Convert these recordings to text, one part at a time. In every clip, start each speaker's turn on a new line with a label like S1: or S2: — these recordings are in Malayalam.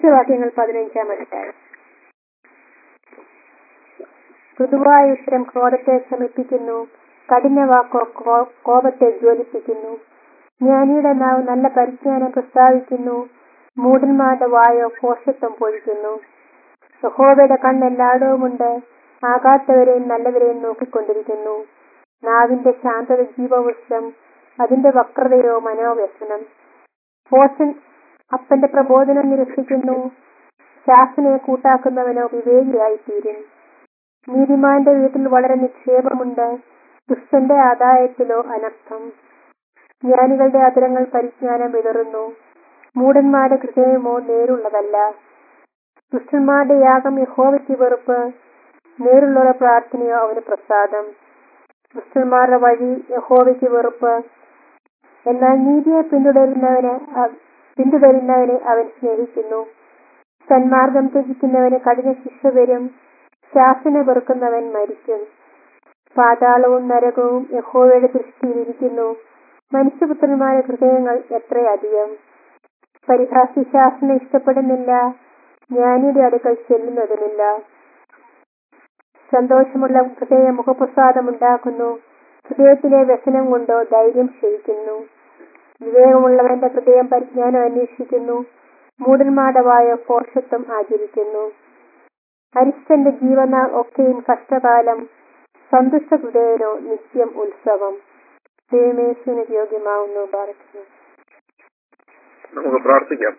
S1: വാക്യങ്ങൾ പതിനഞ്ചാം അധ്യായം മൃദുവായ ഉത്തരം ക്രോധത്തെ ശമിപ്പിക്കുന്നു കഠിന വാക്കോ കോ- കോപത്തെ ജ്വലിപ്പിക്കുന്നു ജ്ഞാനിയുടെ നാവ് നല്ല പരിജ്ഞാനം പ്രസ്താവിക്കുന്നു മൂടന്മാരുടെ വായോ കോശത്വം പൊഴിക്കുന്നു യഹോവയുടെ കണ്ണ് എല്ലായിടവുമുണ്ട് ആകാത്തവരെയും നല്ലവരെയും നോക്കിക്കൊണ്ടിരിക്കുന്നു നാവിന്റെ ശാന്തത ജീവവൃക്ഷം അതിന്റെ വക്രതയോ മനോവ്യസനം പോഷൻ അപ്പന്റെ പ്രബോധനം നിരസിക്കുന്നു ശാസനയെ കൂട്ടാക്കുന്നവനോ വിവേകിയായിത്തീരും നീതിമാന്റെ വീട്ടിൽ വളരെ നിക്ഷേപമുണ്ട് ദുഷ്ടന്റെ ആദായത്തിലോ അനർത്ഥം ജ്ഞാനികളുടെ അതിരങ്ങൾ പരിജ്ഞാനം വിതറുന്നു മൂടന്മാരുടെ ഹൃദയമോ നേരുള്ളതല്ല ദുഷ്ടന്മാരുടെ യാഗം യഹോവയ്ക്ക് വെറുപ്പ് നേരുള്ളവരുടെ പ്രാർത്ഥനയോ അവന് പ്രസാദം ദുഷ്ടന്മാരുടെ വഴി യഹോവയ്ക്ക് വെറുപ്പ് എന്നാൽ നീതിയെ പിന്തുടരുന്നവന് അ- പിന്തുടരുന്നവനെ അവൻ സ്നേഹിക്കുന്നു സന്മാർഗം ത്യജിക്കുന്നവന് കഠിന ശിക്ഷ വരും ശാസന വെറുക്കുന്നവൻ മരിക്കും പാതാളവും നരകവും യഹോവയുടെ ദൃഷ്ടിയിലിരിക്കുന്നു മനുഷ്യപുത്രന്മാരുടെ ഹൃദയങ്ങൾ എത്രയധികം പരിഹാസി ശാസന ഇഷ്ടപ്പെടുന്നില്ല ജ്ഞാനിയുടെ അടുക്കൽ ചെല്ലുന്നതുമില്ല സന്തോഷമുള്ള ഹൃദയ മുഖപ്രസാദമുണ്ടാക്കുന്നു ഹൃദയത്തിലെ വ്യസനം കൊണ്ടോ ധൈര്യം ക്ഷയിക്കുന്നു വിവേകമുള്ളവന്റെ ഹൃദയം പരിജ്ഞാനം അന്വേഷിക്കുന്നു മൂടന്മാരുടെ വായ പോഷത്വം ആചരിക്കുന്നു അരിഷ്ടന്റെ ജീവനാൾ ഒക്കെയും കഷ്ടകാലം സന്തുഷ്ട ഹൃദയനോ നിത്യം ഉത്സവം ദൈവമേശുവിന് യോഗ്യമാവുന്നു പാർക്കുന്നു
S2: നമുക്ക് പ്രാർത്ഥിക്കാം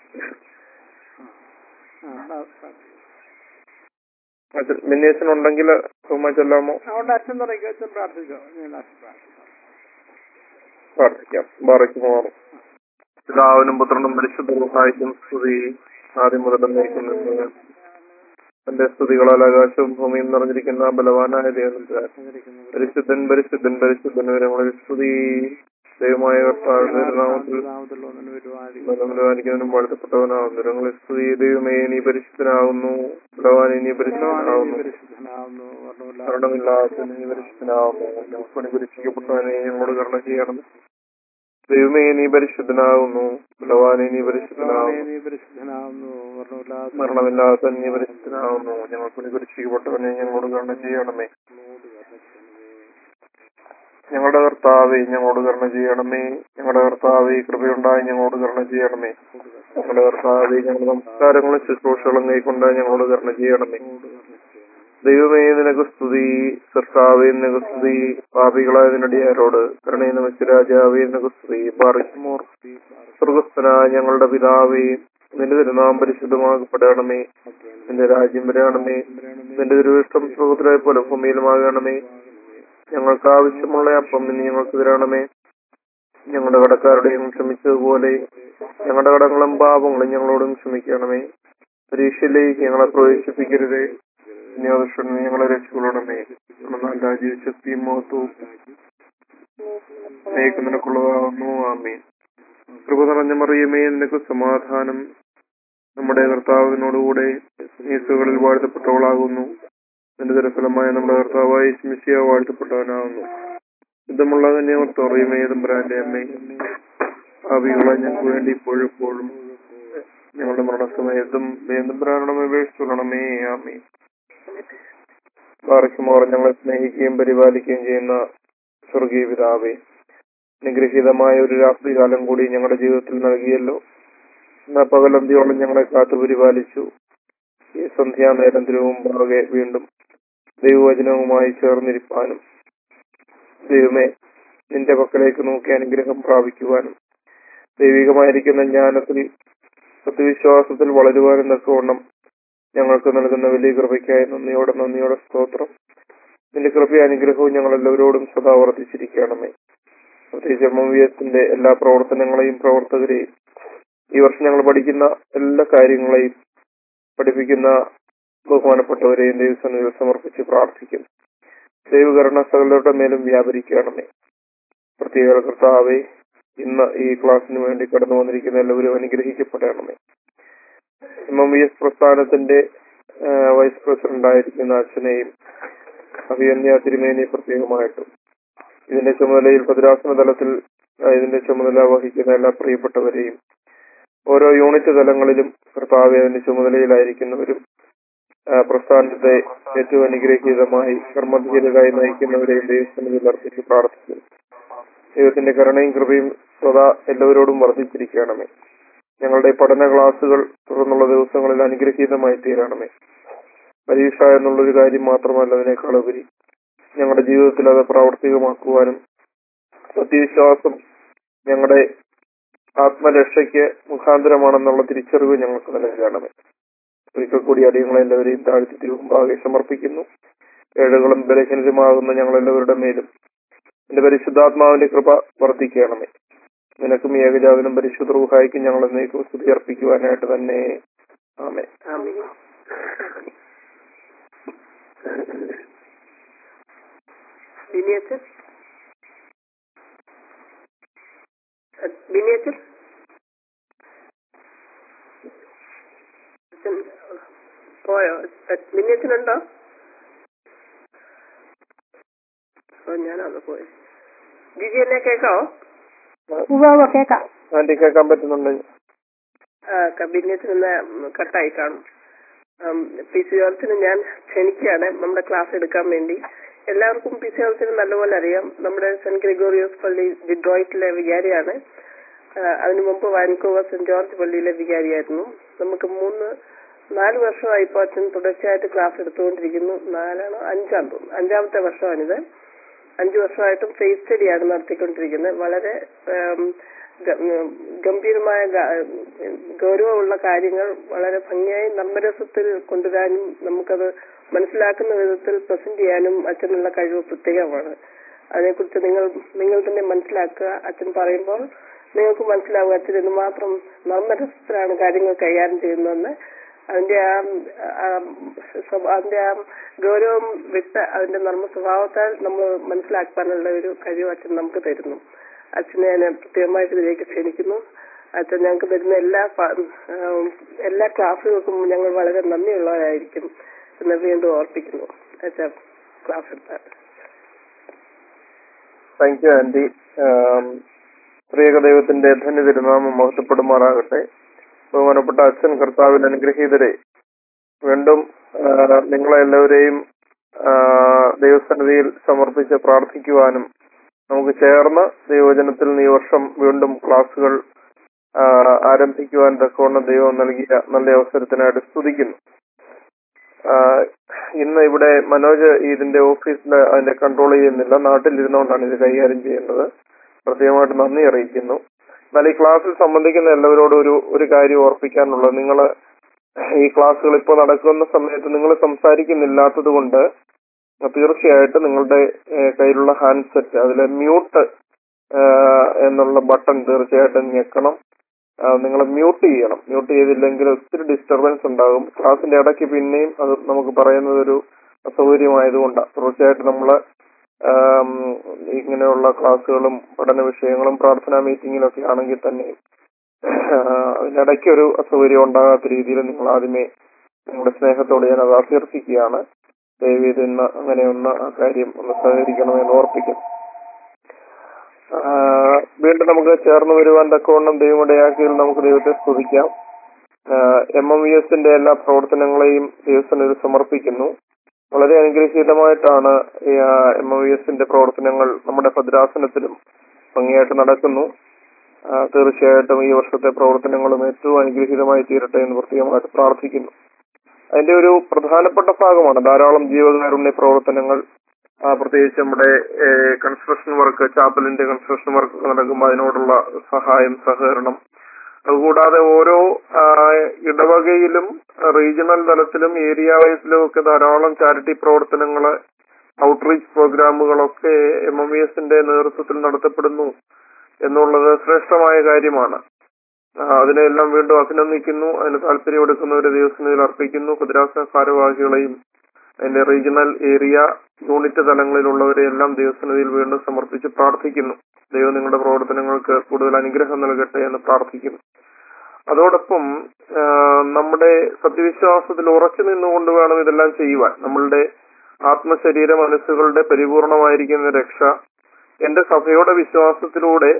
S2: അച്ഛൻ മിന്നേശനുണ്ടെങ്കിൽ ചുമ്മാ ചെല്ലാമോ
S3: അവിടെ അച്ഛൻ തുടങ്ങി അച്ഛൻ പ്രാർത്ഥിച്ചോ ഞാൻ അച്ഛൻ പ്രാർത്ഥിക്കാം
S2: പ്രാർത്ഥിക്കാം ബാറയ്ക്കുമോ പിതാവിനും പുത്രനും പരിശുദ്ധമായിട്ടും സ്തുതി ആദ്യം മുതൽ നയിക്കുന്നത് തന്റെ സ്തുതികളാൽ ആകാശവും ഭൂമിയും നിറഞ്ഞിരിക്കുന്ന ബലവാനായ ദൈവത്തിൽ പരിശുദ്ധൻ പരിശുദ്ധൻ പരിശുദ്ധൻ വരെ സ്തുതി ദൈവമായ കർത്താവിന്റെ നാമത്തിൽ ബലമുലവാനിക്കുന്നതിനും വാഴ്ത്തപ്പെട്ടവനാകുന്നു നിരങ്ങളെ സ്തുതി ദൈവമേ നീ പരിശുദ്ധനാകുന്നു ബലവാനെ നീ പരിശുദ്ധനാകുന്നു
S3: പരിശുദ്ധനാവുന്നു വർണ്ണമില്ലാത്ത
S2: മരണമില്ലാത്ത നീ പരിശുദ്ധനാകുന്നു പണി പരീക്ഷിക്കപ്പെട്ടവനെ ഞങ്ങളോട് കരുണ ചെയ്യണം ദൈവമേ നീ പരിശുദ്ധനാകുന്നു ബലവാനെ നീ പരിശുദ്ധനാകുന്നു
S3: നീ പരിശുദ്ധനാവുന്നു വർണ്ണമില്ലാത്ത
S2: മരണമില്ലാത്ത നീ പരിശുദ്ധനാകുന്നു ഞങ്ങൾ പണി പരീക്ഷിക്കപ്പെട്ടവനെ ഞങ്ങളോട് കരുണ ചെയ്യണമേ ഞങ്ങളുടെ കർത്താവെ ഞങ്ങളോട് കരുണ ചെയ്യണമേ ഞങ്ങളുടെ കർത്താവെ കൃപയുണ്ടായി ഞങ്ങളോട് കരുണ ചെയ്യണമേ ഞങ്ങളുടെ കർത്താവെ ഞങ്ങളുടെ നമസ്കാരങ്ങളും ശുശ്രൂഷകളും കൈക്കൊണ്ട് ഞങ്ങളോട് കരുണ ചെയ്യണമേ ദൈവമേ നിനക്ക് സ്തുതി കർത്താവേ നിനക്ക് സ്തുതി പാപികളായ നിന്നടിയാരോട് കരുണയെ നമിച്ച രാജാവേ നിനക്ക് സ്തുതി പാറിക്കുമോർ സ്വർഗസ്ഥനായ ഞങ്ങളുടെ പിതാവേ നിന്റെ തിരുനാം പരിശുദ്ധമാകപ്പെടണമേ നിന്റെ രാജ്യം വരണമേ നിന്റെ തിരുവിഷ്ടം സ്വർഗത്തിലെ പോലെ ഭൂമിയിലുമാകണമേ ഞങ്ങൾക്ക് ആവശ്യമുള്ള അപ്പം ഇനി ഞങ്ങൾക്ക് തരണമേ ഞങ്ങളുടെ കടക്കാരുടെയും ക്ഷമിച്ചതുപോലെ ഞങ്ങളുടെ കടങ്ങളും പാപങ്ങളും ഞങ്ങളോടും ക്ഷമിക്കണമേ പരീക്ഷയിലേക്ക് ഞങ്ങളെ പ്രവേശിപ്പിക്കരുതേ വിനിയോഗക്ഷണമേ ഞങ്ങളെ രക്ഷകൊള്ളണമേ എന്നാൽ രാജ്യ ശക്തിയും മഹത്വവും നേക്ക് നിനക്കുള്ളതാകുന്നു ആമീൻ കൃപ നിറഞ്ഞ മറിയമേ നിനക്ക് സമാധാനം നമ്മുടെ കർത്താവിനോടുകൂടെ നീസുകളിൽ വാഴ്ത്തപ്പെട്ടവളാകുന്നു നിന്റെ ദരഫലമായ നമ്മുടെ കർത്താവായ ശിമിശിയ വാഴ്ത്തപ്പെട്ടവനാകുന്നു യുദ്ധമുള്ള തന്നെ ഓർത്തോറിയമേ തമ്പുരാന്റെ അമ്മേ ഭാവികളെ ഞങ്ങൾക്ക് വേണ്ടി ഇപ്പോഴും എപ്പോഴും ഞങ്ങളുടെ മരണസമയത്തും വേന്തമ്പുരാനമേ അപേക്ഷിച്ചുകൊള്ളണമേ ആമേ പാറയ്ക്കുമോർ ഞങ്ങളെ സ്നേഹിക്കുകയും പരിപാലിക്കുകയും ചെയ്യുന്ന സ്വർഗീയ പിതാവേ അനുഗ്രഹീതമായ ഒരു രാത്രികാലം കൂടി ഞങ്ങളുടെ ജീവിതത്തിൽ നൽകിയല്ലോ എന്നാ പകലന്തിയോളം ഞങ്ങളെ കാത്തു പരിപാലിച്ചു ഈ സന്ധ്യാനേരം തിരുമുമ്പാകെ വീണ്ടും ദൈവവചനവുമായി ചേർന്നിരിപ്പാനും ദൈവമേ നിന്റെ പക്കലേക്ക് നോക്കി അനുഗ്രഹം പ്രാപിക്കുവാനും ദൈവികമായിരിക്കുന്ന ജ്ഞാനത്തിൽ സത്യവിശ്വാസത്തിൽ വളരുവാനും തക്കവണ്ണം ഞങ്ങൾക്ക് നൽകുന്ന വലിയ കൃപയ്ക്കായി നന്ദിയോടെ നന്ദിയോടെ സ്തോത്രം നിന്റെ കൃപ അനുഗ്രഹവും ഞങ്ങൾ എല്ലാവരോടും സദാ വർദ്ധിച്ചിരിക്കണമേ പ്രത്യേകിച്ച് എം എത്തിന്റെ എല്ലാ പ്രവർത്തനങ്ങളെയും പ്രവർത്തകരെയും ഈ വർഷം ഞങ്ങൾ പഠിക്കുന്ന എല്ലാ കാര്യങ്ങളെയും പഠിപ്പിക്കുന്ന ബഹുമാനപ്പെട്ടവരെയും ദൈവസന്നിധിയിൽ സമർപ്പിച്ച് പ്രാർത്ഥിക്കും ദൈവകരണ സകലരുടെ മേലും വ്യാപരിക്കണമേ പ്രത്യേക കർത്താവെ ഇന്ന് ഈ ക്ലാസ്സിന് വേണ്ടി കടന്നു വന്നിരിക്കുന്ന എല്ലാവരും അനുഗ്രഹിക്കപ്പെടണമേ എം എം വി എസ് പ്രസ്ഥാനത്തിന്റെ ആ, വൈസ് പ്രസിഡന്റ് ആയിരിക്കുന്ന അച്ഛനെയും അഭിയന്യ തിരുമേനി പ്രത്യേകമായിട്ടും ഇതിന്റെ ചുമതലയിൽ ഭദ്രാസന തലത്തിൽ ആ, ഇതിന്റെ ചുമതല വഹിക്കുന്ന എല്ലാ പ്രിയപ്പെട്ടവരെയും ഓരോ യൂണിറ്റ് തലങ്ങളിലും കർത്താവ് അതിന്റെ ചുമതലയിലായിരിക്കുന്നവരും ആ, പ്രസ്ഥാനത്തെ ഏറ്റവും അനുഗ്രഹീതമായി കർമ്മധീരരായി നയിക്കുന്നവരെയും ദൈവസന്നിധിയിൽ അർപ്പിച്ച് പ്രാർത്ഥിക്കുന്നു ദൈവത്തിന്റെ കരുണയും കൃപയും സദാ എല്ലാവരോടും വർദ്ധിച്ചിരിക്കണമേ ഞങ്ങളുടെ പഠന ക്ലാസുകൾ തുടർന്നുള്ള ദിവസങ്ങളിൽ അനുഗ്രഹീതമായി തീരണമേ പരീക്ഷ എന്നുള്ളൊരു കാര്യം മാത്രമല്ല അതിനേക്കാൾ ഉപരി ഞങ്ങളുടെ ജീവിതത്തിൽ അത് പ്രാവർത്തികമാക്കുവാനും സത്യവിശ്വാസം ഞങ്ങളുടെ ആത്മരക്ഷയ്ക്ക് മുഖാന്തരമാണെന്നുള്ള തിരിച്ചറിവ് ഞങ്ങൾക്ക് നൽകണമേ ഒരിക്കൽ കൂടി അടിയങ്ങളെ എല്ലാവരെയും താഴ്ത്തി തിരുമുമ്പാകെ സമർപ്പിക്കുന്നു ഏഴുകളും ബലഹീനരുമാകുന്ന ഞങ്ങളെല്ലാവരുടെ മേലും എന്റെ പരിശുദ്ധാത്മാവിന്റെ കൃപ വർദ്ധിക്കണമേ നിനക്കും ഏകജാതനും പരിശുദ്ധ റൂഹായിക്കും ഞങ്ങൾ എന്നേക്കും സ്തുതി അർപ്പിക്കുവാനായിട്ട് തന്നെ ആമേ
S4: ബിനിയച്ചൻ ബിനിയച്ചൻ അച്ഛൻ പോയോ ബിനിയച്ചനുണ്ടോ ഓ ഞാനാണ് പോയത് ജിജി എന്നെ കേക്കാവോ
S1: ഉവ്വ് കേക്കാം
S2: ആന്റി കേൾക്കാൻ പറ്റുന്നുണ്ടെങ്കിൽ
S4: കബിനത്തിൽ നിന്ന് കട്ടായി കാണും പി സി ജോർജിന് ഞാൻ ക്ഷണിക്കുകയാണ് നമ്മുടെ ക്ലാസ് എടുക്കാൻ വേണ്ടി എല്ലാവർക്കും പി സി ജോർജിന് നല്ലപോലെ അറിയാം നമ്മുടെ സെന്റ് ഗ്രിഗോറിയോസ് പള്ളി ഡിഡ്രോയിറ്റിലെ വികാരിയാണ് ആ, അതിനു മുമ്പ് വാൻകൂവർ സെന്റ് ജോർജ് പള്ളിയിലെ വികാരിയായിരുന്നു നമുക്ക് മൂന്ന് നാല് വർഷമായി ഇപ്പോൾ അച്ഛൻ തുടർച്ചയായിട്ട് ക്ലാസ് എടുത്തുകൊണ്ടിരിക്കുന്നു നാലാണോ അഞ്ചാം തോന്നുന്നു അഞ്ചാമത്തെ വർഷമാണിത് അഞ്ചു വർഷമായിട്ടും ഫേസ് സ്റ്റഡിയാണ് നടത്തിക്കൊണ്ടിരിക്കുന്നത് വളരെ ഉം, ഗ- ഉം, ഗംഭീരമായ ഗ- ഉം, ഗൗരവമുള്ള കാര്യങ്ങൾ വളരെ ഭംഗിയായി നർമ്മരസത്തിൽ കൊണ്ടുവരാനും നമുക്കത് മനസ്സിലാക്കുന്ന വിധത്തിൽ പ്രസന്റ് ചെയ്യാനും അച്ഛനുള്ള കഴിവ് പ്രത്യേകമാണ് അതിനെക്കുറിച്ച് നിങ്ങൾ നിങ്ങൾ തന്നെ മനസ്സിലാക്കുക അച്ഛൻ പറയുമ്പോൾ നിങ്ങൾക്ക് മനസ്സിലാവുക അച്ഛൻ എന്തുമാത്രം നർമ്മരസത്തിലാണ് കാര്യങ്ങൾ കൈകാര്യം ചെയ്യുന്നതെന്ന് അതിന്റെ ആ ആ സ്വഭാ- അതിന്റെ ആ ഗൗരവം വിട്ട് അതിന്റെ നർമ്മ സ്വഭാവത്താൽ നമ്മൾ മനസ്സിലാക്കാനുള്ള ഒരു കഴിവ് അച്ഛൻ നമുക്ക് തരുന്നു അച്ഛനെ ഞാൻ പ്രത്യേകമായിട്ട് ഇതിലേക്ക് ക്ഷണിക്കുന്നു അച്ഛൻ ഞങ്ങൾക്ക് തരുന്ന എല്ലാ പ- ആം, എല്ലാ ക്ലാസ്സുകൾക്കും ഞങ്ങൾ വളരെ നന്ദിയുള്ളവരായിരിക്കും എന്ന് വീണ്ടും ഓർപ്പിക്കുന്നു അച്ഛൻ ക്ലാസ് എടുത്താൽ
S2: താങ്ക് യു ആന്റി പ്രിയക ദൈവത്തിന്റെ ധന്യ തിരുനാമം മഹത്വപ്പെടുമാറാകട്ടെ ബഹുമാനപ്പെട്ട അച്ഛൻ കർത്താവിൽ അനുഗ്രഹീതരെ വീണ്ടും ആ, നിങ്ങളെ എല്ലാവരെയും ആ, ദൈവസന്നിധിയിൽ സമർപ്പിച്ച് പ്രാർത്ഥിക്കുവാനും നമുക്ക് ചേർന്ന് ദൈവവചനത്തിൽ ഈ വർഷം വീണ്ടും ക്ലാസുകൾ ആ, ആരംഭിക്കുവാൻ തക്കവണ്ണം ദൈവം നൽകിയ നല്ല അവസരത്തിനായിട്ട് സ്തുതിക്കുന്നു ആ, ഇന്ന് ഇവിടെ മനോജ് ഇതിന്റെ ഓഫീസിൽ അതിന്റെ കൺട്രോൾ ചെയ്യുന്നില്ല നാട്ടിലിരുന്നുകൊണ്ടാണ് ഇത് കൈകാര്യം ചെയ്യുന്നത് പ്രത്യേകമായിട്ട് നന്ദി അറിയിക്കുന്നു എന്നാൽ ഈ ക്ലാസ്സിൽ സംബന്ധിക്കുന്ന എല്ലാവരോടും ഒരു ഒരു കാര്യം ഓർപ്പിക്കാനുള്ളത് നിങ്ങൾ ഈ ക്ലാസ്സുകൾ ഇപ്പോൾ നടക്കുന്ന സമയത്ത് നിങ്ങൾ സംസാരിക്കുന്നില്ലാത്തത് കൊണ്ട് തീർച്ചയായിട്ടും നിങ്ങളുടെ ഏഹ്, കയ്യിലുള്ള ഹാൻഡ്സെറ്റ് അതിൽ മ്യൂട്ട് എന്നുള്ള ബട്ടൺ തീർച്ചയായിട്ടും ഞെക്കണം നിങ്ങൾ മ്യൂട്ട് ചെയ്യണം മ്യൂട്ട് ചെയ്തില്ലെങ്കിൽ ഒത്തിരി ഡിസ്റ്റർബൻസ് ഉണ്ടാകും ക്ലാസ്സിന്റെ ഇടയ്ക്ക് പിന്നെയും അത് നമുക്ക് പറയുന്നത് ഒരു അസൗകര്യമായതുകൊണ്ടാണ് തീർച്ചയായിട്ടും നമ്മൾ ഇങ്ങനെയുള്ള ക്ലാസ്സുകളും പഠന വിഷയങ്ങളും പ്രാർത്ഥനാ മീറ്റിങ്ങിലൊക്കെ ആണെങ്കിൽ തന്നെ അതിനിടയ്ക്ക് ഒരു അസൗകര്യം ഉണ്ടാകാത്ത രീതിയിൽ നിങ്ങൾ ആദ്യമേ നിങ്ങളുടെ സ്നേഹത്തോടെ ഞാൻ അത് അഭ്യർത്ഥിക്കുകയാണ് ദയവ് ചെയ്ത് ഇന്ന് അങ്ങനെ ഒന്ന് ആ കാര്യം ഒന്ന് സഹകരിക്കണമെന്ന് ഓർപ്പിക്കുന്നു ആ, വീണ്ടും നമുക്ക് ചേർന്ന് വരുവാൻ തക്കവണ്ണം ദൈവമിടയാക്കിയതിൽ നമുക്ക് ദൈവത്തെ സ്തുതിക്കാം എം എം വി എസിന്റെ എല്ലാ പ്രവർത്തനങ്ങളെയും ദൈവത്തിന് സമർപ്പിക്കുന്നു വളരെ അനുഗ്രഹീതമായിട്ടാണ് എം എം വി എസിന്റെ പ്രവർത്തനങ്ങൾ നമ്മുടെ ഭദ്രാസനത്തിലും ഭംഗിയായിട്ട് നടക്കുന്നു ആ, തീർച്ചയായിട്ടും ഈ വർഷത്തെ പ്രവർത്തനങ്ങളും ഏറ്റവും അനുഗ്രഹീതമായി തീരട്ടെ എന്ന് പ്രത്യേകമായിട്ട് പ്രാർത്ഥിക്കുന്നു അതിന്റെ ഒരു പ്രധാനപ്പെട്ട ഭാഗമാണ് ധാരാളം ജീവകാരുണ്യ പ്രവർത്തനങ്ങൾ ആ, പ്രത്യേകിച്ച് നമ്മുടെ കൺസ്ട്രക്ഷൻ വർക്ക് ചാപ്പലിന്റെ കൺസ്ട്രക്ഷൻ വർക്ക് നടക്കുമ്പോൾ അതിനോടുള്ള സഹായം സഹകരണം അതുകൂടാതെ ഓരോ ആ, ഇടവകയിലും റീജിയണൽ തലത്തിലും ഏരിയ വൈസിലും ഒക്കെ ധാരാളം ചാരിറ്റി പ്രവർത്തനങ്ങൾ ഔട്ട്റീച്ച് പ്രോഗ്രാമുകളൊക്കെ എം എം എ എസിന്റെ നേതൃത്വത്തിൽ നടത്തപ്പെടുന്നു എന്നുള്ളത് ശ്രേഷ്ഠമായ കാര്യമാണ് ആ, അതിനെല്ലാം വീണ്ടും അഭിനന്ദിക്കുന്നു അതിന് താല്പര്യം എടുക്കുന്നവരെ ദിവസങ്ങളിൽ അർപ്പിക്കുന്നു കുതിരാസന ഭാരവാഹികളെയും അതിന്റെ റീജിയണൽ ഏരിയ യൂണിറ്റ് തലങ്ങളിലുള്ളവരെ എല്ലാം ദൈവസന്നിധിയിൽ വീണ്ടും സമർപ്പിച്ച് പ്രാർത്ഥിക്കുന്നു ദൈവം നിങ്ങളുടെ പ്രവർത്തനങ്ങൾക്ക് കൂടുതൽ അനുഗ്രഹം നൽകട്ടെ എന്ന് പ്രാർത്ഥിക്കുന്നു അതോടൊപ്പം ആ, നമ്മുടെ സത്യവിശ്വാസത്തിൽ ഉറച്ചു നിന്നുകൊണ്ട് വേണം ഇതെല്ലാം ചെയ്യുവാൻ നമ്മളുടെ ആത്മശരീര മനസ്സുകളുടെ പരിപൂർണമായിരിക്കുന്ന രക്ഷ എന്റെ സഭയുടെ വിശ്വാസത്തിലൂടെ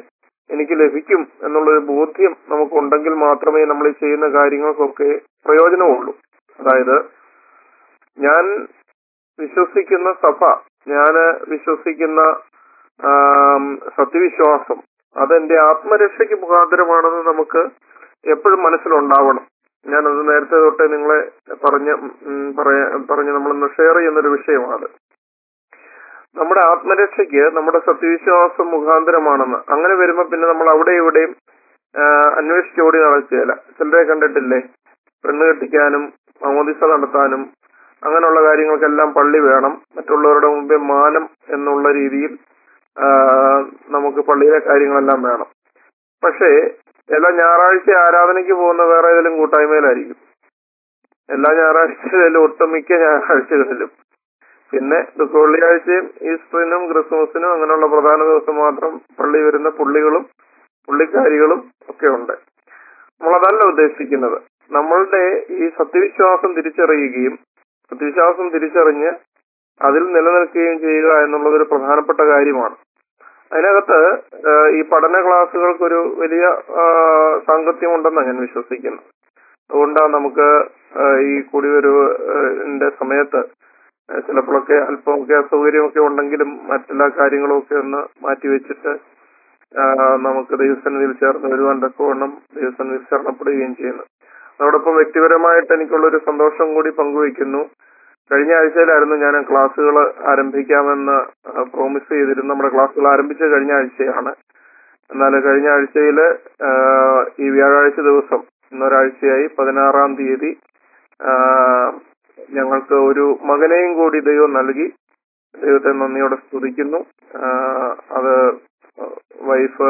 S2: എനിക്ക് ലഭിക്കും എന്നുള്ളൊരു ബോധ്യം നമുക്കുണ്ടെങ്കിൽ മാത്രമേ നമ്മൾ ഈ ചെയ്യുന്ന കാര്യങ്ങൾക്കൊക്കെ പ്രയോജനമുള്ളൂ അതായത് ഞാൻ വിശ്വസിക്കുന്ന സഭ ഞാൻ വിശ്വസിക്കുന്ന ആം, സത്യവിശ്വാസം അതെന്റെ ആത്മരക്ഷയ്ക്ക് മുഖാന്തരമാണെന്ന് നമുക്ക് എപ്പോഴും മനസ്സിലുണ്ടാവണം ഞാനത് നേരത്തെ തൊട്ടേ നിങ്ങളെ പറഞ്ഞ് ഉം, പറയാ പറഞ്ഞ് നമ്മളൊന്ന് ഷെയർ ചെയ്യുന്നൊരു വിഷയമാണ് നമ്മുടെ ആത്മരക്ഷയ്ക്ക് നമ്മുടെ സത്യവിശ്വാസം മുഖാന്തരമാണെന്ന് അങ്ങനെ വരുമ്പോ പിന്നെ നമ്മൾ അവിടെ ഇവിടെയും ആ, അന്വേഷിച്ചോടി നടക്കുകയില്ല ചിലരെ കണ്ടിട്ടില്ലേ പെണ്ണ് കെട്ടിക്കാനും മമോദിസ നടത്താനും അങ്ങനെയുള്ള കാര്യങ്ങൾക്കെല്ലാം പള്ളി വേണം മറ്റുള്ളവരുടെ മുമ്പേ മാനം എന്നുള്ള രീതിയിൽ ആ, നമുക്ക് പള്ളിയിലെ കാര്യങ്ങളെല്ലാം വേണം പക്ഷേ എല്ലാ ഞായറാഴ്ച ആരാധനയ്ക്ക് പോകുന്ന വേറെ ഏതെങ്കിലും കൂട്ടായ്മയിലായിരിക്കും എല്ലാ ഞായറാഴ്ചയിലും ഒട്ടുമിക്ക ഞായറാഴ്ചകളിലും പിന്നെ ദുഃഖ വെള്ളിയാഴ്ചയും ഈസ്റ്ററിനും ക്രിസ്മസിനും അങ്ങനെയുള്ള പ്രധാന ദിവസം മാത്രം പള്ളി വരുന്ന പുള്ളികളും പുള്ളിക്കാരികളും ഒക്കെ ഉണ്ട് നമ്മളതല്ല ഉദ്ദേശിക്കുന്നത് നമ്മളുടെ ഈ സത്യവിശ്വാസം തിരിച്ചറിയുകയും സത്യവിശ്വാസം തിരിച്ചറിഞ്ഞ് അതിൽ നിലനിൽക്കുകയും ചെയ്യുക എന്നുള്ളത് ഒരു പ്രധാനപ്പെട്ട കാര്യമാണ് അതിനകത്ത് ആ, ഈ പഠന ക്ലാസ്സുകൾക്കൊരു വലിയ ആ, സാങ്കത്യമുണ്ടെന്നാണ് ഞാൻ വിശ്വസിക്കുന്നത് അതുകൊണ്ടാണ് നമുക്ക് ആ, ഈ കുടിവരവിന്റെ സമയത്ത് ആ, ചിലപ്പോഴൊക്കെ അല്പമൊക്കെ അസൗകര്യമൊക്കെ ഉണ്ടെങ്കിലും മറ്റെല്ലാ കാര്യങ്ങളും ഒക്കെ ഒന്ന് മാറ്റിവെച്ചിട്ട് ആ, നമുക്ക് ദൈവസന്നിധിയിൽ ചേർന്ന് വരുവാൻ തക്കവണ്ണം ദൈവസന്നിധിയിൽ ശരണപ്പെടുകയും ചെയ്യുന്നു അതോടൊപ്പം വ്യക്തിപരമായിട്ട് എനിക്കുള്ളൊരു സന്തോഷം കൂടി പങ്കുവയ്ക്കുന്നു കഴിഞ്ഞ ആഴ്ചയിലായിരുന്നു ഞാൻ ക്ലാസ്സുകൾ ആരംഭിക്കാമെന്ന് പ്രോമിസ് ചെയ്തിരുന്നു നമ്മുടെ ക്ലാസ്സുകൾ ആരംഭിച്ച കഴിഞ്ഞ ആഴ്ചയാണ് എന്നാൽ കഴിഞ്ഞ ആഴ്ചയിൽ ഈ വ്യാഴാഴ്ച ദിവസം ഇന്നൊരാഴ്ചയായി പതിനാറാം തീയതി ആ, ഞങ്ങൾക്ക് ഒരു മകനെയും കൂടി ദൈവം നൽകി ദൈവത്തെ നന്ദിയോടെ സ്തുതിക്കുന്നു ആ, അത് വൈഫ്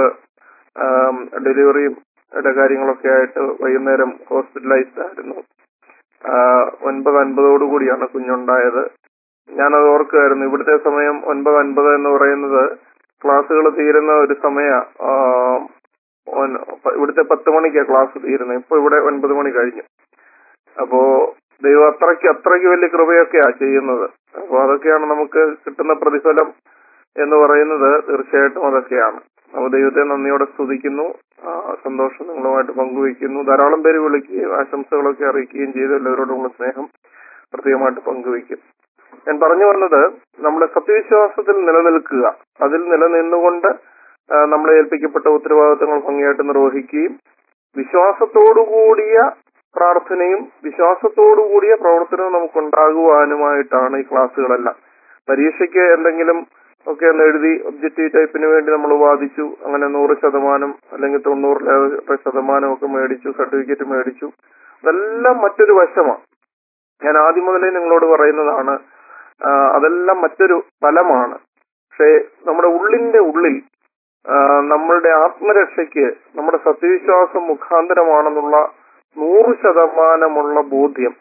S2: ഡെലിവറിയുടെ കാര്യങ്ങളൊക്കെ ആയിട്ട് വൈകുന്നേരം ഹോസ്പിറ്റലൈസ്ഡ് ആയിരുന്നു ആ, ഒൻപത് അൻപതോടു കൂടിയാണ് കുഞ്ഞുണ്ടായത് ഞാനത് ഓർക്കുമായിരുന്നു ഇവിടുത്തെ സമയം ഒൻപത് അൻപത് എന്ന് പറയുന്നത് ക്ലാസ്സുകൾ തീരുന്ന ഒരു സമയ ഇവിടുത്തെ പത്ത് മണിക്കാണ് ക്ലാസ് തീരുന്നത് ഇപ്പൊ ഇവിടെ ഒൻപത് മണി കഴിഞ്ഞു അപ്പോ ദൈവം അത്രയ്ക്ക് അത്രയ്ക്ക് വലിയ കൃപയൊക്കെയാ ചെയ്യുന്നത് അപ്പൊ അതൊക്കെയാണ് നമുക്ക് കിട്ടുന്ന പ്രതിഫലം എന്ന് പറയുന്നത് തീർച്ചയായിട്ടും അതൊക്കെയാണ് അപ്പൊ ദൈവത്തെ നന്ദിയോടെ സ്തുതിക്കുന്നു ആ, സന്തോഷം നിങ്ങളുമായിട്ട് പങ്കുവയ്ക്കുന്നു ധാരാളം പേര് വിളിക്കുകയും ആശംസകളൊക്കെ അറിയിക്കുകയും ചെയ്ത് എല്ലാവരോടുമുള്ള സ്നേഹം പ്രത്യേകമായിട്ട് പങ്കുവയ്ക്കും ഞാൻ പറഞ്ഞു വന്നത് നമ്മുടെ സത്യവിശ്വാസത്തിൽ നിലനിൽക്കുക അതിൽ നിലനിന്നുകൊണ്ട് ആ, നമ്മളെ ഏൽപ്പിക്കപ്പെട്ട ഉത്തരവാദിത്തങ്ങൾ ഭംഗിയായിട്ട് നിർവഹിക്കുകയും വിശ്വാസത്തോടുകൂടിയ പ്രാർത്ഥനയും വിശ്വാസത്തോടുകൂടിയ പ്രവർത്തനവും നമുക്കുണ്ടാകുവാനുമായിട്ടാണ് ഈ ക്ലാസ്സുകളെല്ലാം പരീക്ഷയ്ക്ക് എന്തെങ്കിലും ഒക്കെ ഒന്ന് എഴുതി ഒബ്ജക്റ്റീവ് ടൈപ്പിന് വേണ്ടി നമ്മൾ വാദിച്ചു അങ്ങനെ നൂറ് ശതമാനം അല്ലെങ്കിൽ തൊണ്ണൂറിലേറെ ശതമാനം ഒക്കെ മേടിച്ചു സർട്ടിഫിക്കറ്റ് മേടിച്ചു അതെല്ലാം മറ്റൊരു വശമാണ് ഞാൻ ആദ്യം മുതലേ നിങ്ങളോട് പറയുന്നതാണ് ആ, അതെല്ലാം മറ്റൊരു ഫലമാണ് പക്ഷേ നമ്മുടെ ഉള്ളിന്റെ ഉള്ളിൽ ആ, നമ്മളുടെ ആത്മരക്ഷയ്ക്ക് നമ്മുടെ സത്യവിശ്വാസം മുഖാന്തരമാണെന്നുള്ള നൂറ് ശതമാനമുള്ള ബോധ്യം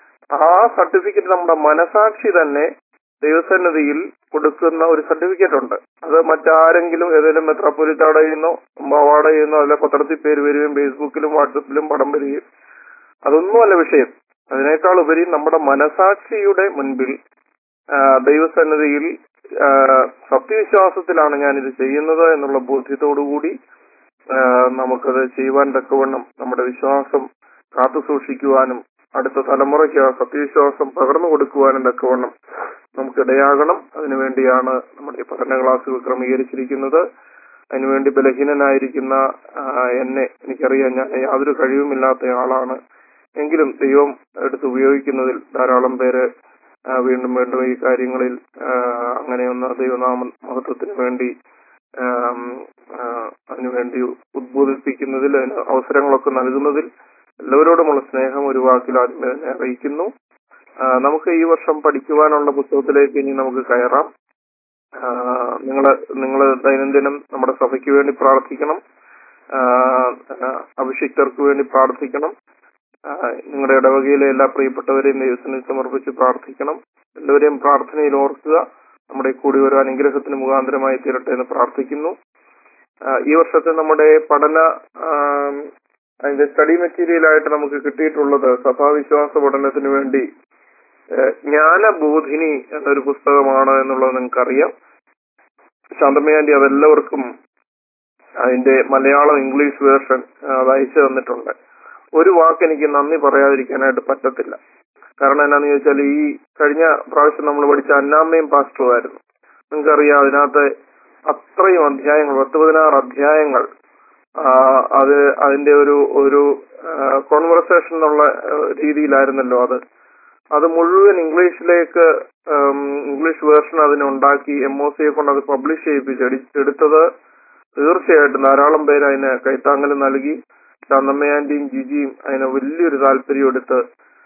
S2: ആ സർട്ടിഫിക്കറ്റ് നമ്മുടെ മനസാക്ഷി തന്നെ ദൈവസന്നിധിയിൽ കൊടുക്കുന്ന ഒരു സർട്ടിഫിക്കറ്റ് ഉണ്ട് അത് മറ്റാരെങ്കിലും ഏതെങ്കിലും മെത്രാപ്പൊലിത്താടെ ചെയ്യുന്നോ അവാർഡ് ചെയ്യുന്നോ അല്ല പത്രത്തിൽ പേര് വരികയും ഫേസ്ബുക്കിലും വാട്സപ്പിലും പടം വരികയും അതൊന്നുമല്ല വിഷയം അതിനേക്കാൾ ഉപരി നമ്മുടെ മനസാക്ഷിയുടെ മുൻപിൽ ആ, ദൈവസന്നിധിയിൽ ആ, സത്യവിശ്വാസത്തിലാണ് ഞാൻ ഇത് ചെയ്യുന്നത് എന്നുള്ള ബോധ്യത്തോടുകൂടി ആ, നമുക്കത് ചെയ്യുവാൻ തക്കവണ്ണം നമ്മുടെ വിശ്വാസം കാത്തു സൂക്ഷിക്കുവാനും അടുത്ത തലമുറയ്ക്ക് ആ സത്യവിശ്വാസം പകർന്നു കൊടുക്കുവാനും തക്കവണ്ണം നമുക്കിടയാകണം അതിനുവേണ്ടിയാണ് നമ്മുടെ ഈ പഠന ക്ലാസ്സുകൾ ക്രമീകരിച്ചിരിക്കുന്നത് അതിനുവേണ്ടി ബലഹീനനായിരിക്കുന്ന ആ, എന്നെ എനിക്കറിയാം ഞാൻ യാതൊരു കഴിവുമില്ലാത്ത ആളാണ് എങ്കിലും ദൈവം എടുത്ത് ഉപയോഗിക്കുന്നതിൽ ധാരാളം പേര് ആ, വീണ്ടും വീണ്ടും ഈ കാര്യങ്ങളിൽ ആ, അങ്ങനെയൊന്ന് ദൈവനാമ മഹത്വത്തിന് വേണ്ടി ആം, ആ, അതിനുവേണ്ടി ഉദ്ബോധിപ്പിക്കുന്നതിൽ അതിന് അവസരങ്ങളൊക്കെ നൽകുന്നതിൽ എല്ലാവരോടുമുള്ള സ്നേഹം ഒരു വാക്കിൽ ആദ്യമേ തന്നെ അറിയിക്കുന്നു ആ, നമുക്ക് ഈ വർഷം പഠിക്കുവാനുള്ള പുസ്തകത്തിലേക്ക് ഇനി നമുക്ക് കയറാം നിങ്ങൾ നിങ്ങൾ ദൈനംദിനം നമ്മുടെ സഭയ്ക്ക് വേണ്ടി പ്രാർത്ഥിക്കണം ആ, ആ, അഭിഷിക്തർക്ക് വേണ്ടി പ്രാർത്ഥിക്കണം ആ, നിങ്ങളുടെ ഇടവകയിലെ എല്ലാ പ്രിയപ്പെട്ടവരെയും ദൈവത്തിന് സമർപ്പിച്ച് പ്രാർത്ഥിക്കണം എല്ലാവരെയും പ്രാർത്ഥനയിൽ ഓർക്കുക നമ്മുടെ കൂടി ഒരു അനുഗ്രഹത്തിന് മുഖാന്തരമായി തീരട്ടെ എന്ന് പ്രാർത്ഥിക്കുന്നു ആ, ഈ വർഷത്തെ നമ്മുടെ പഠന ആം, അതിന്റെ സ്റ്റഡി മെറ്റീരിയൽ ആയിട്ട് നമുക്ക് കിട്ടിയിട്ടുള്ളത് സഭാവിശ്വാസ പഠനത്തിന് വേണ്ടി ഏഹ്, ജ്ഞാനബോധിനി എന്നൊരു പുസ്തകമാണ് എന്നുള്ളത് നിങ്ങൾക്കറിയാം ശാന്തമ്മയാന്റി അതെല്ലാവർക്കും അതിന്റെ മലയാളം ഇംഗ്ലീഷ് വേർഷൻ അത് അയച്ചു തന്നിട്ടുണ്ട് ഒരു വാക്ക് എനിക്ക് നന്ദി പറയാതിരിക്കാനായിട്ട് പറ്റത്തില്ല കാരണം എന്നാന്ന് ചോദിച്ചാൽ ഈ കഴിഞ്ഞ പ്രാവശ്യം നമ്മൾ പഠിച്ച അന്നാമ്മയും പാസ്റ്ററും ആയിരുന്നു നിങ്ങൾക്കറിയാം അതിനകത്ത് അത്രയും അധ്യായങ്ങൾ പത്ത് പതിനാറ് അധ്യായങ്ങൾ ആ, അത് അതിന്റെ ഒരു ഒരു കോൺവെർസേഷൻ എന്നുള്ള ആ, രീതിയിലായിരുന്നല്ലോ അത് അത് മുഴുവൻ ഇംഗ്ലീഷിലേക്ക് ഉം, ഇംഗ്ലീഷ് വേർഷൻ അതിനുണ്ടാക്കി എം ഒ സിയെ കൊണ്ട് അത് പബ്ലിഷ് ചെയ്യിപ്പിച്ച് എടി- എടുത്തത് തീർച്ചയായിട്ടും ധാരാളം പേര് അതിന് കൈത്താങ്ങൽ നൽകി ശാന്തമ്മ ആന്റിയും ജിജിയും അതിന് വലിയൊരു താല്പര്യം എടുത്ത്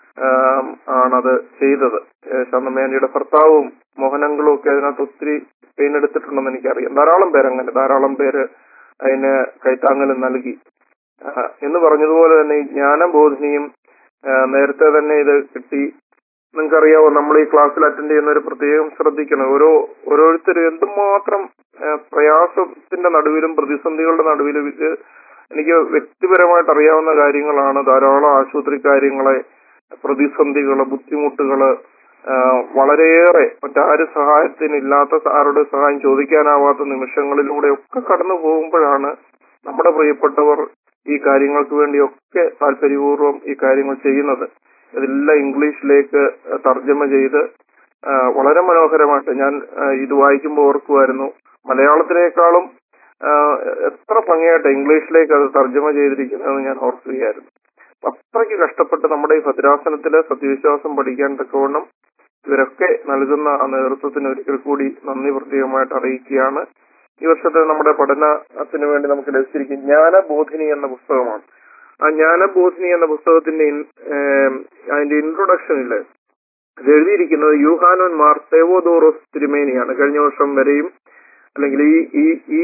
S2: ആം, ആണത് ചെയ്തത് ഏഹ് ശാന്തമ്മ ആന്റിയുടെ ഭർത്താവും മോഹനങ്ങളും ഒക്കെ അതിനകത്ത് ഒത്തിരി പെയിൻ എടുത്തിട്ടുണ്ടെന്ന് എനിക്കറിയാം ധാരാളം പേര് അങ്ങനെ ധാരാളം പേര് അതിന് കൈത്താങ്ങൽ നൽകി ആ, എന്ന് പറഞ്ഞതുപോലെ തന്നെ ഈ ജ്ഞാനബോധിനിയും ആ, നേരത്തെ തന്നെ ഇത് കിട്ടി നിങ്ങൾക്കറിയാവോ നമ്മൾ ഈ ക്ലാസ്സിൽ അറ്റൻഡ് ചെയ്യുന്നവർ പ്രത്യേകം ശ്രദ്ധിക്കണം ഓരോ ഓരോരുത്തരും എന്തുമാത്രം ആ, പ്രയാസത്തിന്റെ നടുവിലും പ്രതിസന്ധികളുടെ നടുവിലും ഇത് എനിക്ക് വ്യക്തിപരമായിട്ട് അറിയാവുന്ന കാര്യങ്ങളാണ് ധാരാളം ആശുപത്രി കാര്യങ്ങളെ പ്രതിസന്ധികള് ബുദ്ധിമുട്ടുകള് ആ, വളരെയേറെ മറ്റാരും സഹായത്തിനില്ലാത്ത ആരുടെ സഹായം ചോദിക്കാനാവാത്ത നിമിഷങ്ങളിലൂടെ ഒക്കെ കടന്നു പോകുമ്പോഴാണ് നമ്മുടെ പ്രിയപ്പെട്ടവർ ഈ കാര്യങ്ങൾക്ക് വേണ്ടിയൊക്കെ താല്പര്യപൂർവ്വം ഈ കാര്യങ്ങൾ ചെയ്യുന്നത് ഇതെല്ലാം ഇംഗ്ലീഷിലേക്ക് തർജ്ജമ ചെയ്ത് ആ, വളരെ മനോഹരമായിട്ട് ഞാൻ ആ, ഇത് വായിക്കുമ്പോൾ ഓർക്കുമായിരുന്നു മലയാളത്തിനേക്കാളും ആ, എത്ര ഭംഗിയായിട്ട് ഇംഗ്ലീഷിലേക്ക് അത് തർജ്ജമ ചെയ്തിരിക്കുന്നതെന്ന് ഞാൻ ഓർക്കുകയായിരുന്നു അത്രയ്ക്ക് കഷ്ടപ്പെട്ട് നമ്മുടെ ഈ ഭദ്രാസനത്തിലെ സത്യവിശ്വാസം പഠിക്കാൻ തക്കവണ്ണം ഇവരൊക്കെ നൽകുന്ന ആ നേതൃത്വത്തിന് ഒരിക്കൽ കൂടി നന്ദി പ്രത്യേകമായിട്ട് അറിയിക്കുകയാണ് ഈ വർഷത്തെ നമ്മുടെ പഠനത്തിന് വേണ്ടി നമുക്ക് ലഭിച്ചിരിക്കും ജ്ഞാനബോധിനി എന്ന പുസ്തകമാണ് ആ ജ്ഞാനബോധിനി എന്ന പുസ്തകത്തിന്റെ ഇൻ- ഏം, അതിന്റെ ഇൻട്രൊഡക്ഷനിൽ ഇത് എഴുതിയിരിക്കുന്നത് യൂഹാനോൻ മാർ തേവോദോറോസ് തിരുമേനിയാണ് കഴിഞ്ഞ വർഷം വരെയും അല്ലെങ്കിൽ ഈ ഈ ഈ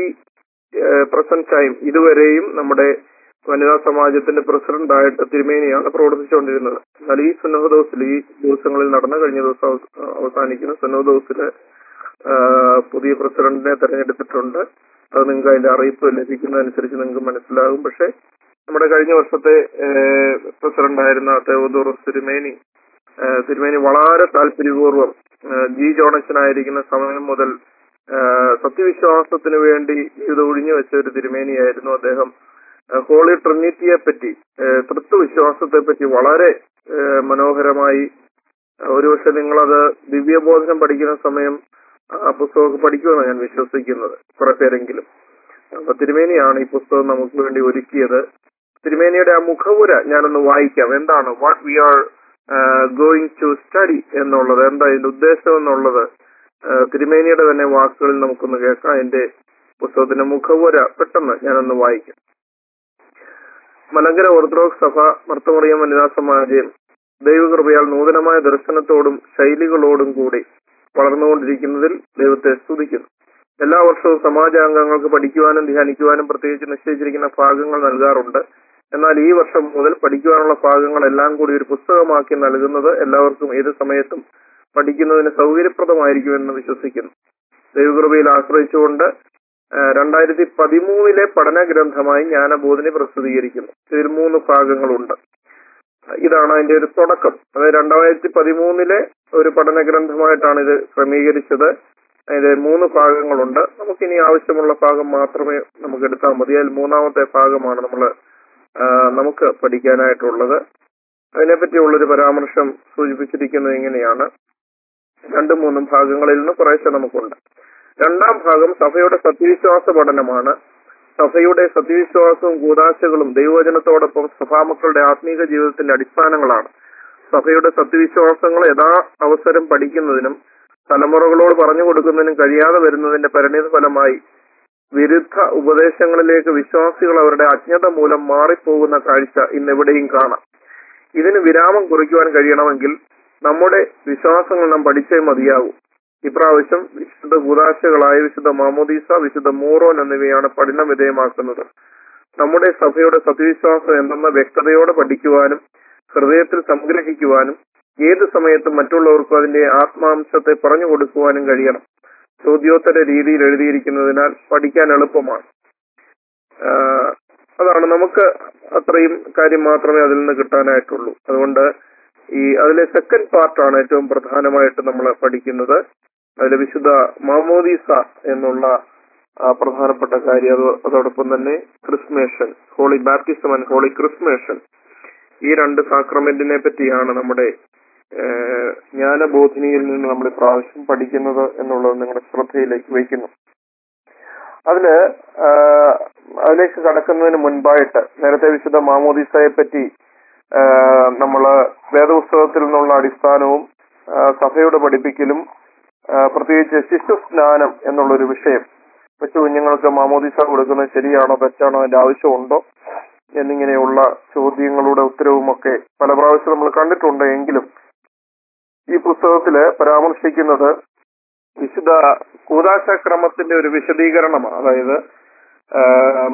S2: പ്രസന്റ് ടൈം ഇതുവരെയും നമ്മുടെ വനിതാ സമാജത്തിന്റെ പ്രസിഡന്റ് ആയിട്ട് തിരുമേനിയാണ് പ്രവർത്തിച്ചുകൊണ്ടിരുന്നത് എന്നാൽ ഈ സുനോദോസിൽ ഈ ദിവസങ്ങളിൽ നടന്ന കഴിഞ്ഞ ദിവസം അവസ്- അവസാനിക്കുന്ന സുനോദോസില് പുതിയ പ്രസിഡന്റിനെ തെരഞ്ഞെടുത്തിട്ടുണ്ട് അത് നിങ്ങൾക്ക് അതിന്റെ അറിയിപ്പ് ലഭിക്കുന്നതനുസരിച്ച് നിങ്ങൾക്ക് മനസ്സിലാകും പക്ഷെ നമ്മുടെ കഴിഞ്ഞ വർഷത്തെ പ്രസിഡന്റ് ആയിരുന്ന തെവോദോറസ് തിരുമേനി ആ, തിരുമേനി വളരെ താല്പര്യപൂർവ്വം ആ, ജി ജോണച്ചനായിരിക്കുന്ന സമയം മുതൽ ആ, സത്യവിശ്വാസത്തിന് വേണ്ടി ഇത് ഒഴിഞ്ഞു വെച്ച ഒരു തിരുമേനിയായിരുന്നു അദ്ദേഹം ആ, ഹോളി ട്രിനിറ്റിയെ പറ്റി ആ, തൃത്വവിശ്വാസത്തെ പറ്റി വളരെ ആ, മനോഹരമായി ആ, ഒരുപക്ഷെ നിങ്ങളത് ദിവ്യബോധനം പഠിക്കുന്ന സമയം ആ പുസ്തകമൊക്കെ പഠിക്കുമെന്നാണ് ഞാൻ വിശ്വസിക്കുന്നത് കുറെ പേരെങ്കിലും അപ്പൊ തിരുമേനിയാണ് ഈ പുസ്തകം നമുക്ക് വേണ്ടി ഒരുക്കിയത് തിരുമേനിയുടെ ആ മുഖവുര ഞാനൊന്ന് വായിക്കാം എന്താണ് what we are going to study എന്നുള്ളത് എന്താ ഇതിന്റെ ഉദ്ദേശം എന്നുള്ളത് ആ, തിരുമേനിയുടെ തന്നെ വാക്കുകളിൽ നമുക്കൊന്ന് കേൾക്കാം അതിന്റെ പുസ്തകത്തിന്റെ മുഖവുര പെട്ടെന്ന് ഞാനൊന്ന് വായിക്കാം മലങ്കര ഓർത്തഡോക്സ് സഭ മർത്തമറിയം വനിതാ സമാജം ദൈവകൃപയാൽ നൂതനമായ ദർശനത്തോടും ശൈലികളോടും കൂടി വളർന്നുകൊണ്ടിരിക്കുന്നതിൽ ദൈവത്തെ സ്തുതിക്കുന്നു എല്ലാ വർഷവും സമാജാംഗങ്ങൾക്ക് പഠിക്കുവാനും ധ്യാനിക്കുവാനും പ്രത്യേകിച്ച് നിശ്ചയിച്ചിരിക്കുന്ന ഭാഗങ്ങൾ നൽകാറുണ്ട് എന്നാൽ ഈ വർഷം മുതൽ പഠിക്കുവാനുള്ള ഭാഗങ്ങളെല്ലാം കൂടി ഒരു പുസ്തകമാക്കി നൽകുന്നത് എല്ലാവർക്കും ഏത് സമയത്തും പഠിക്കുന്നതിന് സൗകര്യപ്രദമായിരിക്കുമെന്ന് വിശ്വസിക്കുന്നു ദൈവകൃപയിൽ ആശ്രയിച്ചുകൊണ്ട് ആ, രണ്ടായിരത്തി പതിമൂന്നിലെ പഠന ഗ്രന്ഥമായി ജ്ഞാനബോധിനി പ്രസിദ്ധീകരിക്കുന്നു ഇതിൽ മൂന്ന് ഭാഗങ്ങളുണ്ട് ഇതാണ് അതിന്റെ ഒരു തുടക്കം അതായത് രണ്ടായിരത്തി പതിമൂന്നിലെ ഒരു പഠന ഗ്രന്ഥമായിട്ടാണ് ഇത് ക്രമീകരിച്ചത് അതിന്റെ മൂന്ന് ഭാഗങ്ങളുണ്ട് നമുക്കിനി ആവശ്യമുള്ള ഭാഗം മാത്രമേ നമുക്ക് എടുത്താൽ മതി അതിൽ മൂന്നാമത്തെ ഭാഗമാണ് നമ്മൾ നമുക്ക് പഠിക്കാനായിട്ടുള്ളത് അതിനെപ്പറ്റിയുള്ളൊരു പരാമർശം സൂചിപ്പിച്ചിരിക്കുന്നത് ഇങ്ങനെയാണ് രണ്ടും മൂന്നും ഭാഗങ്ങളിൽ നിന്ന് കുറേശ്ശെ നമുക്കുണ്ട് രണ്ടാം ഭാഗം സഭയുടെ സത്യവിശ്വാസ പഠനമാണ് സഭയുടെ സത്യവിശ്വാസവും കൂതാശകളും ദൈവവചനത്തോടൊപ്പം സഭാമക്കളുടെ ആത്മീക ജീവിതത്തിന്റെ അടിസ്ഥാനങ്ങളാണ് സഭയുടെ സത്യവിശ്വാസങ്ങൾ യഥാ അവസരം പഠിക്കുന്നതിനും തലമുറകളോട് പറഞ്ഞു കൊടുക്കുന്നതിനും കഴിയാതെ വരുന്നതിന്റെ പരിണിത ഫലമായി വിരുദ്ധ ഉപദേശങ്ങളിലേക്ക് വിശ്വാസികൾ അവരുടെ അജ്ഞത മൂലം മാറിപ്പോകുന്ന കാഴ്ച ഇന്നെവിടെയും കാണാം ഇതിന് വിരാമം കുറിക്കുവാൻ കഴിയണമെങ്കിൽ നമ്മുടെ വിശ്വാസങ്ങൾ നാം പഠിച്ചേ മതിയാകൂ ഇപ്രാവശ്യം വിശുദ്ധ കൂതാശകളായ വിശുദ്ധ മാമോദീസ വിശുദ്ധ മൂറോൻ എന്നിവയാണ് പഠന വിധേയമാക്കുന്നത് നമ്മുടെ സഭയുടെ സത്യവിശ്വാസം എന്തെന്ന വ്യക്തതയോടെ പഠിക്കുവാനും ഹൃദയത്തിൽ സംഗ്രഹിക്കുവാനും ഏത് സമയത്തും മറ്റുള്ളവർക്കും അതിന്റെ ആത്മാംശത്തെ പറഞ്ഞു കൊടുക്കുവാനും കഴിയണം ചോദ്യോത്തര രീതിയിൽ എഴുതിയിരിക്കുന്നതിനാൽ പഠിക്കാൻ എളുപ്പമാണ് ആഹ് അതാണ് നമുക്ക് അത്രയും കാര്യം മാത്രമേ അതിൽ നിന്ന് കിട്ടാനായിട്ടുള്ളൂ അതുകൊണ്ട് ഈ അതിലെ സെക്കൻഡ് പാർട്ടാണ് ഏറ്റവും പ്രധാനമായിട്ട് നമ്മൾ പഠിക്കുന്നത് അതിലെ വിശുദ്ധ മാമോദീസ എന്നുള്ള ആ, പ്രധാനപ്പെട്ട കാര്യം അത് അതോടൊപ്പം തന്നെ chrismation holy baptism and holy chrismation ഈ രണ്ട് സാക്രമെന്റിനെ പറ്റിയാണ് നമ്മുടെ ഏഹ്, ജ്ഞാനബോധിനിയിൽ നിന്ന് നമ്മൾ പ്രാവശ്യം പഠിക്കുന്നത് എന്നുള്ളത് നിങ്ങളുടെ ശ്രദ്ധയിലേക്ക് വയ്ക്കുന്നു അതില് ആ, അതിലേക്ക് കടക്കുന്നതിന് മുൻപായിട്ട് നേരത്തെ വിശുദ്ധ മാമോദിസയെ പറ്റി ആ, നമ്മള് വേദപുസ്തകത്തിൽ നിന്നുള്ള അടിസ്ഥാനവും ആ, സഭയുടെ പഠിപ്പിക്കലും ആ, പ്രത്യേകിച്ച് ശിശു സ്നാനം എന്നുള്ളൊരു വിഷയം കൊച്ചു കുഞ്ഞുങ്ങൾക്ക് മാമോദിസ കൊടുക്കുന്നത് ശരിയാണോ തെറ്റാണോ അതിന്റെ ആവശ്യമുണ്ടോ എന്നിങ്ങനെയുള്ള ചോദ്യങ്ങളുടെ ഉത്തരവുമൊക്കെ പല പ്രാവശ്യം നമ്മൾ കണ്ടിട്ടുണ്ട് എങ്കിലും ഈ പുസ്തകത്തില് പരാമർശിക്കുന്നത് വിശുദ്ധ കൂതാശക്രമത്തിന്റെ ഒരു വിശദീകരണമാണ് അതായത് ആം,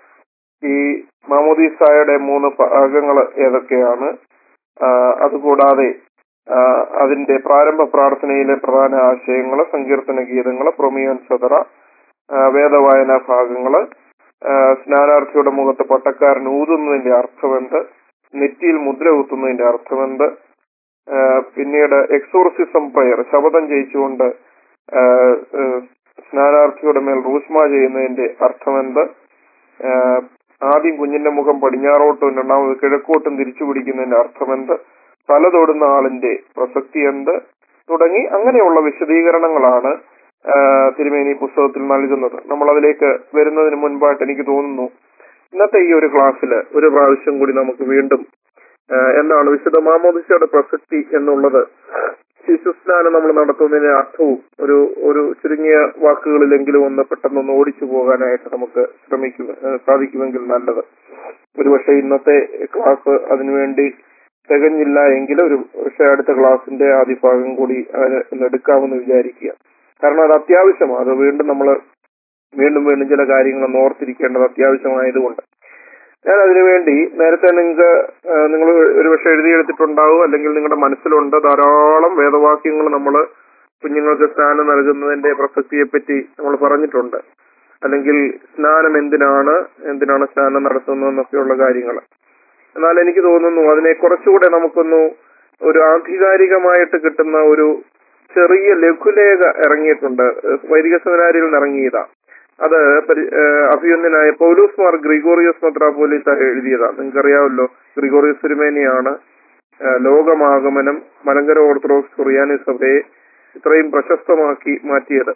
S2: ഈ മാമോദീസായുടെ മൂന്ന് ഭാഗങ്ങൾ ഏതൊക്കെയാണ് ആ, അതുകൂടാതെ ആ, അതിന്റെ പ്രാരംഭ പ്രാർത്ഥനയിലെ പ്രധാന ആശയങ്ങൾ സങ്കീർത്തന ഗീതങ്ങൾ പ്രൊമിയൻ സദറ ആ, വേദവായന ഭാഗങ്ങള് ആ, സ്നാനാർത്ഥിയുടെ മുഖത്ത് പട്ടക്കാരൻ ഊതുന്നതിന്റെ അർത്ഥമെന്ത് നെറ്റിയിൽ മുദ്ര കുത്തുന്നതിന്റെ അർത്ഥമെന്ത് ആ, പിന്നീട് എക്സോർസിസം പ്രയർ ശബദം ജയിച്ചുകൊണ്ട് ആ, ആ, സ്നാനാർത്ഥിയുടെ മേൽ റൂഷ്മ ചെയ്യുന്നതിന്റെ അർത്ഥമെന്ത് ആ, ആദ്യം കുഞ്ഞിന്റെ മുഖം പടിഞ്ഞാറോട്ടും രണ്ടാമത് കിഴക്കോട്ടും തിരിച്ചു പിടിക്കുന്നതിന്റെ അർത്ഥമെന്ത് തല തൊടുന്ന ആളിന്റെ പ്രസക്തി എന്ത് തുടങ്ങി അങ്ങനെയുള്ള വിശദീകരണങ്ങളാണ് ആ, തിരുമേനി പുസ്തകത്തിൽ നൽകുന്നത് നമ്മൾ അതിലേക്ക് വരുന്നതിന് മുൻപായിട്ട് എനിക്ക് തോന്നുന്നു ഇന്നത്തെ ഈ ഒരു ക്ലാസ്സിൽ ഒരു പ്രാവശ്യം കൂടി നമുക്ക് വീണ്ടും ആ, എന്താണ് വിശുദ്ധ മാമോദിസയുടെ പ്രസക്തി എന്നുള്ളത് ശിശുസ്നാനം നമ്മൾ നടത്തുന്നതിന്റെ അർത്ഥവും ഒരു ഒരു ചുരുങ്ങിയ വാക്കുകളിലെങ്കിലും ഒന്ന് പെട്ടെന്നൊന്ന് ഓടിച്ചു പോകാനായിട്ട് നമുക്ക് ശ്രമിക്കുക ആ, സാധിക്കുമെങ്കിൽ നല്ലത് ഒരുപക്ഷെ ഇന്നത്തെ ക്ലാസ് അതിനുവേണ്ടി തികഞ്ഞില്ല എങ്കിൽ ഒരു പക്ഷേ അടുത്ത ക്ലാസിന്റെ ആദ്യ ഭാഗം കൂടി അതിന് ഒന്ന് എടുക്കാമെന്ന് വിചാരിക്കുക കാരണം അത് അത്യാവശ്യമാണ് അത് വീണ്ടും നമ്മൾ വീണ്ടും വീണ്ടും ചില കാര്യങ്ങൾ ഓർത്തിരിക്കേണ്ടത് അത്യാവശ്യമായതുകൊണ്ട് ഞാൻ അതിനുവേണ്ടി നേരത്തെ നിങ്ങൾക്ക് നിങ്ങൾ ഒരുപക്ഷെ എഴുതിയെടുത്തിട്ടുണ്ടാവും അല്ലെങ്കിൽ നിങ്ങളുടെ മനസ്സിലുണ്ട് ധാരാളം വേദവാക്യങ്ങൾ നമ്മൾ കുഞ്ഞുങ്ങൾക്ക് സ്നാനം നൽകുന്നതിന്റെ പ്രസക്തിയെപ്പറ്റി നമ്മൾ പറഞ്ഞിട്ടുണ്ട് അല്ലെങ്കിൽ സ്നാനം എന്തിനാണ് എന്തിനാണ് സ്നാനം നടത്തുന്നതെന്നൊക്കെയുള്ള കാര്യങ്ങൾ എന്നാൽ എനിക്ക് തോന്നുന്നു അതിനെ കുറച്ചുകൂടെ നമുക്കൊന്ന് ഒരു ആധികാരികമായിട്ട് കിട്ടുന്ന ഒരു ചെറിയ ലഘുലേഖ ഇറങ്ങിയിട്ടുണ്ട് ഏഹ് വൈദിക സെമിനാരിയിൽ നിന്ന് ഇറങ്ങിയതാ അത് പരി- ഏഹ് അഭിയന്യനായ പൗലൂസ് മാർ ഗ്രിഗോറിയസ് മെത്രാപോലിത്ത എഴുതിയതാ നിങ്ങൾക്കറിയാമല്ലോ ഗ്രിഗോറിയസ് തിരുമേനിയാണ് ഏഹ് ലോകമാഗമനം മലങ്കര ഓർത്തഡോക്സ് കൊറിയാനി സഭയെ ഇത്രയും പ്രശസ്തമാക്കി മാറ്റിയത്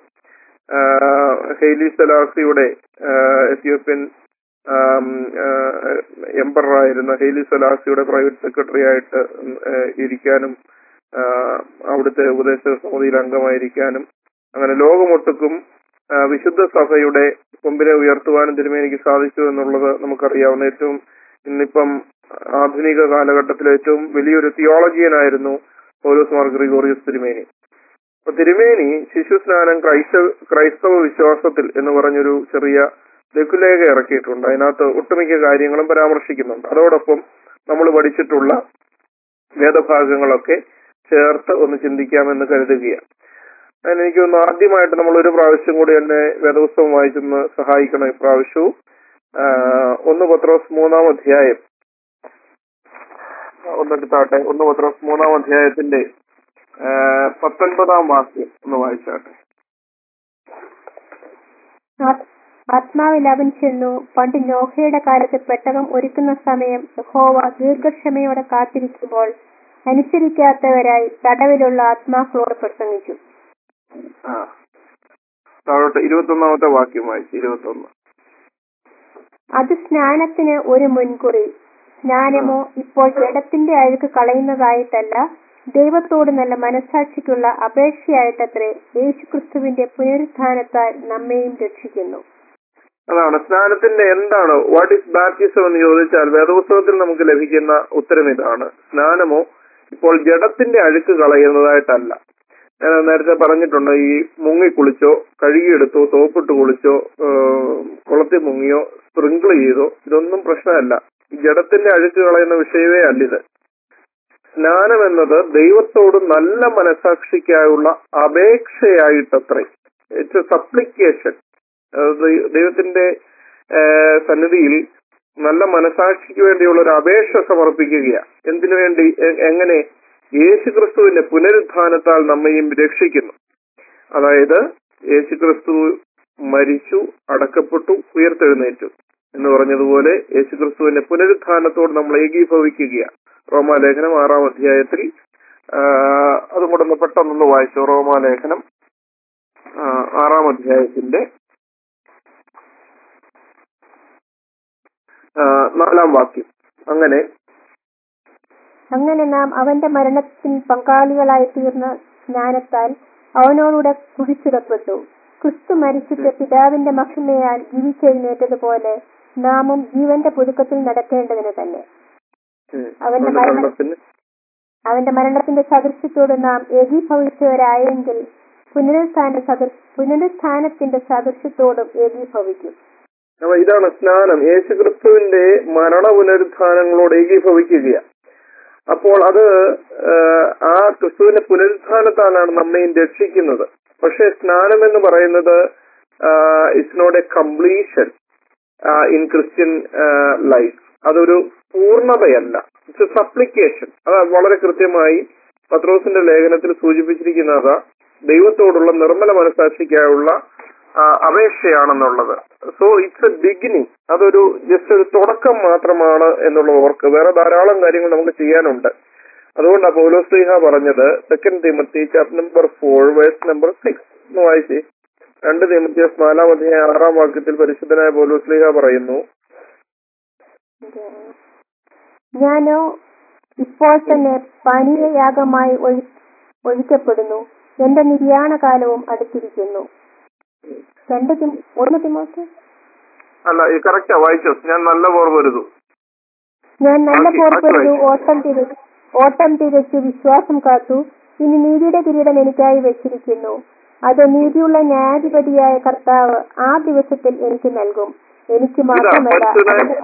S2: ആഹ് ഹെയ്ലി സലാസിയുടെ ആഹ് എത്യോപ്യൻ ആം, ആഹ് എംപററായിരുന്ന ഹെയ്ലി സലാസിയുടെ പ്രൈവറ്റ് സെക്രട്ടറി ആയിട്ട് ഉം, ഏഹ് ഇരിക്കാനും ആഹ് അവിടുത്തെ ഉപദേശക സമിതിയിൽ അംഗമായിരിക്കാനും അങ്ങനെ ലോകമൊട്ടുക്കും ആഹ് വിശുദ്ധ സഭയുടെ കൊമ്പിനെ ഉയർത്തുവാനും തിരുമേനിക്ക് സാധിച്ചു എന്നുള്ളത് നമുക്കറിയാവുന്ന ഏറ്റവും ഇന്നിപ്പം ആധുനിക കാലഘട്ടത്തിലെ ഏറ്റവും വലിയൊരു തിയോളജിയനായിരുന്നു പൗലോസ് മാർ ഗ്രിഗോറിയസ് തിരുമേനി അപ്പൊ തിരുമേനി ശിശു സ്നാനം ക്രൈസ്തവ ക്രൈസ്തവ വിശ്വാസത്തിൽ എന്ന് പറഞ്ഞൊരു ചെറിയ ലഘുലേഖ ഇറക്കിയിട്ടുണ്ട് അതിനകത്ത് ഒട്ടുമിക്ക കാര്യങ്ങളും പരാമർശിക്കുന്നുണ്ട് അതോടൊപ്പം നമ്മൾ പഠിച്ചിട്ടുള്ള വേദഭാഗങ്ങളൊക്കെ ചേർത്ത് ഒന്ന് ചിന്തിക്കാമെന്ന് കരുതുകയാണ് അതിന് എനിക്ക് തോന്നുന്നു ആദ്യമായിട്ട് നമ്മൾ ഒരു പ്രാവശ്യം കൂടി എന്നെ വേദപുസ്തകം വായിച്ചൊന്ന് സഹായിക്കണം ഇപ്രാവശ്യവും ആഹ് ഒന്ന് പത്രോസ് മൂന്നാം അധ്യായം ഒന്നെടുത്താട്ടെ ഒന്ന് പത്രോസ് മൂന്നാം അധ്യായത്തിന്റെ ആഹ് പത്തൊൻപതാം വാക്യം ഒന്ന് വായിച്ചാട്ടെ
S1: ആ- ആത്മാവിൽ അവൻ ചെന്നു പണ്ട് നോഹയുടെ കാലത്ത് പെട്ടകം ഒരുക്കുന്ന സമയം യഹോവ ദീർഘക്ഷമയോടെ കാത്തിരിക്കുമ്പോൾ അനുസരിക്കാത്തവരായി തടവിലുള്ള ആത്മാക്കളോട് പ്രസംഗിച്ചു
S2: ആ താഴോട്ട് ഇരുപത്തൊന്നാമത്തെ വാക്യം വായിച്ചു ഇരുപത്തൊന്ന്
S1: അത് സ്നാനത്തിന് ഒരു മുൻകുറി സ്നാനമോ ഇപ്പോൾ ജഡത്തിന്റെ അഴുക്ക് കളയുന്നതായിട്ടല്ല ദൈവത്തോട് നല്ല മനസാക്ഷിക്കുള്ള അപേക്ഷയായിട്ടത്രേ യേശുക്രിസ്തുവിന്റെ പുനരുത്ഥാനത്താൽ നമ്മെയും രക്ഷിക്കുന്നു
S2: അതാണ് സ്നാനത്തിന്റെ എന്താണ് വാട്ട് ഈസ് ബാപ്റ്റിസം എന്ന് ചോദിച്ചാൽ വേദപുസ്തകത്തിൽ നമുക്ക് ലഭിക്കുന്ന ഉത്തരം ഇതാണ് സ്നാനമോ ഇപ്പോൾ ജഡത്തിന്റെ അഴുക്ക് കളയുന്നതായിട്ടല്ല ഞാൻ നേരത്തെ പറഞ്ഞിട്ടുണ്ട് ഈ മുങ്ങി കുളിച്ചോ കഴുകിയെടുത്തോ സോപ്പിട്ട് കുളിച്ചോ ഏഹ്, കുളത്തിൽ മുങ്ങിയോ സ്പ്രിങ്കിൾ ചെയ്തോ ഇതൊന്നും പ്രശ്നമല്ല ഈ ജഡത്തിന്റെ അഴുക്ക് കളയുന്ന വിഷയമേ അല്ലിത് സ്നാനം എന്നത് ദൈവത്തോട് നല്ല മനസാക്ഷിക്കായുള്ള അപേക്ഷയായിട്ടത്രേ ഇറ്റ്സ് എ സപ്ലിക്കേഷൻ ദൈവത്തിന്റെ ഏഹ്, സന്നിധിയിൽ നല്ല മനസാക്ഷിക്ക് വേണ്ടിയുള്ള ഒരു അപേക്ഷ സമർപ്പിക്കുകയാണ് എന്തിനു വേണ്ടി എ- എങ്ങനെ യേശുക്രിസ്തുവിന്റെ പുനരുത്ഥാനത്താൽ നമ്മയും രക്ഷിക്കുന്നു അതായത് യേശുക്രിസ്തു മരിച്ചു അടക്കപ്പെട്ടു ഉയർത്തെഴുന്നേറ്റു എന്ന് പറഞ്ഞതുപോലെ യേശുക്രിസ്തുവിന്റെ പുനരുത്ഥാനത്തോട് നമ്മൾ ഏകീഭവിക്കുകയാണ് റോമാലേഖനം ആറാം അധ്യായത്തിൽ ആ, അതും കൂടെ ഒന്ന് പെട്ടെന്നൊന്ന് വായിച്ചു റോമാലേഖനം ആ, ആറാം അധ്യായത്തിന്റെ ആ, നാലാം വാക്യം അങ്ങനെ
S1: അങ്ങനെ നാം അവന്റെ മരണത്തിൽ പങ്കാളികളായി തീർന്ന സ്നാനത്താൽ അവനോടുകൂടെ കുഴിച്ചിടപ്പെട്ടു ക്രിസ്തു മരിച്ചിട്ട് പിതാവിന്റെ മഹിമയാൽ ജീവിച്ചെഴുന്നേറ്റതുപോലെ നാമും ജീവന്റെ പുതുക്കത്തിൽ നടക്കേണ്ടതിന് തന്നെ
S2: ഉം,
S1: അവന്റെ
S2: അവന്റെ
S1: മരണം-
S2: മരണത്തിന്
S1: അവന്റെ മരണത്തിന്റെ സദൃശ്യത്തോട് നാം ഏകീഭവിച്ചവരായെങ്കിൽ പുനരുത്ഥാന സദൃ പുനരുത്ഥാനത്തിന്റെ സദൃശ്യത്തോടും ഏകീഭവിക്കും
S2: അപ്പൊ ഇതാണ് സ്നാനം യേശുക്രിസ്തുവിന്റെ മരണ പുനരുത്ഥാനങ്ങളോട് ഏകീഭവിക്കുകയാണ് അപ്പോൾ അത് ആഹ്, ആ ക്രിസ്തുവിന്റെ പുനരുത്ഥാനത്താലാണ് നമ്മയും രക്ഷിക്കുന്നത് പക്ഷെ സ്നാനം എന്ന് പറയുന്നത് it's not a completion in Christian life അതൊരു പൂർണ്ണതയല്ല ഇറ്റ്സ് എ സപ്ലിക്കേഷൻ അത് വളരെ കൃത്യമായി പത്രോസിന്റെ ലേഖനത്തിൽ സൂചിപ്പിച്ചിരിക്കുന്നത് ദൈവത്തോടുള്ള നിർമ്മല മനസാക്ഷിക്കായുള്ള ആ, അപേക്ഷയാണെന്നുള്ളത് സോ ഇറ്റ്സ് എ ബിഗിനിങ് അതൊരു ജസ്റ്റ് ഒരു തുടക്കം മാത്രമാണ് എന്നുള്ളത് ഓർക്ക് വേറെ ധാരാളം കാര്യങ്ങൾ നമുക്ക് ചെയ്യാനുണ്ട് അതുകൊണ്ടാണ് പൗലോസ്ലിഹ പറഞ്ഞത് second Timothy chapter number four verse number six എന്ന് വായിച്ചേ രണ്ട് തിമത്തിയസ് നാലാം അധ്യായം ആറാം വാക്യത്തിൽ പരിശുദ്ധനായ പൗലോസ്ലിഹ പറയുന്നു
S1: ഞാനോ ഇപ്പോൾ തന്നെ പാനീയയാഗമായി ഒഴി- ഒഴിക്കപ്പെടുന്നു എന്റെ നിര്യാണ കാലവും അടുത്തിരിക്കുന്നു രണ്ട് തിമ- ഒന്ന് തിമോത്തി
S2: അല്ല ഈ കറക്റ്റാ വായിച്ചോ ഞാൻ നല്ല ഓർമ്മരുതു
S1: ഞാൻ നല്ല
S2: ബാക്കി-
S1: പോർപ്പൊരു
S2: ബാക്കി
S1: ഓട്ടം തിരി ഓട്ടം തിരിച്ചു വിശ്വാസം കാത്തു ഇനി നീതിയുടെ കിരീടം എനിക്കായി വെച്ചിരിക്കുന്നു അത് നീതിയുള്ള ന്യായാധിപതിയായ കർത്താവ് ആ ദിവസത്തിൽ എനിക്ക് നൽകും എനിക്ക് മാത്രമല്ല
S2: പരിശുദ്ധനായ-
S1: അവന്റെ-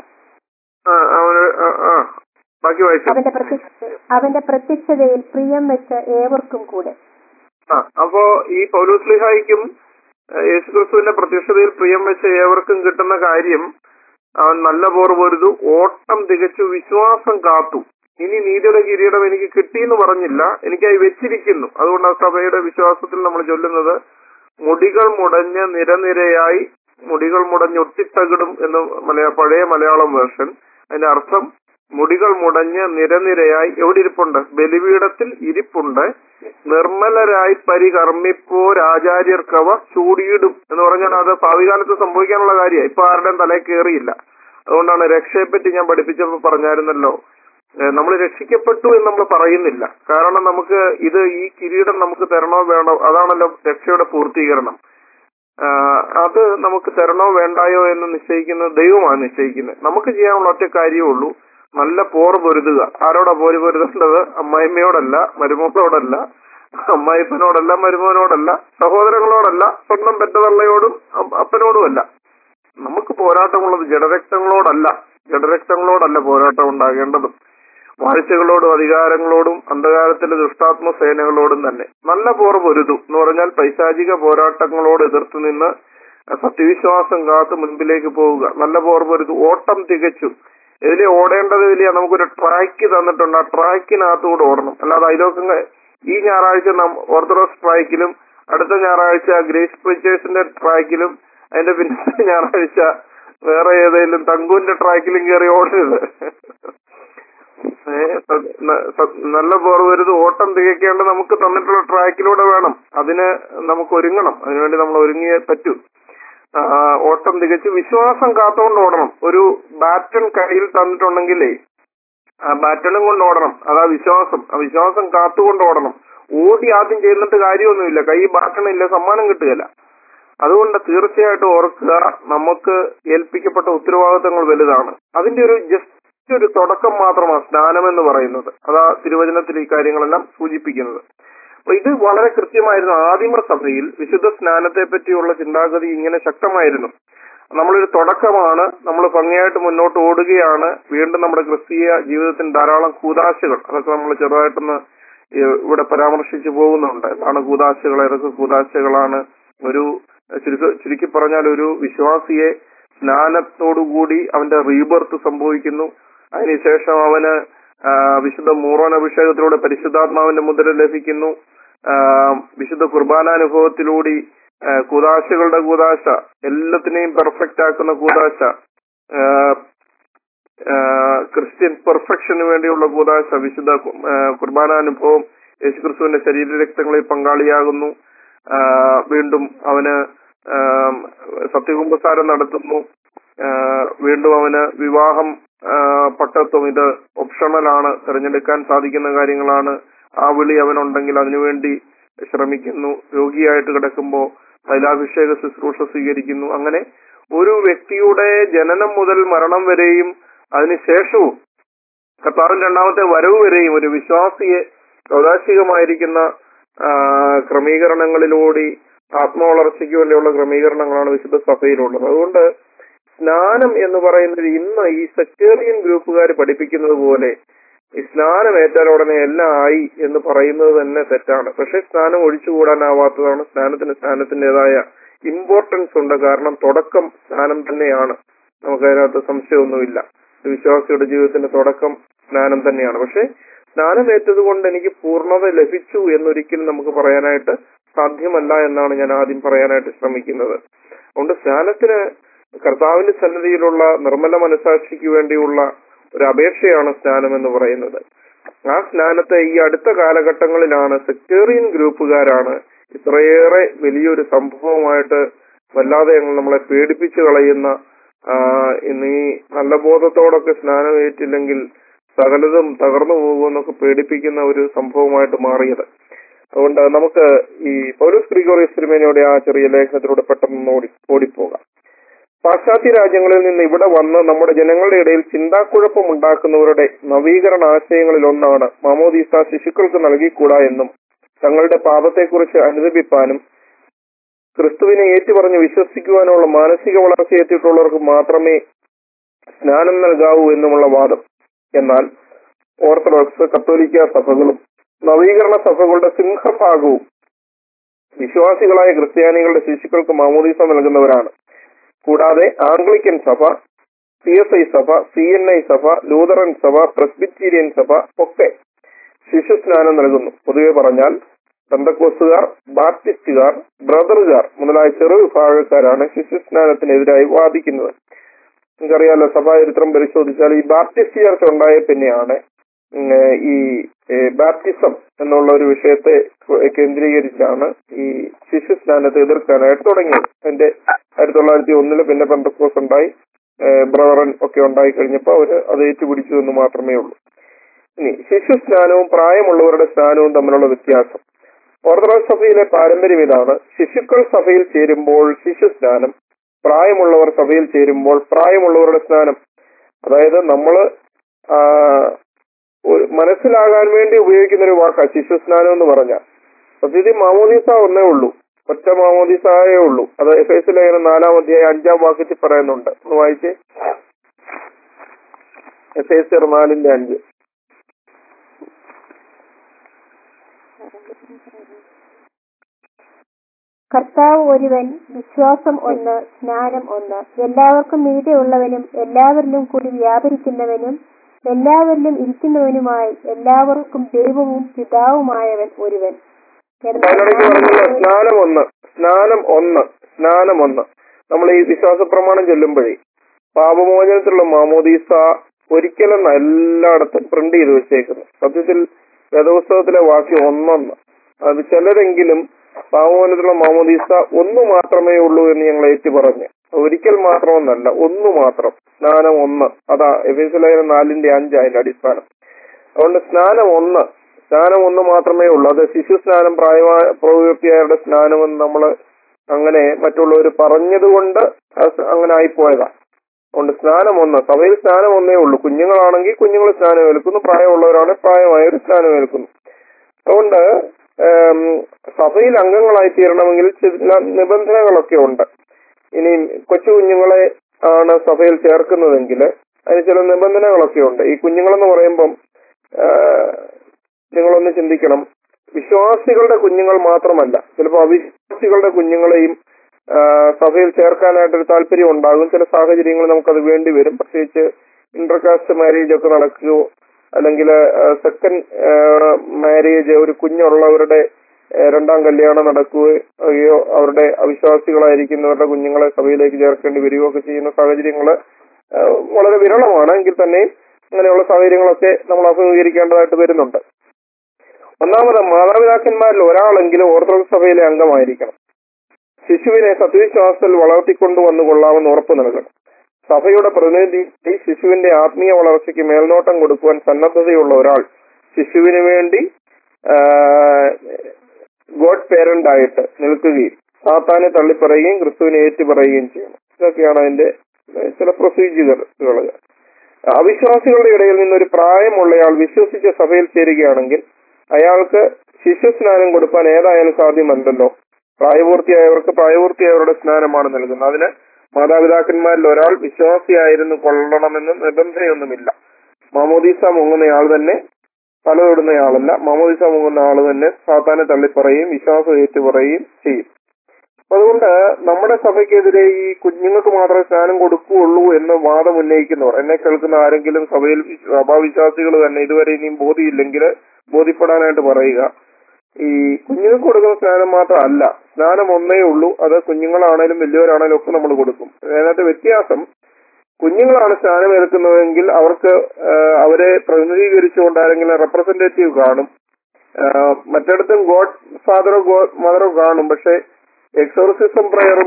S2: ആ, അവന് ആ, ആ. ബാക്കി വായിച്ചോ
S1: അവന്റെ പ്രത്യക്ഷ അവന്റെ പ്രത്യക്ഷതയിൽ പ്രിയം വെച്ച ഏവർക്കും കൂടെ
S2: ആ അപ്പോ ഈ പൗലോസ്ലിഹായിക്കും ഏഹ്, യേശുക്രിസ്തുവിന്റെ പ്രത്യക്ഷതയിൽ പ്രിയം വെച്ച ഏവർക്കും കിട്ടുന്ന കാര്യം അവൻ നല്ല പോർ പൊരുതു ഓട്ടം തികച്ചു വിശ്വാസം കാത്തു ഇനി നീതിയുടെ കിരീടം എനിക്ക് കിട്ടിയെന്ന് പറഞ്ഞില്ല എനിക്കായി വെച്ചിരിക്കുന്നു അതുകൊണ്ട് ആ സഭയുടെ വിശ്വാസത്തിൽ നമ്മൾ ചൊല്ലുന്നത് മുടികൾ മുടഞ്ഞ് നിരനിരയായി മുടികൾ മുടഞ്ഞ് ഒത്തിത്തകിടും എന്ന് മലയാ പഴയ മലയാളം വേർഷൻ അതിന്റെ അർത്ഥം മുടികൾ മുടഞ്ഞ് നിരനിരയായി എവിടെ ഇരിപ്പുണ്ട് ബലിപീഠത്തിൽ ഇരിപ്പുണ്ട് നിർമ്മലരായി പരികർമ്മിപ്പോർ ആചാര്യർക്കവ ചൂടിയിടും എന്ന് പറഞ്ഞാൽ അത് ഭാവികാലത്ത് സംഭവിക്കാനുള്ള കാര്യമാണ് ഇപ്പൊ ആരുടെയും തലയിൽ കയറിയില്ല അതുകൊണ്ടാണ് രക്ഷയെപ്പറ്റി ഞാൻ പഠിപ്പിച്ചപ്പോൾ പറഞ്ഞായിരുന്നല്ലോ നമ്മൾ രക്ഷിക്കപ്പെട്ടു എന്ന് നമ്മൾ പറയുന്നില്ല കാരണം നമുക്ക് ഇത് ഈ കിരീടം നമുക്ക് തരണോ വേണോ അതാണല്ലോ രക്ഷയുടെ പൂർത്തീകരണം ആ, അത് നമുക്ക് തരണോ വേണ്ടായോ എന്ന് നിശ്ചയിക്കുന്നത് ദൈവമാണ് നിശ്ചയിക്കുന്നത് നമുക്ക് ചെയ്യാനുള്ള ഒറ്റ കാര്യമേ ഉള്ളൂ നല്ല പോർ പൊരുതുക ആരോടാ പോര് പൊരുതേണ്ടത് അമ്മായിമ്മയോടല്ല മരുമോളോടല്ല അമ്മായിപ്പനോടല്ല മരുമോനോടല്ല സഹോദരങ്ങളോടല്ല സ്വന്തം പെറ്റതള്ളയോടും അ- അപ്പനോടുമല്ല നമുക്ക് പോരാട്ടമുള്ളത് ജഡരക്തങ്ങളോടല്ല ജഡരക്തങ്ങളോടല്ല പോരാട്ടം ഉണ്ടാകേണ്ടതും വാഴ്ചകളോടും അധികാരങ്ങളോടും അന്ധകാരത്തിലെ ദുഷ്ടാത്മ സേനകളോടും തന്നെ നല്ല പോർ പൊരുതു എന്ന് പറഞ്ഞാൽ പൈശാചിക പോരാട്ടങ്ങളോട് എതിർത്ത് നിന്ന് സത്യവിശ്വാസം കാത്ത് മുൻപിലേക്ക് പോവുക നല്ല പോർ പൊരുതു ഓട്ടം തികച്ചു ഇതിലെ ഓടേണ്ടത് ഇതിലെ നമുക്കൊരു ട്രാക്ക് തന്നിട്ടുണ്ട് ആ ട്രാക്കിനകത്തൂടെ ഓടണം അല്ലാതെ അതിലൊക്കെ ഈ ഞായറാഴ്ച നാം ഓർത്തഡോക്സ് ട്രാക്കിലും അടുത്ത ഞായറാഴ്ച ഗ്രേസ് പ്രിച്ചേഴ്സിന്റെ ട്രാക്കിലും അതിന്റെ പിന്നത്തെ ഞായറാഴ്ച വേറെ ഏതെങ്കിലും തങ്കുവിന്റെ ട്രാക്കിലും കയറി ഓടരുത് ഏ, സ- ന- സ- നല്ല പോർ വരുത് ഓട്ടം തികയ്ക്കേണ്ട നമുക്ക് തന്നിട്ടുള്ള ട്രാക്കിലൂടെ വേണം അതിന് നമുക്ക് ഒരുങ്ങണം അതിനുവേണ്ടി നമ്മൾ ഒരുങ്ങിയേ പറ്റൂ ആ, ഓട്ടം തികച്ച് വിശ്വാസം കാത്തുകൊണ്ട് ഓടണം ഒരു ബാറ്റൺ കയ്യിൽ തന്നിട്ടുണ്ടെങ്കിലേ ആ ബാറ്റണും കൊണ്ട് ഓടണം അതാ വിശ്വാസം ആ വിശ്വാസം കാത്തുകൊണ്ട് ഓടണം ഓടി ആദ്യം ചെയ്യുന്നിട്ട് കാര്യമൊന്നുമില്ല കൈ ബാറ്റണില്ല സമ്മാനം കിട്ടുകയില്ല അതുകൊണ്ട് തീർച്ചയായിട്ടും ഓർക്കുക നമുക്ക് ഏൽപ്പിക്കപ്പെട്ട ഉത്തരവാദിത്തങ്ങൾ വലുതാണ് അതിന്റെ ഒരു ജസ്റ്റ് ഒരു തുടക്കം മാത്രമാണ് സ്നാനം എന്ന് പറയുന്നത് അതാ തിരുവചനത്തിൽ ഈ കാര്യങ്ങളെല്ലാം സൂചിപ്പിക്കുന്നത് അപ്പൊ ഇത് വളരെ കൃത്യമായിരുന്നു ആദിമ സഭയിൽ വിശുദ്ധ സ്നാനത്തെ പറ്റിയുള്ള ചിന്താഗതി ഇങ്ങനെ ശക്തമായിരുന്നു നമ്മളൊരു തുടക്കമാണ് നമ്മൾ ഭംഗിയായിട്ട് മുന്നോട്ട് ഓടുകയാണ് വീണ്ടും നമ്മുടെ ക്രിസ്തീയ ജീവിതത്തിന് ധാരാളം കൂതാശകൾ അതൊക്കെ നമ്മൾ ചെറുതായിട്ടൊന്ന് ഏഹ് ഇവിടെ പരാമർശിച്ചു പോകുന്നുണ്ട് എന്താണ് കൂതാശകൾ ഏതൊക്കെ കൂതാശകളാണ് ഒരു ചുരുക്ക ചുരുക്കി പറഞ്ഞാൽ ഒരു വിശ്വാസിയെ സ്നാനത്തോടുകൂടി അവന്റെ റീബർത്ത് സംഭവിക്കുന്നു അതിനുശേഷം അവന് ആ, വിശുദ്ധ മൂറോൻ അഭിഷേകത്തിലൂടെ പരിശുദ്ധാത്മാവിന്റെ മുദ്ര ലഭിക്കുന്നു ആ, വിശുദ്ധ കുർബാനാനുഭവത്തിലൂടെ ആ, കൂതാശകളുടെ കൂതാശ എല്ലാത്തിനെയും പെർഫെക്റ്റ് ആക്കുന്ന കൂതാശ ആ, ആ, ക്രിസ്ത്യൻ പെർഫെക്ഷന് വേണ്ടിയുള്ള കൂതാശ വിശുദ്ധ കു- ആ, കുർബാനാനുഭവം യേശുക്രിസ്തുവിന്റെ ശരീരരക്തങ്ങളിൽ പങ്കാളിയാകുന്നു ആ, വീണ്ടും അവന് ആ, സത്യകുംഭസാരം നടത്തുന്നു ആ, വീണ്ടും അവന് വിവാഹം ആ, പട്ടത്വം ഇത് ഓപ്ഷണലാണ് തിരഞ്ഞെടുക്കാൻ സാധിക്കുന്ന കാര്യങ്ങളാണ് ആ വിളി അവനുണ്ടെങ്കിൽ അതിനുവേണ്ടി ശ്രമിക്കുന്നു രോഗിയായിട്ട് കിടക്കുമ്പോൾ തൈലാഭിഷേക ശുശ്രൂഷ സ്വീകരിക്കുന്നു അങ്ങനെ ഒരു വ്യക്തിയുടെ ജനനം മുതൽ മരണം വരെയും അതിനുശേഷവും കർത്താവിന്റെ രണ്ടാമത്തെ വരവ് വരെയും ഒരു വിശ്വാസിയെ പ്രകാശികമായിരിക്കുന്ന ആ, ക്രമീകരണങ്ങളിലൂടെ ആത്മവളർച്ചയ്ക്ക് വേണ്ടിയുള്ള ക്രമീകരണങ്ങളാണ് വിശുദ്ധ സഭയിലുള്ളത് അതുകൊണ്ട് സ്നാനം എന്ന് പറയുന്നത് ഇന്ന് ഈ സെക്ടേറിയൻ ഗ്രൂപ്പുകാർ പഠിപ്പിക്കുന്നത് പോലെ ഈ സ്നാനം ഏറ്റാൽ ഉടനെ എല്ലാം ആയി എന്ന് പറയുന്നത് തന്നെ തെറ്റാണ് പക്ഷെ സ്നാനം ഒഴിച്ചുകൂടാനാവാത്തതാണ് സ്നാനത്തിന് സ്നാനത്തിൻ്റെതായ ഇമ്പോർട്ടൻസ് ഉണ്ട് കാരണം തുടക്കം സ്നാനം തന്നെയാണ് നമുക്കതിനകത്ത് സംശയമൊന്നുമില്ല ഒരു വിശ്വാസിയുടെ ജീവിതത്തിന്റെ തുടക്കം സ്നാനം തന്നെയാണ് പക്ഷെ സ്നാനം ഏറ്റത് കൊണ്ട് എനിക്ക് പൂർണ്ണത ലഭിച്ചു എന്നൊരിക്കലും നമുക്ക് പറയാനായിട്ട് സാധ്യമല്ല എന്നാണ് ഞാൻ ആദ്യം പറയാനായിട്ട് ശ്രമിക്കുന്നത് അതുകൊണ്ട് സ്നാനത്തിന് കർത്താവിന്റെ സന്നിധിയിലുള്ള നിർമ്മല മനസാക്ഷിക്ക് വേണ്ടിയുള്ള ഒരു അപേക്ഷയാണ് സ്നാനം എന്ന് പറയുന്നത് ആ സ്നാനത്തെ ഈ അടുത്ത കാലഘട്ടങ്ങളിലാണ് സെക്ടേറിയൻ ഗ്രൂപ്പുകാരാണ് ഇത്രയേറെ വലിയൊരു സംഭവമായിട്ട് വല്ലാതെ ഞങ്ങൾ നമ്മളെ പേടിപ്പിച്ചു കളയുന്ന ആ, ഇന്ന് ഈ നല്ല ബോധത്തോടൊക്കെ സ്നാനം ഏറ്റില്ലെങ്കിൽ സകലതും തകർന്നു പോകുമെന്നൊക്കെ പേടിപ്പിക്കുന്ന ഒരു സംഭവമായിട്ട് മാറിയത് അതുകൊണ്ട് നമുക്ക് ഈ പൗലോസ് ഗ്രിഗോറിയസ് തിരുമേനിയുടെ ആ ചെറിയ ലേഖനത്തിലൂടെ പെട്ടെന്ന് ഓടി ഓടിപ്പോകാം പാശ്ചാത്യ രാജ്യങ്ങളിൽ നിന്ന് ഇവിടെ വന്ന് നമ്മുടെ ജനങ്ങളുടെ ഇടയിൽ ചിന്താക്കുഴപ്പം ഉണ്ടാക്കുന്നവരുടെ നവീകരണ ആശയങ്ങളിൽ ഒന്നാണ് മാമോദീസ ശിശുക്കൾക്ക് നൽകിക്കൂടാ എന്നും തങ്ങളുടെ പാപത്തെക്കുറിച്ച് അനുദപിപ്പാനും ക്രിസ്തുവിനെ ഏറ്റുപറഞ്ഞ് വിശ്വസിക്കുവാനുള്ള മാനസിക വളർച്ച എത്തിയിട്ടുള്ളവർക്ക് മാത്രമേ സ്നാനം നൽകാവൂ എന്നുമുള്ള വാദം എന്നാൽ ഓർത്തഡോക്സ് കത്തോലിക്ക സഭകളും നവീകരണ സഭകളുടെ സിംഹഭാഗവും വിശ്വാസികളായ ക്രിസ്ത്യാനികളുടെ ശിശുക്കൾക്ക് മാമോദീസ നൽകുന്നവരാണ് കൂടാതെ ആംഗ്ലിക്കൻ സഭ സി എസ് ഐ സഭ സി എൻ ഐ സഭ ലൂതറൻ സഭ പ്രസ്ബിറ്റീരിയൻ സഭ ഒക്കെ ശിശു സ്നാനം നൽകുന്നു പൊതുവെ പറഞ്ഞാൽ ബന്ധക്കോസുകാർ ബാപ്റ്റിസ്റ്റുകാർ ബ്രദറുകാർ മുതലായ ചെറു വിഭാഗക്കാരാണ് ശിശു സ്നാനത്തിനെതിരായി വാദിക്കുന്നത് നിങ്ങൾക്കറിയാലോ സഭാചരിത്രം പരിശോധിച്ചാൽ ഈ ബാപ്റ്റിസ്റ്റ് ചർച്ച ഉണ്ടായ പിന്നെയാണ് ഉം, ഏഹ്, ഈ ഏഹ്, ബാപ്റ്റിസം എന്നുള്ള ഒരു വിഷയത്തെ കേന്ദ്രീകരിച്ചാണ് ഈ ശിശു സ്നാനത്തെ എതിർക്കാനായിട്ട് തുടങ്ങിയത് അതിന്റെ ആയിരത്തി തൊള്ളായിരത്തി ഒന്നില് പിന്നെ പെന്തക്കോസ് ഉണ്ടായി ഏഹ്, ബ്രദറൻ ഒക്കെ ഉണ്ടായി കഴിഞ്ഞപ്പോൾ അവര് അത് ഏറ്റുപിടിച്ചു എന്ന് മാത്രമേ ഉള്ളൂ ഇനി ശിശു സ്നാനവും പ്രായമുള്ളവരുടെ സ്നാനവും തമ്മിലുള്ള വ്യത്യാസം ഓർത്തഡോക്സ് സഭയിലെ പാരമ്പര്യം ഇതാണ് ശിശുക്കൾ സഭയിൽ ചേരുമ്പോൾ ശിശു സ്നാനം പ്രായമുള്ളവർ സഭയിൽ ചേരുമ്പോൾ പ്രായമുള്ളവരുടെ സ്നാനം അതായത് നമ്മള് ആ, ഒരു മനസ്സിലാകാൻ വേണ്ടി ഉപയോഗിക്കുന്ന ഒരു വാക്കാ ശിശു സ്നാനം എന്ന് പറഞ്ഞാൽ സത്യത്തിൽ മാമോദീസ ഒന്നേ ഉള്ളൂ ഒറ്റ മാമോദീസായേ ഉള്ളൂ അത് എഫ് എസ് ലേഖനം നാലാം അധ്യായം അഞ്ചാം വാക്യത്തിൽ പറയുന്നുണ്ട് ഒന്ന് വായിച്ചേ എഫ് എസ് നാലിന്റെ അഞ്ച്
S1: കർത്താവ് ഒരുവൻ വിശ്വാസം ഒന്ന് സ്നാനം ഒന്ന് എല്ലാവർക്കും മീതെയുള്ളവനും എല്ലാവരിലും കൂടി വ്യാപരിക്കുന്നവനും എല്ലാവരിലും ഇരിക്കുന്നവനുമായി എല്ലാവർക്കും ദൈവവും പിതാവുമായവൻ ഒരുവൻ
S2: അതിനിടയ്ക്ക് പറഞ്ഞല്ലോ സ്നാനം ഒന്ന് സ്നാനം ഒന്ന് സ്നാനം ഒന്ന് നമ്മൾ ഈ വിശ്വാസ പ്രമാണം ചൊല്ലുമ്പോഴേ പാപമോചനത്തിലുള്ള മാമോദീസ ഒരിക്കലും എല്ലായിടത്തും പ്രിന്റ് ചെയ്ത് വെച്ചേക്കുന്നു സത്യത്തിൽ വേദപുസ്തകത്തിലെ വാക്യം ഒന്നൊന്ന് അത് ചിലരെങ്കിലും പാപമോചനത്തിലുള്ള മാമോദീസ ഒന്ന് മാത്രമേ ഉള്ളൂ എന്ന് ഞങ്ങൾ ഏറ്റു പറഞ്ഞു ഒരിക്കൽ മാത്രമെന്നല്ല ഒന്ന് മാത്രം സ്നാനം ഒന്ന് അതാ എഫേസലേഖനം നാലിന്റെ അഞ്ച് അതിന്റെ അടിസ്ഥാനം അതുകൊണ്ട് സ്നാനം ഒന്ന് സ്നാനം ഒന്ന് മാത്രമേ ഉള്ളൂ അത് ശിശു സ്നാനം പ്രായമായ പ്രവൃത്തിയായവരുടെ സ്നാനമെന്ന് നമ്മൾ അങ്ങനെ മറ്റുള്ളവർ പറഞ്ഞതുകൊണ്ട് അത് അങ്ങനെ ആയിപ്പോയതാ അതുകൊണ്ട് സ്നാനം ഒന്ന് സഭയിൽ സ്നാനം ഒന്നേ ഉള്ളൂ കുഞ്ഞുങ്ങളാണെങ്കിൽ കുഞ്ഞുങ്ങൾ സ്നാനം ഏൽക്കുന്നു പ്രായമുള്ളവരാണ് പ്രായമായവർ സ്നാനം ഏൽക്കുന്നു അതുകൊണ്ട് ഏം, സഭയിൽ അംഗങ്ങളായി തീരണമെങ്കിൽ ചില നിബന്ധനകളൊക്കെ ഉണ്ട് ഇനി കൊച്ചു കുഞ്ഞുങ്ങളെ ആണ് സഭയിൽ ചേർക്കുന്നതെങ്കിൽ അതിന് ചില നിബന്ധനകളൊക്കെ ഉണ്ട് ഈ കുഞ്ഞുങ്ങളെന്ന് പറയുമ്പം ആ, നിങ്ങളൊന്ന് ചിന്തിക്കണം വിശ്വാസികളുടെ കുഞ്ഞുങ്ങൾ മാത്രമല്ല ചിലപ്പോൾ അവിശ്വാസികളുടെ കുഞ്ഞുങ്ങളെയും ആ, സഭയിൽ ചേർക്കാനായിട്ടൊരു താല്പര്യം ഉണ്ടാകും ചില സാഹചര്യങ്ങൾ നമുക്കത് വേണ്ടി വരും പ്രത്യേകിച്ച് ഇന്റർകാസ്റ്റ് മാരേജ് ഒക്കെ നടക്കുകയോ അല്ലെങ്കിൽ സെക്കൻഡ് മാരേജ് ഒരു കുഞ്ഞുള്ളവരുടെ ഏഹ്, രണ്ടാം കല്യാണം നടക്കുകയോ അവരുടെ അവിശ്വാസികളായിരിക്കുന്നവരുടെ കുഞ്ഞുങ്ങളെ സഭയിലേക്ക് ചേർക്കേണ്ടി വരികയോ ഒക്കെ ചെയ്യുന്ന സാഹചര്യങ്ങള് ഏഹ്, വളരെ വിരളമാണ് എങ്കിൽ തന്നെയും അങ്ങനെയുള്ള സാഹചര്യങ്ങളൊക്കെ നമ്മൾ അഭിമുഖീകരിക്കേണ്ടതായിട്ട് വരുന്നുണ്ട് ഒന്നാമത് മാതാപിതാക്കന്മാരിൽ ഒരാളെങ്കിലും ഓർത്തഡോക്സ് സഭയിലെ അംഗമായിരിക്കണം ശിശുവിനെ സത്യവിശ്വാസത്തിൽ വളർത്തിക്കൊണ്ടുവന്നു കൊള്ളാമെന്ന് ഉറപ്പു നൽകണം സഭയുടെ പ്രതിനിധി ഈ ശിശുവിന്റെ ആത്മീയ വളർച്ചയ്ക്ക് മേൽനോട്ടം കൊടുക്കുവാൻ സന്നദ്ധതയുള്ള ഒരാൾ ശിശുവിന് വേണ്ടി ഗോഡ് പേരന്റ് ആയിട്ട് നിൽക്കുകയും സാത്താനെ തള്ളിപ്പറയുകയും ക്രിസ്തുവിനെ ഏറ്റുപറയുകയും ചെയ്യണം ഇതൊക്കെയാണ് അതിന്റെ ഏഹ്, ചില പ്രൊസീജിയറുകൾ അവിശ്വാസികളുടെ ഇടയിൽ നിന്നൊരു പ്രായമുള്ളയാൾ വിശ്വസിച്ച സഭയിൽ ചേരുകയാണെങ്കിൽ അയാൾക്ക് ശിശുസ്നാനം കൊടുക്കാൻ ഏതായാലും സാധ്യമല്ലല്ലോ പ്രായപൂർത്തിയായവർക്ക് പ്രായപൂർത്തിയായവരുടെ സ്നാനമാണ് നൽകുന്നത് അതിന് മാതാപിതാക്കന്മാരിൽ ഒരാൾ വിശ്വാസിയായിരുന്നു കൊള്ളണമെന്ന് നിബന്ധനയൊന്നുമില്ല മാമോദീസ മുങ്ങുന്നയാൾ തന്നെ തലതൊടുന്നയാളല്ല മാമോദീസ മുങ്ങുന്ന ആൾ തന്നെ സാത്താനെ തള്ളിപ്പറയുകയും വിശ്വാസം ഏറ്റുപറയുകയും ചെയ്യും അപ്പൊ അതുകൊണ്ട് നമ്മുടെ സഭയ്ക്കെതിരെ ഈ കുഞ്ഞുങ്ങൾക്ക് മാത്രമേ സ്നാനം കൊടുക്കുകയുള്ളൂ എന്ന് വാദം ഉന്നയിക്കുന്നവർ എന്നെ കേൾക്കുന്ന ആരെങ്കിലും സഭയിൽ സഭാവിശ്വാസികൾ തന്നെ ഇതുവരെ ഇനിയും ബോധിയില്ലെങ്കിൽ ബോധ്യപ്പെടാനായിട്ട് പറയുക ഈ കുഞ്ഞുങ്ങൾക്ക് കൊടുക്കുന്ന സ്നാനം മാത്രമല്ല സ്നാനം ഒന്നേ ഉള്ളൂ അത് കുഞ്ഞുങ്ങളാണേലും വലിയവരാണേലും ഒക്കെ നമ്മൾ കൊടുക്കും അതിനകത്ത് വ്യത്യാസം കുഞ്ഞുങ്ങളാണ് സ്നാനം എടുക്കുന്നതെങ്കിൽ അവർക്ക് ആ, അവരെ പ്രതിനിധീകരിച്ചുകൊണ്ട് ആരെങ്കിലും റെപ്രസെന്റേറ്റീവ് കാണും ആ, മറ്റിടത്തും ഗോഡ് ഫാദറോ ഗോഡ് മദറോ കാണും പക്ഷെ എക്സോർസിസം പ്രയറും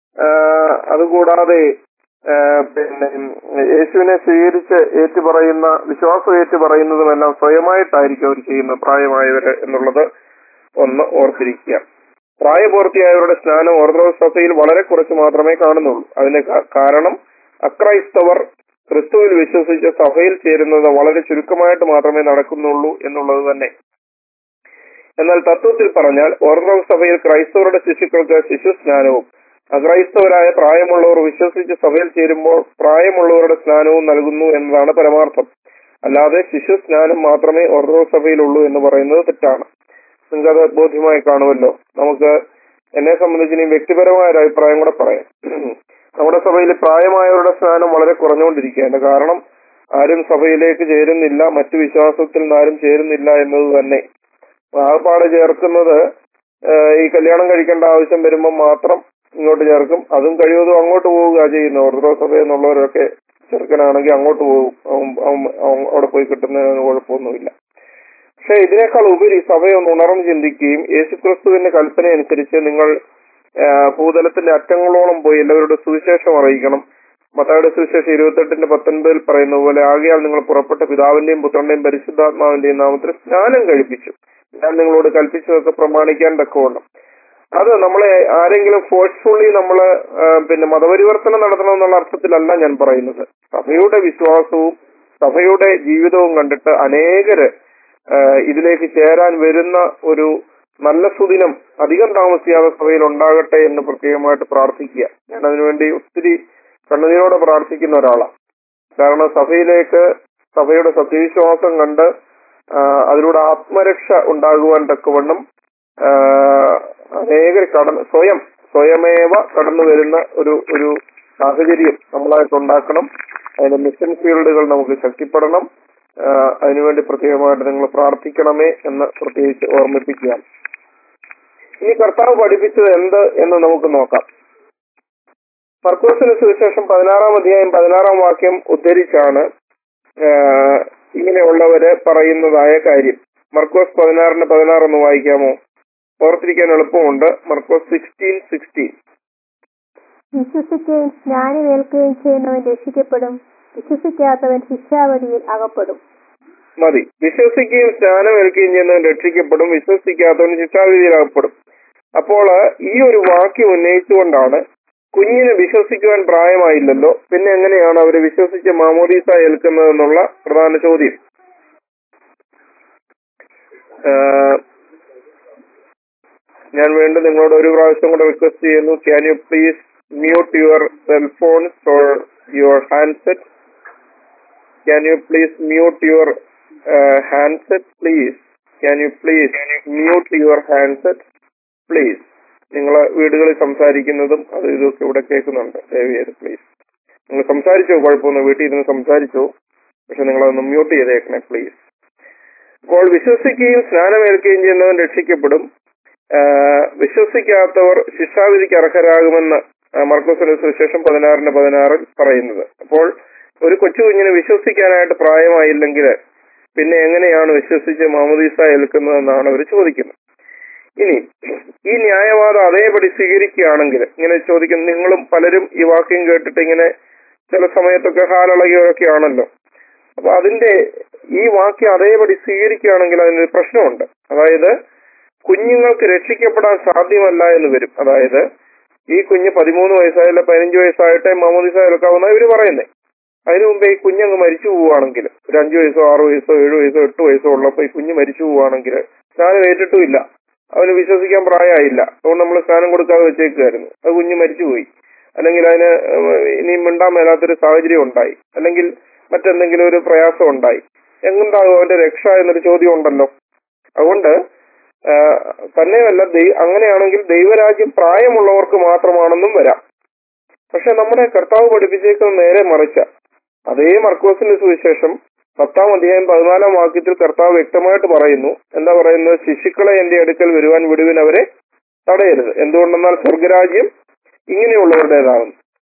S2: അതുകൂടാതെ ആ, പിന്നെ യേശുവിനെ സ്വീകരിച്ച് ഏറ്റുപറയുന്ന വിശ്വാസം ഏറ്റുപറയുന്നതുമെല്ലാം സ്വയമായിട്ടായിരിക്കും അവർ ചെയ്യുന്നത് പ്രായമായവര് എന്നുള്ളത് ഒന്ന് ഓർത്തിരിക്കുക പ്രായപൂർത്തിയായവരുടെ സ്നാനം ഓർത്തഡോക്സ് സഭയിൽ വളരെ കുറച്ച് മാത്രമേ കാണുന്നുള്ളൂ അതിന് കാ- കാരണം അക്രൈസ്തവർ ക്രിസ്തുവിൽ വിശ്വസിച്ച് സഭയിൽ ചേരുന്നത് വളരെ ചുരുക്കമായിട്ട് മാത്രമേ നടക്കുന്നുള്ളൂ എന്നുള്ളത് തന്നെ എന്നാൽ തത്വത്തിൽ പറഞ്ഞാൽ ഓർത്തഡോക്സ് സഭയിൽ ക്രൈസ്തവരുടെ ശിശുക്കൾക്ക് ശിശു സ്നാനവും അക്രൈസ്തവരായ പ്രായമുള്ളവർ വിശ്വസിച്ച് സഭയിൽ ചേരുമ്പോൾ പ്രായമുള്ളവരുടെ സ്നാനവും നൽകുന്നു എന്നതാണ് പരമാർത്ഥം അല്ലാതെ ശിശു സ്നാനം മാത്രമേ ഓർത്തഡോക്സ് സഭയിലുള്ളൂ എന്ന് പറയുന്നത് തെറ്റാണ് നിങ്ങൾക്കത് ബോധ്യമായി കാണുമല്ലോ നമുക്ക് എന്നെ സംബന്ധിച്ച് ഇനി വ്യക്തിപരമായ ഒരു അഭിപ്രായം കൂടെ പറയാം നമ്മുടെ സഭയിൽ പ്രായമായവരുടെ സ്നാനം വളരെ കുറഞ്ഞുകൊണ്ടിരിക്കുകയാണ് കാരണം ആരും സഭയിലേക്ക് ചേരുന്നില്ല മറ്റു വിശ്വാസത്തിൽ നിന്ന് ആരും ചേരുന്നില്ല എന്നത് തന്നെ ആകപ്പാട് ചേർക്കുന്നത് ഏഹ്, ഈ കല്യാണം കഴിക്കേണ്ട ആവശ്യം വരുമ്പോൾ മാത്രം ഇങ്ങോട്ട് ചേർക്കും അതും കഴിവതും അങ്ങോട്ട് പോവുക ചെയ്യുന്നത് ഓർത്തഡോക്സ് സഭ എന്നുള്ളവരൊക്കെ ചെറുക്കനാണെങ്കിൽ അങ്ങോട്ട് പോകും അവൻ- അവൻ- അവൻ അവിടെ പോയി കിട്ടുന്നതിന് കുഴപ്പമൊന്നുമില്ല പക്ഷെ ഇതിനേക്കാൾ ഉപരി സഭയൊന്ന് ഉണർന്ന് ചിന്തിക്കുകയും യേശുക്രിസ്തുവിന്റെ കൽപ്പന അനുസരിച്ച് നിങ്ങൾ ആ, ഭൂതലത്തിന്റെ അറ്റങ്ങളോളം പോയി എല്ലാവരുടെ സുവിശേഷം അറിയിക്കണം മത്തായുടെ സുവിശേഷം ഇരുപത്തെട്ടിന്റെ പത്തൊൻപതിൽ പറയുന്ന പോലെ ആകയാൽ നിങ്ങൾ പുറപ്പെട്ട പിതാവിന്റെയും പുത്രന്റെയും പരിശുദ്ധാത്മാവിന്റെയും നാമത്തിൽ സ്നാനം കഴിപ്പിച്ചു ഞാൻ നിങ്ങളോട് കൽപ്പിച്ചതൊക്കെ പ്രമാണിക്കാൻ തക്കവണ്ണം അത് നമ്മളെ ആരെങ്കിലും ഫോഴ്സ്ഫുള്ളി നമ്മള് ആ, പിന്നെ മതപരിവർത്തനം നടത്തണം എന്നുള്ള അർത്ഥത്തിലല്ല ഞാൻ പറയുന്നത് സഭയുടെ വിശ്വാസവും സഭയുടെ ജീവിതവും കണ്ടിട്ട് അനേകര് ആ, ഇതിലേക്ക് ചേരാൻ വരുന്ന ഒരു നല്ല സുദിനം അധികം താമസിയാതെ സഭയിൽ ഉണ്ടാകട്ടെ എന്ന് പ്രത്യേകമായിട്ട് പ്രാർത്ഥിക്കുക ഞാൻ അതിനുവേണ്ടി ഒത്തിരി കണ്ണുനീരോടെ പ്രാർത്ഥിക്കുന്ന ഒരാളാണ് കാരണം സഭയിലേക്ക് സഭയുടെ സത്യവിശ്വാസം കണ്ട് ആ, അതിലൂടെ ആത്മരക്ഷ ഉണ്ടാകുവാൻ തക്കവണ്ണം ആ, അനേകർ കടന്ന് സ്വയം സ്വയമേവ കടന്നു വരുന്ന ഒരു ഒരു സാഹചര്യം നമ്മളായിട്ട് ഉണ്ടാക്കണം അതിന്റെ മിഷൻ ഫീൽഡുകൾ നമുക്ക് ശക്തിപ്പെടണം ആ, അതിനുവേണ്ടി പ്രത്യേകമായിട്ട് നിങ്ങൾ പ്രാർത്ഥിക്കണമേ എന്ന് പ്രത്യേകിച്ച് ഓർമ്മിപ്പിക്കുകയാണ് ഇനി കർത്താവ് പഠിപ്പിച്ചത് എന്ത് എന്ന് നമുക്ക് നോക്കാം മർക്കോസിന് സുവിശേഷം പതിനാറാം അധ്യായം പതിനാറാം വാക്യം ഉദ്ധരിച്ചാണ് ആ, ഇങ്ങനെയുള്ളവര് പറയുന്നതായ കാര്യം മർക്കോസ് പതിനാറിന് പതിനാറ് ഒന്ന് വായിക്കാമോ ഓർത്തിരിക്കാൻ എളുപ്പമുണ്ട് മർക്കോസ് സിക്സ്റ്റീൻ സിക്സ്റ്റീൻ
S1: വിശ്വസിക്കുകയും സ്നാനമേൽക്കുകയും ചെയ്യുന്നവൻ രക്ഷിക്കപ്പെടും വിശ്വസിക്കാത്തവൻ ശിക്ഷാവധിയിൽ അകപ്പെടും
S2: മതി വിശ്വസിക്കുകയും സ്നാനം ഏൽക്കുകയും ചെയ്യുന്നവൻ രക്ഷിക്കപ്പെടും വിശ്വസിക്കാത്തവൻ ശിക്ഷാവിധിയിലാകപ്പെടും അപ്പോൾ ഈ ഒരു വാക്യം ഉന്നയിച്ചുകൊണ്ടാണ് കുഞ്ഞിന് വിശ്വസിക്കുവാൻ പ്രായമായില്ലല്ലോ പിന്നെ എങ്ങനെയാണ് അവർ വിശ്വസിച്ച് മാമോദീസ ഏൽക്കുന്നതെന്നുള്ള പ്രധാന ചോദ്യം ആഹ് ഞാൻ വീണ്ടും നിങ്ങളോട് ഒരു പ്രാവശ്യം കൂടെ റിക്വസ്റ്റ് ചെയ്യുന്നു can you please mute your cellphones or your handset Can you please mute your uh, handset, please? Can you please mute your handset, please? നിങ്ങൾ വീടുകളിൽ സംസാരിക്കുന്നതും അത് ഇതൊക്കെ ഇവിടെ കേൾക്കുന്നുണ്ട് ദയവ് ചെയ്ത് പ്ലീസ് നിങ്ങൾ സംസാരിച്ചോ കുഴപ്പമൊന്നും വീട്ടിൽ ഇരുന്ന് സംസാരിച്ചോ പക്ഷെ നിങ്ങൾ അതൊന്ന് മ്യൂട്ട് ചെയ്തേക്കണേ പ്ലീസ് അപ്പോൾ വിശ്വസിക്കുകയും സ്നാനമേൽക്കുകയും ചെയ്യുന്നവൻ രക്ഷിക്കപ്പെടും ആ, വിശ്വസിക്കാത്തവർ ശിക്ഷാവിധിക്ക് അർഹരാകുമെന്ന് ആ, മർക്കോസിന്റെ സുവിശേഷം പതിനാറിന് പതിനാറിൽ പറയുന്നത് അപ്പോൾ ഒരു കൊച്ചു കുഞ്ഞിന് വിശ്വസിക്കാനായിട്ട് പ്രായമായില്ലെങ്കിൽ പിന്നെ എങ്ങനെയാണ് വിശ്വസിച്ച് മാമുദീസ ഏൽക്കുന്നതെന്നാണ് അവർ ചോദിക്കുന്നത് ഇനി ഈ ന്യായവാദം അതേപടി സ്വീകരിക്കുകയാണെങ്കിൽ ഇങ്ങനെ ചോദിക്കും നിങ്ങളും പലരും ഈ വാക്യം കേട്ടിട്ട് ഇങ്ങനെ ചില സമയത്തൊക്കെ ഹാലളകിയൊക്കെ ആണല്ലോ അപ്പൊ അതിന്റെ ഈ വാക്യം അതേപടി സ്വീകരിക്കുകയാണെങ്കിൽ അതിനൊരു പ്രശ്നമുണ്ട് അതായത് കുഞ്ഞുങ്ങൾക്ക് രക്ഷിക്കപ്പെടാൻ സാധ്യമല്ല എന്ന് വരും അതായത് ഈ കുഞ്ഞ് പതിമൂന്ന് വയസ്സായില്ല പതിനഞ്ച് വയസ്സായിട്ടേ മാമോദിസ ഏൽക്കാവുന്ന ഇവര് പറയുന്നേ അതിനു മുമ്പേ ഈ കുഞ്ഞങ്ങ് മരിച്ചു പോവുകയാണെങ്കിൽ ഒരു അഞ്ചു വയസ്സോ ആറു വയസ്സോ ഏഴു വയസ്സോ എട്ട് വയസ്സോ ഉള്ളപ്പോ ഈ കുഞ്ഞ് മരിച്ചു പോവുകയാണെങ്കിൽ സ്നാനം ഏറ്റിട്ടുമില്ല അവന് വിശ്വസിക്കാൻ പ്രായമായില്ല അതുകൊണ്ട് നമ്മൾ സ്നാനം കൊടുക്കാതെ വെച്ചേക്കുമായിരുന്നു അത് കുഞ്ഞ് മരിച്ചുപോയി അല്ലെങ്കിൽ അതിന് ഇനി മിണ്ടാൻ മേലാത്തൊരു സാഹചര്യം ഉണ്ടായി അല്ലെങ്കിൽ മറ്റെന്തെങ്കിലും ഒരു പ്രയാസം ഉണ്ടായി എങ്ങുണ്ടാകും അവന്റെ രക്ഷ എന്നൊരു ചോദ്യം ഉണ്ടല്ലോ അതുകൊണ്ട് ആ, തന്നെയല്ല ദൈ- അങ്ങനെയാണെങ്കിൽ ദൈവരാജ്യം പ്രായമുള്ളവർക്ക് മാത്രമാണെന്നും വരാം പക്ഷെ നമ്മുടെ കർത്താവ് പഠിപ്പിച്ചേക്കുന്നത് നേരെ മറിച്ച അതേ മർക്കോസിന്റെ സുവിശേഷം പത്താം അധ്യായം പതിനാലാം വാക്യത്തിൽ കർത്താവ് വ്യക്തമായിട്ട് പറയുന്നു എന്താ പറയുന്നത് ശിശുക്കളെ എന്റെ അടുക്കൽ വരുവാൻ വിടുവിൻ അവരെ തടയരുത് എന്തുകൊണ്ടെന്നാൽ സ്വർഗരാജ്യം ഇങ്ങനെയുള്ളവരുടേതാകുന്നു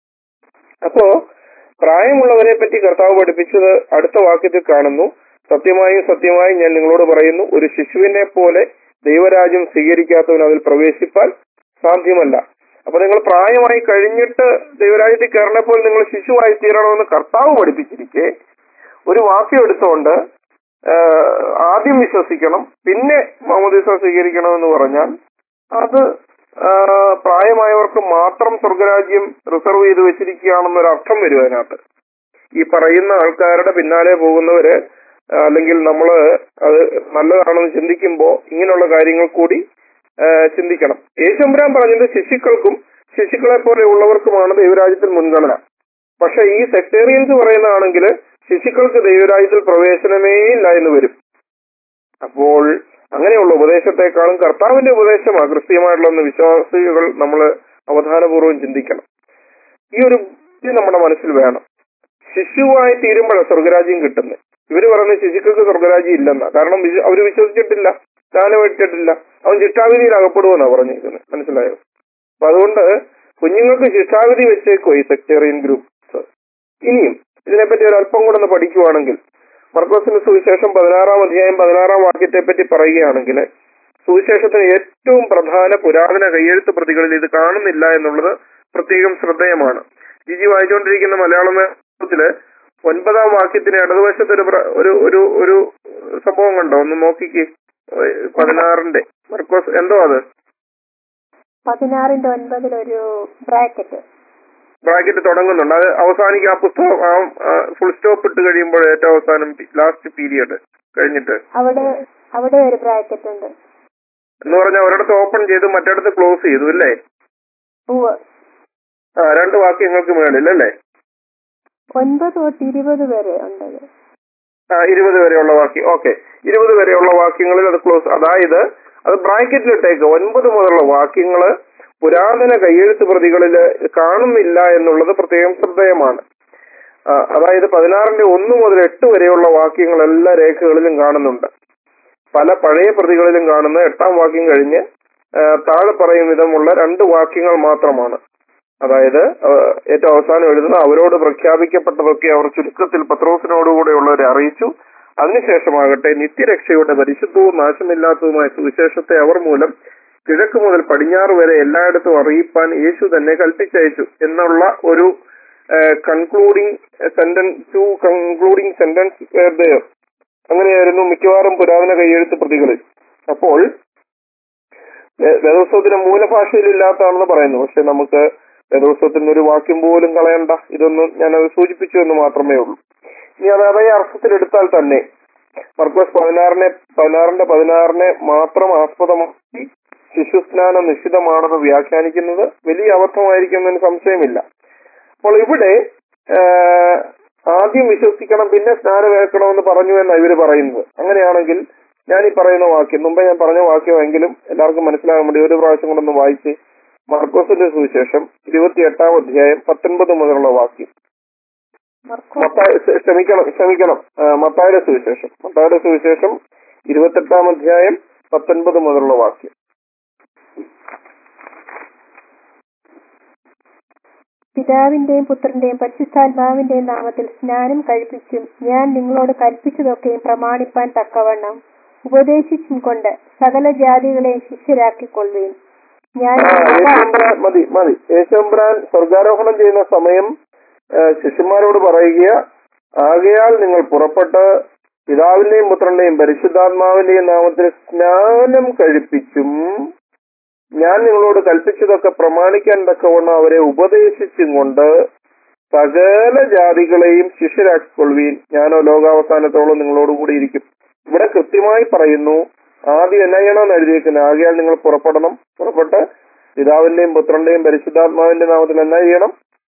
S2: അപ്പോ പ്രായമുള്ളവരെ പറ്റി കർത്താവ് പഠിപ്പിച്ചത് അടുത്ത വാക്യത്തിൽ കാണുന്നു സത്യമായും സത്യമായും ഞാൻ നിങ്ങളോട് പറയുന്നു ഒരു ശിശുവിനെ പോലെ ദൈവരാജ്യം സ്വീകരിക്കാത്തവൻ അതിൽ പ്രവേശിപ്പാൻ സാധ്യമല്ല അപ്പൊ നിങ്ങൾ പ്രായമായി കഴിഞ്ഞിട്ട് ദൈവരാജ്യത്തിൽ കയറണപ്പോൾ നിങ്ങൾ ശിശുവായി തീരണമെന്ന് കർത്താവ് പഠിപ്പിച്ചിരിക്കെ ഒരു വാക്യം എടുത്തുകൊണ്ട് ആ, ആദ്യം വിശ്വസിക്കണം പിന്നെ മാമോദീസ സ്വീകരിക്കണം എന്ന് പറഞ്ഞാൽ അത് ആ, പ്രായമായവർക്ക് മാത്രം സ്വർഗരാജ്യം റിസർവ് ചെയ്ത് വെച്ചിരിക്കുകയാണെന്നൊരു അർത്ഥം വരും അതിനകത്ത് ഈ പറയുന്ന ആൾക്കാരുടെ പിന്നാലെ പോകുന്നവര് ആ, അല്ലെങ്കിൽ നമ്മൾ അത് നല്ലതാണെന്ന് ചിന്തിക്കുമ്പോൾ ഇങ്ങനെയുള്ള കാര്യങ്ങൾ കൂടി ആ, ചിന്തിക്കണം യേശുമ്പരാൻ പറഞ്ഞത് ശിശുക്കൾക്കും ശിശുക്കളെ പോലെ ഉള്ളവർക്കുമാണ് ദൈവരാജ്യത്തിൽ മുൻഗണന പക്ഷെ ഈ സെക്ടേറിയൻസ് പറയുന്നതാണെങ്കിൽ ശിശുക്കൾക്ക് ദൈവരാജ്യത്തിൽ പ്രവേശനമേ ഇല്ല എന്ന് വരും അപ്പോൾ അങ്ങനെയുള്ള ഉപദേശത്തെക്കാളും കർത്താവിന്റെ ഉപദേശമാണ് ക്രിസ്തീയമായിട്ടുള്ള ഒന്ന് വിശ്വാസികൾ നമ്മൾ അവധാനപൂർവ്വം ചിന്തിക്കണം ഈ ഒരു ബുദ്ധി നമ്മുടെ മനസ്സിൽ വേണം ശിശുവായി തീരുമ്പോഴാണ് സ്വർഗരാജ്യം കിട്ടുന്നത് ഇവര് പറയുന്ന ശിശുക്കൾക്ക് സ്വർഗരാജ്യം ഇല്ലെന്ന കാരണം വിശ്വ- അവര് വിശ്വസിച്ചിട്ടില്ല ജ്ഞാനം എടുത്തിട്ടില്ല അവൻ ശിക്ഷാവിധിയിൽ അകപ്പെടുമെന്നാ പറഞ്ഞിരിക്കുന്നത് മനസ്സിലായോ അപ്പൊ അതുകൊണ്ട് കുഞ്ഞുങ്ങൾക്ക് ശിക്ഷാവിധി വെച്ചേക്കോ ഈ സെക്ടേറിയൻ ഗ്രൂപ്പ് ഇനിയും ഇതിനെപ്പറ്റി ഒരു അല്പം കൂടെ ഒന്ന് പഠിക്കുവാണെങ്കിൽ മർക്കോസിന്റെ സുവിശേഷം പതിനാറാം അധ്യായം പതിനാറാം വാക്യത്തെ പറ്റി പറയുകയാണെങ്കിൽ സുവിശേഷത്തിന് ഏറ്റവും പ്രധാന പുരാതന കയ്യെഴുത്ത് പ്രതികളിൽ ഇത് കാണുന്നില്ല എന്നുള്ളത് പ്രത്യേകം ശ്രദ്ധേയമാണ് ജിജി വായിച്ചുകൊണ്ടിരിക്കുന്ന മലയാളം ത്തില് ഒൻപതാം വാക്യത്തിന് ഇടതുവശത്ത് ഒരു പ്ര- ഒരു ഒരു ഒരു സംഭവം കണ്ടോ ഒന്ന് നോക്കിക്ക് പതിനാറിന്റെ മർക്കോസ് എന്തോ അത്
S1: പതിനാറിന്റെ ഒൻപതിൽ ഒരു ബ്രാക്കറ്റ്
S2: ബ്രാക്കറ്റ് തുടങ്ങുന്നുണ്ട് അത് അവസാനിക്കും ആ പുസ്തകം ആ ഫുൾ സ്റ്റോപ്പ് ഇട്ട് കഴിയുമ്പോൾ ഏറ്റവും അവസാനം ലാസ്റ്റ് പീരിയഡ് കഴിഞ്ഞിട്ട്
S1: അവിടെ അവിടെ ഒരു ബ്രാക്കറ്റ് ഉണ്ട്
S2: എന്ന് പറഞ്ഞാൽ ഒരിടത്ത് ഓപ്പൺ ചെയ്തു മറ്റിടത്ത് ക്ലോസ് ചെയ്തു അല്ലേ
S1: ഉവ്വ്
S2: ആ രണ്ട് വാക്യങ്ങൾക്ക് മേളിൽ അല്ലേ
S1: ഒൻപത് തൊട്ട് ഇരുപത് വരെ ഉണ്ടത്
S2: ആ ഇരുപത് വരെയുള്ള വാക്യം ഓക്കെ ഇരുപത് വരെയുള്ള വാക്യങ്ങളിൽ അത് ക്ലോസ് അതായത് അത് ബ്രാക്കറ്റിലിട്ടേക്ക് ഒൻപത് മുതലുള്ള വാക്യങ്ങള് പുരാതന കയ്യെഴുത്ത് പ്രതികളിൽ കാണുന്നില്ല എന്നുള്ളത് പ്രത്യേകം ശ്രദ്ധേയമാണ് ആ, അതായത് പതിനാറിന്റെ ഒന്ന് മുതൽ എട്ട് വരെയുള്ള വാക്യങ്ങൾ എല്ലാ രേഖകളിലും കാണുന്നുണ്ട് പല പഴയ പ്രതികളിലും കാണുന്ന എട്ടാം വാക്യം കഴിഞ്ഞ് ആ, താഴെ പറയും വിധമുള്ള രണ്ട് വാക്യങ്ങൾ മാത്രമാണ് അതായത് ആ, ഏറ്റവും അവസാനം എഴുതുന്ന അവരോട് പ്രഖ്യാപിക്കപ്പെട്ടതൊക്കെ അവർ ചുരുക്കത്തിൽ പത്രോസിനോടുകൂടെയുള്ളവരെ അറിയിച്ചു അതിനുശേഷമാകട്ടെ നിത്യരക്ഷയുടെ പരിശുദ്ധവും നാശമില്ലാത്തതുമായ സുവിശേഷത്തെ അവർ മൂലം കിഴക്ക് മുതൽ പടിഞ്ഞാറ് വരെ എല്ലായിടത്തും അറിയിപ്പാൻ യേശു തന്നെ കൽപ്പിച്ചയച്ചു എന്നുള്ള ഒരു concluding sentence to concluding sentence അങ്ങനെയായിരുന്നു മിക്കവാറും പുരാതന കൈയെഴുത്ത് പ്രതികളിൽ അപ്പോൾ വേ- വേദോത്സവത്തിന് മൂലഭാഷയിൽ ഇല്ലാത്തതാണെന്ന് പറയുന്നു പക്ഷെ നമുക്ക് വേദോത്സവത്തിന് ഒരു വാക്യം പോലും കളയണ്ട ഇതൊന്നും ഞാനത് സൂചിപ്പിച്ചു എന്ന് മാത്രമേ ഉള്ളൂ ഇനി അത് അതേ അർത്ഥത്തിൽ എടുത്താൽ തന്നെ മർക്കോസ് പതിനാറിനെ പതിനാറിന്റെ പതിനാറിനെ മാത്രം ആസ്പദമാക്കി ശിശുസ്നാനം നിശ്ചിതമാണെന്ന് വ്യാഖ്യാനിക്കുന്നത് വലിയ അബദ്ധമായിരിക്കുന്നതിന് സംശയമില്ല അപ്പോൾ ഇവിടെ ആഹ്, ആദ്യം വിശ്വസിക്കണം പിന്നെ സ്നാനമേൽക്കണമെന്ന് പറഞ്ഞു എന്നാണ് ഇവര് പറയുന്നത് അങ്ങനെയാണെങ്കിൽ ഞാൻ ഈ പറയുന്ന വാക്യം മുമ്പേ ഞാൻ പറഞ്ഞ വാക്യമെങ്കിലും എല്ലാവർക്കും മനസ്സിലാകാൻ വേണ്ടി ഒരു പ്രാവശ്യം കൊണ്ടൊന്ന് വായിച്ച് മർക്കോസിന്റെ സുവിശേഷം ഇരുപത്തിയെട്ടാം അധ്യായം പത്തൊൻപത് മുതലുള്ള വാക്യം
S1: മർക്കോസ്
S2: മത്തായി ക്ഷ- ക്ഷമിക്കണം ക്ഷമിക്കണം ആ, മത്തായിയുടെ സുവിശേഷം മത്തായിയുടെ സുവിശേഷം ഇരുപത്തെട്ടാം അധ്യായം പത്തൊൻപത് മുതലുള്ള വാക്യം
S1: പിതാവിന്റെയും പുത്രന്റെയും പരിശുദ്ധാത്മാവിന്റെയും നാമത്തിൽ സ്നാനം കഴിപ്പിച്ചും ഞാൻ നിങ്ങളോട് കൽപ്പിച്ചതൊക്കെയും പ്രമാണിപ്പാൻ തക്കവണ്ണം ഉപദേശിച്ചും കൊണ്ട് സകല ജാതികളെയും ശിഷ്യരാക്കിക്കൊള്ളുകയും ഞാൻ
S2: ആ, യേശുമ്പുരാൻ മതി മതി യേശുമ്പുരാൻ സ്വർഗാരോഹണം ചെയ്യുന്ന സമയം ആ, ശിഷ്യന്മാരോട് പറയുക ആകയാൽ നിങ്ങൾ പുറപ്പെട്ട് പിതാവിന്റെയും പുത്രന്റെയും പരിശുദ്ധാത്മാവിന്റെയും നാമത്തിൽ സ്നാനം കഴിപ്പിച്ചും ഞാൻ നിങ്ങളോട് കൽപ്പിച്ചതൊക്കെ പ്രമാണിക്കാൻ തക്കവണ്ണം അവരെ ഉപദേശിച്ചും കൊണ്ട് സകല ജാതികളെയും ശിഷ്യരാക്കിക്കൊള്ളുവീൻ ഞാനോ ലോകാവസാനത്തോളം നിങ്ങളോട് കൂടി ഇരിക്കും ഇവിടെ കൃത്യമായി പറയുന്നു ആദ്യം എന്നാ ചെയ്യണമെന്ന് എഴുതിയിരിക്കുന്നത് ആകയാൽ നിങ്ങൾ പുറപ്പെടണം പുറപ്പെട്ട് പിതാവിന്റെയും പുത്രന്റെയും പരിശുദ്ധാത്മാവിന്റെ നാമത്തിൽ എന്നാ ചെയ്യണം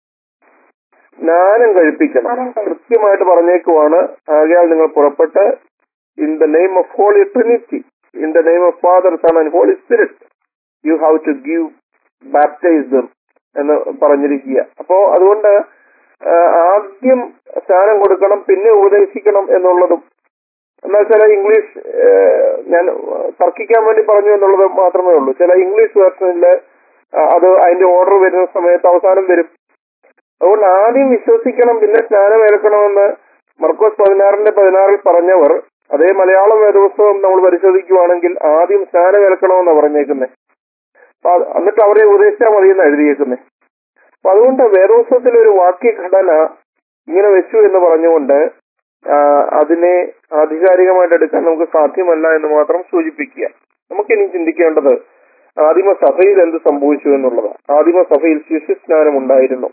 S2: സ്നാനം കഴിപ്പിക്കണം
S1: സ്നാനം കഴിപ്പിക്കണം.
S2: കൃത്യമായിട്ട് പറഞ്ഞേക്കുവാണ് ആകയാൽ നിങ്ങൾ പുറപ്പെട്ട് in the name of Holy Trinity in the name of Father Son and Holy Spirit you have to give baptise them എന്ന് പറഞ്ഞിരിക്കുക അപ്പോ അതുകൊണ്ട് ആ, ആദ്യം സ്നാനം കൊടുക്കണം പിന്നെ ഉപദേശിക്കണം എന്നുള്ളതും എന്നാൽ ചില ഇംഗ്ലീഷ് ആ, ഞാൻ തർക്കിക്കാൻ വേണ്ടി പറഞ്ഞു എന്നുള്ളത് മാത്രമേ ഉള്ളൂ ചില ഇംഗ്ലീഷ് വേർഷനിൽ അത് അതിന്റെ ഓർഡർ വരുന്ന സമയത്ത് അവസാനം വരും അതുകൊണ്ട് ആദ്യം വിശ്വസിക്കണം പിന്നെ സ്നാനം ഏൽക്കണമെന്ന് മർക്കോസ് പതിനാറിന്റെ പതിനാറിൽ പറഞ്ഞവർ അതേ മലയാളം വേദപുസ്തകം നമ്മൾ പരിശോധിക്കുവാണെങ്കിൽ ആദ്യം സ്നാനം ഏൽക്കണമെന്നാണ് പറഞ്ഞേക്കുന്നത് അപ്പൊ അത് എന്നിട്ട് അവരെ ഉപദേശിച്ചാൽ മതി എന്ന് എഴുതിയേക്കുന്നത് അപ്പൊ അതുകൊണ്ട് വേദപുസ്തകത്തിലെ ഒരു വാക്യഘടന ഇങ്ങനെ വെച്ചു എന്ന് പറഞ്ഞുകൊണ്ട് ആ, അതിനെ ആധികാരികമായിട്ട് എടുക്കാൻ നമുക്ക് സാധ്യമല്ല എന്ന് മാത്രം സൂചിപ്പിക്കുക നമുക്കിനി ചിന്തിക്കേണ്ടത് ആദിമ സഭയിൽ എന്ത് സംഭവിച്ചു എന്നുള്ളത് ആദിമ സഭയിൽ ശിശുസ്നാനം ഉണ്ടായിരുന്നു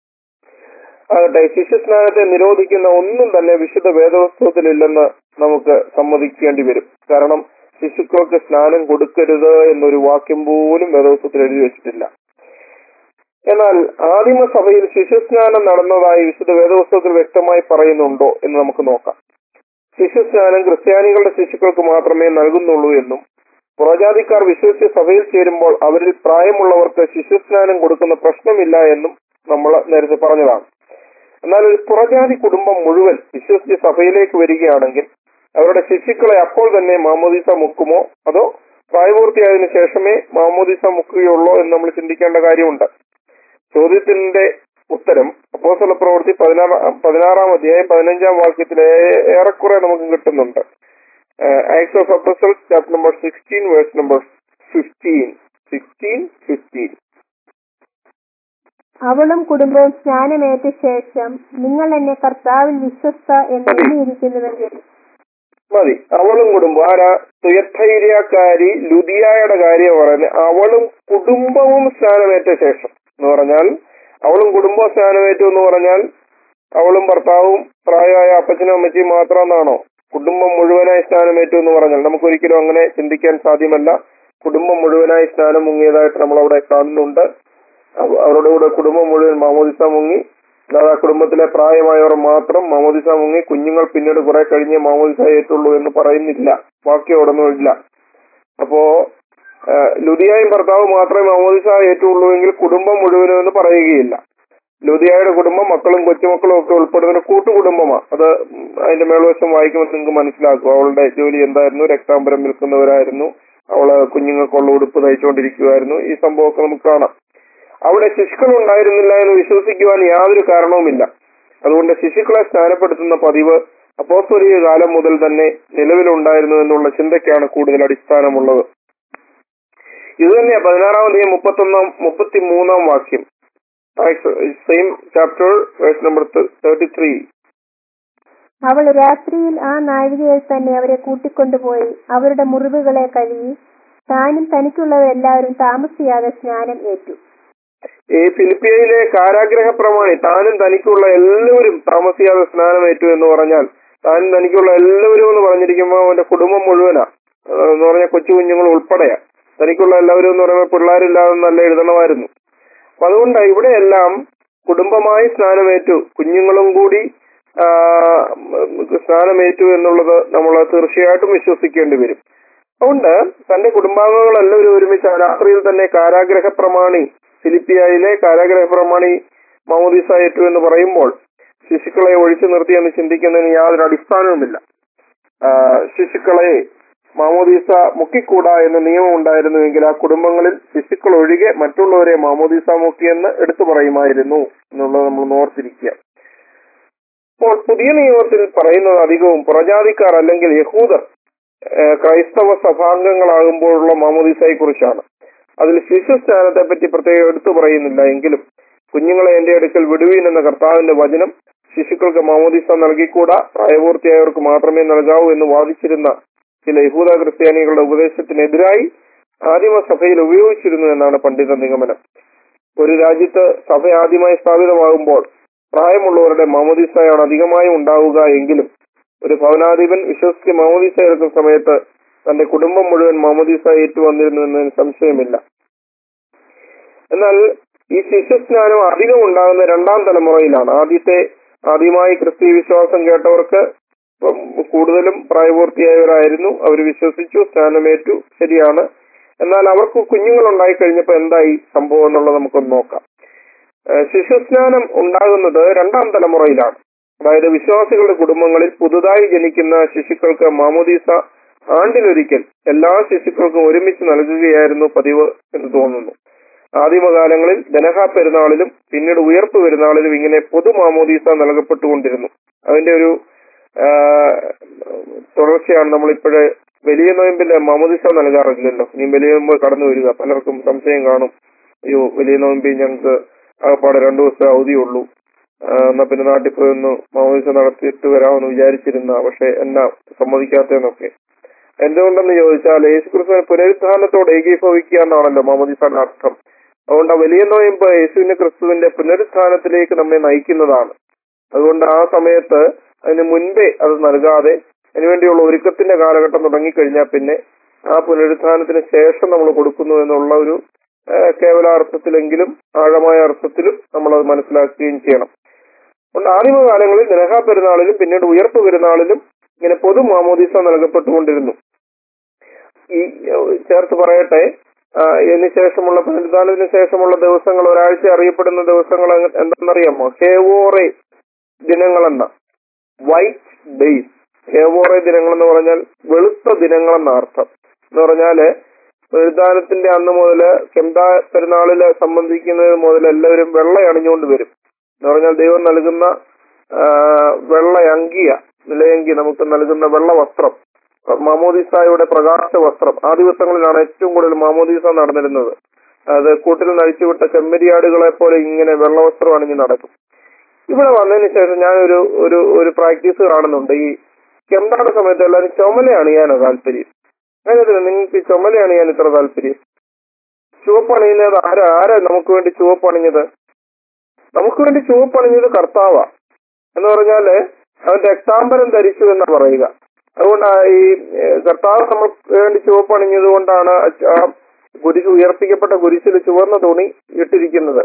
S2: ആകട്ടെ ശിശുസ്നാനത്തെ നിരോധിക്കുന്ന ഒന്നും തന്നെ വിശുദ്ധ വേദപുസ്തകത്തിലില്ലെന്ന് നമുക്ക് സമ്മതിക്കേണ്ടി വരും കാരണം ശിശുക്കൾക്ക് സ്നാനം കൊടുക്കരുത് എന്നൊരു വാക്യം പോലും വേദപുസ്തകത്തിൽ എഴുതി വെച്ചിട്ടില്ല എന്നാൽ ആദിമസഭയിൽ ശിശുസ്നാനം നടന്നതായി വിശുദ്ധ വേദപുസ്തകത്തിൽ വ്യക്തമായി പറയുന്നുണ്ടോ എന്ന് നമുക്ക് നോക്കാം ശിശുസ്നാനം ക്രിസ്ത്യാനികളുടെ ശിശുക്കൾക്ക് മാത്രമേ നൽകുന്നുള്ളൂ എന്നും പുറജാതിക്കാർ വിശ്വസിച്ച് സഭയിൽ ചേരുമ്പോൾ അവരിൽ പ്രായമുള്ളവർക്ക് ശിശുസ്നാനം കൊടുക്കുന്ന പ്രശ്നമില്ല എന്നും നമ്മൾ നേരത്തെ പറഞ്ഞതാണ് എന്നാൽ ഒരു പുറജാതി കുടുംബം മുഴുവൻ വിശ്വസിച്ച് സഭയിലേക്ക് വരികയാണെങ്കിൽ അവരുടെ ശിശുക്കളെ അപ്പോൾ തന്നെ മാമോദീസ മുക്കുമോ അതോ പ്രായപൂർത്തിയായതിനു ശേഷമേ മാമോദീസ മുക്കുകയുള്ളോ എന്ന് നമ്മൾ ചിന്തിക്കേണ്ട കാര്യമുണ്ട് ചോദ്യത്തിന്റെ ഉത്തരം അപ്പോസ്തല പ്രവൃത്തി പതിനാറ് പതിനാറാം അധ്യായം പതിനഞ്ചാം വാക്യത്തിൽ ഏ- ഏറെക്കുറെ നമുക്ക് കിട്ടുന്നുണ്ട് Acts of apostles chapter number sixteen verse number fifteen sixteen fifteen
S1: അവളും കുടുംബവും സ്നാനമേറ്റ ശേഷം നിങ്ങൾ എന്നെ കർത്താവിൽ വിശ്വസ്ത എന്ന് എണ്ണിയിരിക്കുന്നുവെങ്കിൽ
S2: മതി അവളും കുടുംബം ആരാ തുയർത്തൈര്യക്കാരി ലുദിയായുടെ കാര്യം പറയുന്നത് അവളും കുടുംബവും സ്നാനമേറ്റ ശേഷം എന്ന് പറഞ്ഞാൽ അവളും കുടുംബവും സ്നാനമേറ്റു എന്ന് പറഞ്ഞാൽ അവളും ഭർത്താവും പ്രായമായ അപ്പച്ചനും അമ്മച്ചിയും മാത്രമെന്നാണോ കുടുംബം മുഴുവനായി സ്നാനമേറ്റു എന്ന് പറഞ്ഞാൽ നമുക്കൊരിക്കലും അങ്ങനെ ചിന്തിക്കാൻ സാധ്യമല്ല കുടുംബം മുഴുവനായി സ്നാനം മുങ്ങിയതായിട്ട് നമ്മൾ അവിടെ കാണുന്നുണ്ട് അവ- അവരുടെ കൂടെ കുടുംബം മുഴുവൻ മാമോദിസ മുങ്ങി അല്ലാതെ ആ കുടുംബത്തിലെ പ്രായമായവർ മാത്രം മാമോദിസ മുങ്ങി കുഞ്ഞുങ്ങൾ പിന്നീട് കുറെ കഴിഞ്ഞേ മാമോദിസ ഏറ്റുള്ളൂ എന്ന് പറയുന്നില്ല വാക്യം അവിടെ ഇല്ല അപ്പോ ആ, ലുദിയായും ഭർത്താവ് മാത്രമേ മാമോദിസ ഏറ്റുള്ളൂ എങ്കിൽ കുടുംബം മുഴുവനും എന്ന് പറയുകയില്ല ലുദിയായുടെ കുടുംബം മക്കളും കൊച്ചുമക്കളും ഒക്കെ ഉൾപ്പെടുന്ന ഒരു കൂട്ടുകുടുംബമാണ് അത് ഉം, അതിന്റെ മേൽവശം വായിക്കുമ്പോൾ നിങ്ങൾക്ക് മനസ്സിലാക്കും അവളുടെ ജോലി എന്തായിരുന്നു രക്താംബരം വിൽക്കുന്നവരായിരുന്നു അവള് കുഞ്ഞുങ്ങൾക്കുള്ള ഉടുപ്പ് തയ്ച്ചുകൊണ്ടിരിക്കുമായിരുന്നു ഈ സംഭവമൊക്കെ നമുക്ക് കാണാം അവിടെ ശിശുക്കൾ ഉണ്ടായിരുന്നില്ല എന്ന് വിശ്വസിക്കുവാൻ യാതൊരു കാരണവുമില്ല അതുകൊണ്ട് ശിശുക്കളെ സ്നാനപ്പെടുത്തുന്ന പതിവ് അപ്പോസ്തോലിക കാലം മുതൽ തന്നെ നിലവിലുണ്ടായിരുന്നു എന്നുള്ള ചിന്തയ്ക്കാണ് കൂടുതൽ അടിസ്ഥാനമുള്ളത് ഇത് തന്നെയാ പതിനാറാം അധികം മുപ്പത്തൊന്നാം മുപ്പത്തി മൂന്നാം വാക്യം same chapter verse number thirty three
S1: അവൾ രാത്രിയിൽ ആ നാഴികയിൽ തന്നെ അവരെ കൂട്ടിക്കൊണ്ടുപോയി അവരുടെ മുറിവുകളെ കഴുകി താനും തനിക്കുള്ളവരെല്ലാവരും താമസിയാതെ സ്നാനം ഏറ്റു
S2: ഈ ഫിലിപ്പിയയിലെ കാരാഗ്രഹ പ്രമാണി താനും തനിക്കുള്ള എല്ലാവരും താമസിയാതെ സ്നാനമേറ്റു എന്ന് പറഞ്ഞാൽ താനും തനിക്കുള്ള എല്ലാവരും എന്ന് പറഞ്ഞിരിക്കുമ്പോൾ അവന്റെ കുടുംബം മുഴുവനാ ഏഹ് എന്ന് പറഞ്ഞാൽ കൊച്ചു കുഞ്ഞുങ്ങൾ ഉൾപ്പെടെയാ തനിക്കുള്ള എല്ലാവരും എന്ന് പറയുമ്പോൾ പിള്ളേരില്ലാതെ നല്ല എഴുതണമായിരുന്നു അപ്പൊ അതുകൊണ്ട് ഇവിടെയെല്ലാം കുടുംബമായി സ്നാനമേറ്റു കുഞ്ഞുങ്ങളും കൂടി ആ, ഉം, സ്നാനമേറ്റു എന്നുള്ളത് നമ്മൾ തീർച്ചയായിട്ടും വിശ്വസിക്കേണ്ടി വരും അതുകൊണ്ട് തന്റെ കുടുംബാംഗങ്ങൾ എല്ലാവരും ഒരുമിച്ച് ആ രാത്രിയിൽ തന്നെ കാരാഗ്രഹ പ്രമാണി ഫിലിപ്പിയയിലെ കാരാഗ്രഹ പ്രമാണി മൗദിസ ഏറ്റു എന്ന് പറയുമ്പോൾ ശിശുക്കളെ ഒഴിച്ചു നിർത്തി എന്ന് ചിന്തിക്കുന്നതിന് യാതൊരു അടിസ്ഥാനവുമില്ല ആ, ശിശുക്കളെ മാമോദീസ മുക്കിക്കൂടാ എന്ന നിയമം ഉണ്ടായിരുന്നുവെങ്കിൽ ആ കുടുംബങ്ങളിൽ ശിശുക്കൾ ഒഴികെ മറ്റുള്ളവരെ മാമോദീസ മുക്കിയെന്ന് എടുത്തു പറയുമായിരുന്നു എന്നുള്ളത് നമ്മൾ ഓർത്തിരിക്കുക ഇപ്പോൾ പുതിയ നിയമത്തിൽ പറയുന്നത് അധികവും പുറജാതിക്കാർ അല്ലെങ്കിൽ യഹൂദർ ഏഹ് ക്രൈസ്തവ സഭാംഗങ്ങളാകുമ്പോഴുള്ള മാമോദീസയെ കുറിച്ചാണ് അതിൽ ശിശുസ്നാനത്തെ പറ്റി പ്രത്യേകം എടുത്തു പറയുന്നില്ല എങ്കിലും കുഞ്ഞുങ്ങളെ എന്റെ അടുക്കൽ വിടുവീൻ എന്ന കർത്താവിന്റെ വചനം ശിശുക്കൾക്ക് മാമോദീസ നൽകിക്കൂടാ പ്രായപൂർത്തിയായവർക്ക് മാത്രമേ നൽകാവൂ എന്ന് വാദിച്ചിരുന്ന ചില യഹൂദ ക്രിസ്ത്യാനികളുടെ ഉപദേശത്തിനെതിരായി ആദിമസഭയിൽ ഉപയോഗിച്ചിരുന്നു എന്നാണ് പണ്ഡിത നിഗമനം ഒരു രാജ്യത്ത് സഭ ആദ്യമായി സ്ഥാപിതമാകുമ്പോൾ പ്രായമുള്ളവരുടെ മാമോദീസയാണ് അധികമായും ഉണ്ടാവുക എങ്കിലും ഒരു ഭവനാധിപൻ വിശ്വസിച്ച് മാമോദീസ എടുക്കുന്ന സമയത്ത് തന്റെ കുടുംബം മുഴുവൻ മാമോദീസ ഏറ്റുവന്നിരുന്നു എന്നതിന് സംശയമില്ല എന്നാൽ ഈ ശിശുസ്നാനം അധികം ഉണ്ടാകുന്ന രണ്ടാം തലമുറയിലാണ് ആദ്യത്തെ ആദ്യമായി ക്രിസ്തീയ വിശ്വാസം കേട്ടവർക്ക് ഇപ്പം കൂടുതലും പ്രായപൂർത്തിയായവരായിരുന്നു അവർ വിശ്വസിച്ചു സ്നാനമേറ്റു ശരിയാണ് എന്നാൽ അവർക്ക് കുഞ്ഞുങ്ങൾ ഉണ്ടായി കഴിഞ്ഞപ്പോൾ എന്തായി സംഭവം എന്നുള്ളത് നമുക്കൊന്ന് നോക്കാം ഏഹ് ശിശുസ്നാനം ഉണ്ടാകുന്നത് രണ്ടാം തലമുറയിലാണ് അതായത് വിശ്വാസികളുടെ കുടുംബങ്ങളിൽ പുതുതായി ജനിക്കുന്ന ശിശുക്കൾക്ക് മാമോദീസ ആണ്ടിലൊരിക്കൽ എല്ലാ ശിശുക്കൾക്കും ഒരുമിച്ച് നൽകുകയായിരുന്നു പതിവ് എന്ന് തോന്നുന്നു ആദിമകാലങ്ങളിൽ ദനഹ പെരുന്നാളിലും പിന്നീട് ഉയർപ്പ് പെരുന്നാളിലും ഇങ്ങനെ പൊതു മാമോദീസ നൽകപ്പെട്ടുകൊണ്ടിരുന്നു അതിന്റെ ഒരു ആ, തുടർച്ചയാണ് നമ്മളിപ്പോഴ് വലിയ നോയമ്പിന്റെ മാമോദീസ നൽകാറില്ലല്ലോ ഇനി വലിയ നോയമ്പ് കടന്നു വരിക പലർക്കും സംശയം കാണും അയ്യോ വലിയ നോയമ്പിൽ ഞങ്ങൾക്ക് ആകപ്പാടെ രണ്ടു ദിവസം അവധിയുള്ളൂ ആ, എന്നാ പിന്നെ നാട്ടിൽ പോയി ഒന്ന് മാമോദീസ നടത്തിയിട്ട് വരാമെന്ന് വിചാരിച്ചിരുന്ന പക്ഷെ എന്നാ സമ്മതിക്കാത്തതെന്നൊക്കെ എന്തുകൊണ്ടെന്ന് ചോദിച്ചാൽ യേശുക്രിസ്തുവിന് പുനരുത്ഥാനത്തോട് ഏകീഭവിക്കുക എന്നാണല്ലോ മാമോദീസയുടെ അർത്ഥം അതുകൊണ്ട് ആ വലിയ നോയമ്പ് യേശുവിന്റെ ക്രിസ്തുവിന്റെ പുനരുത്ഥാനത്തിലേക്ക് നമ്മെ നയിക്കുന്നതാണ് അതുകൊണ്ട് ആ സമയത്ത് അതിന് മുൻപേ അത് നൽകാതെ അതിനുവേണ്ടിയുള്ള ഒരുക്കത്തിന്റെ കാലഘട്ടം തുടങ്ങിക്കഴിഞ്ഞാൽ പിന്നെ ആ പുനരുത്ഥാനത്തിന് ശേഷം നമ്മൾ കൊടുക്കുന്നു എന്നുള്ള ഒരു ആ, കേവലാർത്ഥത്തിലെങ്കിലും ആഴമായ അർത്ഥത്തിലും നമ്മൾ അത് മനസ്സിലാക്കുകയും ചെയ്യണം അതുകൊണ്ട് ആദിമകാലങ്ങളിൽ നിലഹാ പെരുന്നാളിലും പിന്നീട് ഉയർപ്പ് പെരുന്നാളിലും ഇങ്ങനെ പൊതു മാമോദീസ നൽകപ്പെട്ടുകൊണ്ടിരുന്നു ഈ ഏഹ്, ചേർത്ത് പറയട്ടെ ആ, ഇതിന് ശേഷമുള്ള പുനരുദ്ധാനത്തിന് ശേഷമുള്ള ദിവസങ്ങൾ ഒരാഴ്ച അറിയപ്പെടുന്ന ദിവസങ്ങൾ എങ്ങ- എന്താണെന്നറിയാമോ ഹേവോറെ ദിനങ്ങളെന്ന വൈറ്റ് ഡേയ്സ് ഹേവോറെ ദിനങ്ങൾ എന്ന് പറഞ്ഞാൽ വെളുത്ത ദിനങ്ങളെന്ന അർത്ഥം എന്ന് പറഞ്ഞാല് പുനരുദ്ധാനത്തിന്റെ അന്ന് മുതല് കെന്ത പെരുന്നാളില് സംബന്ധിക്കുന്നത് മുതൽ എല്ലാവരും വെള്ള അണിഞ്ഞുകൊണ്ട് വരും എന്ന് പറഞ്ഞാൽ ദൈവം നൽകുന്ന ആ, വെള്ള അങ്കിയ നിലയങ്കി നമുക്ക് നൽകുന്ന വെള്ള വസ്ത്രം മാമോദിസായുടെ പ്രകാശ വസ്ത്രം ആ ദിവസങ്ങളിലാണ് ഏറ്റവും കൂടുതൽ മാമോദീസ നടന്നിരുന്നത് അത് കൂട്ടിൽ നഴിച്ചുവിട്ട ചെമ്മരിയാടുകളെ പോലെ ഇങ്ങനെ വെള്ളവസ്ത്രം അണിഞ്ഞ് നടക്കും ഇവിടെ വന്നതിന് ശേഷം ഞാൻ ഒരു ഒരു ഒരു പ്രാക്ടീസ് കാണുന്നുണ്ട് ഈ കെന്താട് സമയത്ത് എല്ലാവരും ചുമല അണിയാനോ താല്പര്യം അങ്ങനത്തില്ല നിങ്ങൾക്ക് ഈ ചുമല അണിയാൻ ഇത്ര താല്പര്യം ചുവപ്പ് അണിയുന്നത് ആരാ ആരാ നമുക്ക് വേണ്ടി ചുവപ്പ് അണിഞ്ഞത് നമുക്ക് വേണ്ടി ചുവപ്പ് അണിഞ്ഞത് കർത്താവാ എന്ന് പറഞ്ഞാല് അവൻ രക്താംബരം ധരിച്ചു എന്ന് പറയുക അതുകൊണ്ട് ആ ഈ ഏഹ്, കർത്താവ് നമുക്ക് വേണ്ടി ചുവപ്പ് അണിഞ്ഞത് കൊണ്ടാണ് ആ- ആ കുരിശ് ഉയർപ്പിക്കപ്പെട്ട കുരിശിൽ ചുവന്ന തുണി ഇട്ടിരിക്കുന്നത്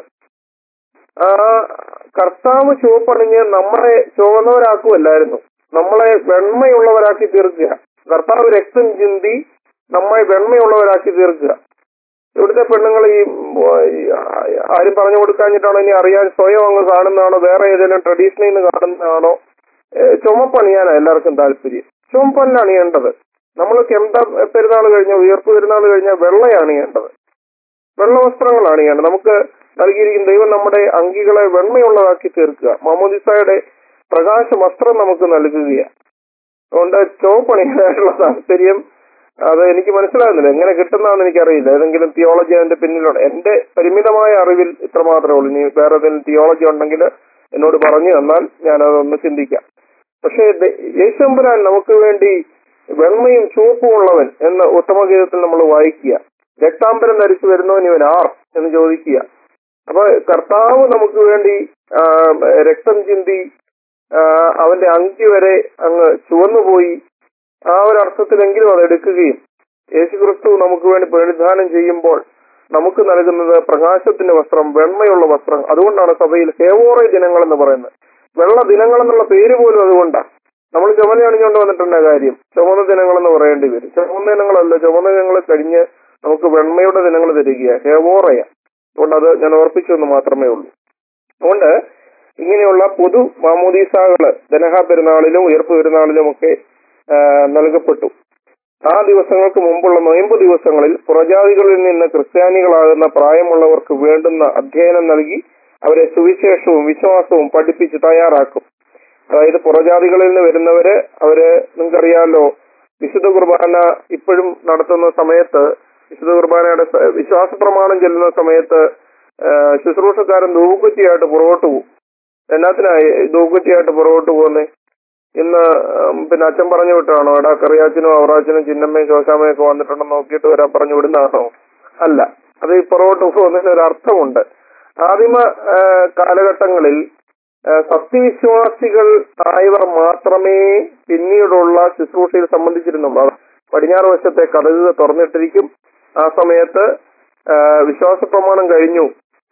S2: ആ കർത്താവ് ചുവപ്പണിഞ്ഞ് നമ്മളെ ചുവന്നവരാക്കുമല്ലായിരുന്നു നമ്മളെ വെണ്മയുള്ളവരാക്കി തീർക്കുക കർത്താവ് രക്തം ചിന്തി നമ്മളെ വെണ്മയുള്ളവരാക്കി തീർക്കുക ഇവിടുത്തെ പെണ്ണുങ്ങൾ ഈ ഉം, ഈ ആരും പറഞ്ഞു കൊടുക്കാഞ്ഞിട്ടാണോ ഇനി അറിയാൻ സ്വയം അങ്ങ് കാണുന്നതാണോ വേറെ ഏതെങ്കിലും ട്രഡീഷനിൽ നിന്ന് കാണുന്നതാണോ ഏഹ്, ചുമപ്പണിയാനാ എല്ലാവർക്കും താല്പര്യം ചുമപ്പല്ല അണിയേണ്ടത് നമ്മൾ കെന്ത പെരുന്നാൾ കഴിഞ്ഞ ഉയർപ്പ് പെരുന്നാൾ കഴിഞ്ഞ വെള്ളയാണ് അണിയേണ്ടത് വെള്ള വസ്ത്രങ്ങളാണ് അണിയേണ്ടത് നമുക്ക് നൽകിയിരിക്കുന്ന ദൈവം നമ്മുടെ അങ്കികളെ വെണ്മയുള്ളതാക്കി തീർക്കുക മാമോദിസായുടെ പ്രകാശ വസ്ത്രം നമുക്ക് നൽകുകയാണ് അതുകൊണ്ട് ചുവപ്പണിയാനുള്ള താല്പര്യം അത് എനിക്ക് മനസ്സിലാകുന്നില്ല എങ്ങനെ കിട്ടുന്നതാണെന്ന് എനിക്കറിയില്ല ഏതെങ്കിലും തിയോളജി അതിന്റെ പിന്നിലുണ്ട് എന്റെ പരിമിതമായ അറിവിൽ ഇത്ര മാത്രമേ ഉള്ളൂ ഇനി വേറെ ഏതെങ്കിലും തിയോളജി ഉണ്ടെങ്കിൽ എന്നോട് പറഞ്ഞു തന്നാൽ ഞാനതൊന്ന് ചിന്തിക്കാം പക്ഷേ ദ- യേശുമ്പുരാൻ നമുക്ക് വേണ്ടി വെണ്മയും ചുവപ്പും ഉള്ളവൻ എന്ന ഉത്തമഗീതത്തിൽ നമ്മൾ വായിക്കുക രക്താംബരം ധരിച്ചു വരുന്നവൻ ഇവൻ ആർ എന്ന് ചോദിക്കുക അപ്പൊ കർത്താവ് നമുക്ക് വേണ്ടി ആ, രക്തം ചിന്തി ആ, അവന്റെ അങ്കി വരെ അങ്ങ് ചുവന്നുപോയി ആ ഒരു അർത്ഥത്തിലെങ്കിലും അത് എടുക്കുകയും യേശുക്രിസ്തു നമുക്ക് വേണ്ടി പരിധാനം ചെയ്യുമ്പോൾ നമുക്ക് നൽകുന്നത് പ്രകാശത്തിന്റെ വസ്ത്രം വെണ്മയുള്ള വസ്ത്രം അതുകൊണ്ടാണ് സഭയിൽ ഹേവോറെ ദിനങ്ങൾ എന്ന് പറയുന്നത് വെള്ള ദിനങ്ങൾ എന്നുള്ള പേര് പോലും അതുകൊണ്ടാണ് നമ്മൾ ചുമല അണിഞ്ഞുകൊണ്ട് വന്നിട്ടുണ്ട് കാര്യം ചുമന്ന ദിനങ്ങൾ എന്ന് പറയേണ്ടി വരും ചുമന്ന ദിനങ്ങളല്ല ചുമന്ന ദിനങ്ങൾ കഴിഞ്ഞ് നമുക്ക് വെണ്മയുടെ ദിനങ്ങൾ തരിക ഹേവോറയ അതുകൊണ്ട് അത് ഞാൻ ഓർപ്പിച്ചു എന്ന് മാത്രമേ ഉള്ളൂ അതുകൊണ്ട് ഇങ്ങനെയുള്ള പൊതു മാമോദീസാകള് ദനഹ പെരുന്നാളിലും ഉയർപ്പ് പെരുന്നാളിലും ഒക്കെ ആ, നൽകപ്പെട്ടു ആ ദിവസങ്ങൾക്ക് മുമ്പുള്ള നൊയമ്പ് ദിവസങ്ങളിൽ പുറജാതികളിൽ നിന്ന് ക്രിസ്ത്യാനികളാകുന്ന പ്രായമുള്ളവർക്ക് വേണ്ടുന്ന അധ്യയനം നൽകി അവരെ സുവിശേഷവും വിശ്വാസവും പഠിപ്പിച്ച് തയ്യാറാക്കും അതായത് പുറജാതികളിൽ നിന്ന് വരുന്നവര് അവര് നിങ്ങൾക്കറിയാമല്ലോ വിശുദ്ധ കുർബാന ഇപ്പോഴും നടത്തുന്ന സമയത്ത് വിശുദ്ധ കുർബാനയുടെ സ- വിശ്വാസ പ്രമാണം ചെല്ലുന്ന സമയത്ത് ആ, ശുശ്രൂഷക്കാരൻ ധൂക്കുറ്റിയായിട്ട് പുറകോട്ട് പോകും എന്നാത്തിനായി ധൂക്കുറ്റിയായിട്ട് പുറകോട്ട് പോകുന്നേ ഇന്ന് ഉം, പിന്നെ അച്ഛൻ പറഞ്ഞു വിട്ടാണോ എടാ കറിയാച്ചനും അവറാച്ചനും ചിന്നമ്മയും ശോശാമയും ഒക്കെ വന്നിട്ടുണ്ടെന്ന് നോക്കിയിട്ട് വരാൻ പറഞ്ഞു വിടുന്നതാണോ അല്ല അത് ഈ പുറകോട്ട് പോകുന്നതിന് ഒരു അർത്ഥമുണ്ട് ആദിമ ആ, കാലഘട്ടങ്ങളിൽ ആ, സത്യവിശ്വാസികൾ ആയവർ മാത്രമേ പിന്നീടുള്ള ശുശ്രൂഷയിൽ സംബന്ധിച്ചിരുന്നുള്ളൂ അത് പടിഞ്ഞാറ് വശത്തെ കഥക് തുറന്നിട്ടിരിക്കും ആ സമയത്ത് ആ, വിശ്വാസ പ്രമാണം കഴിഞ്ഞു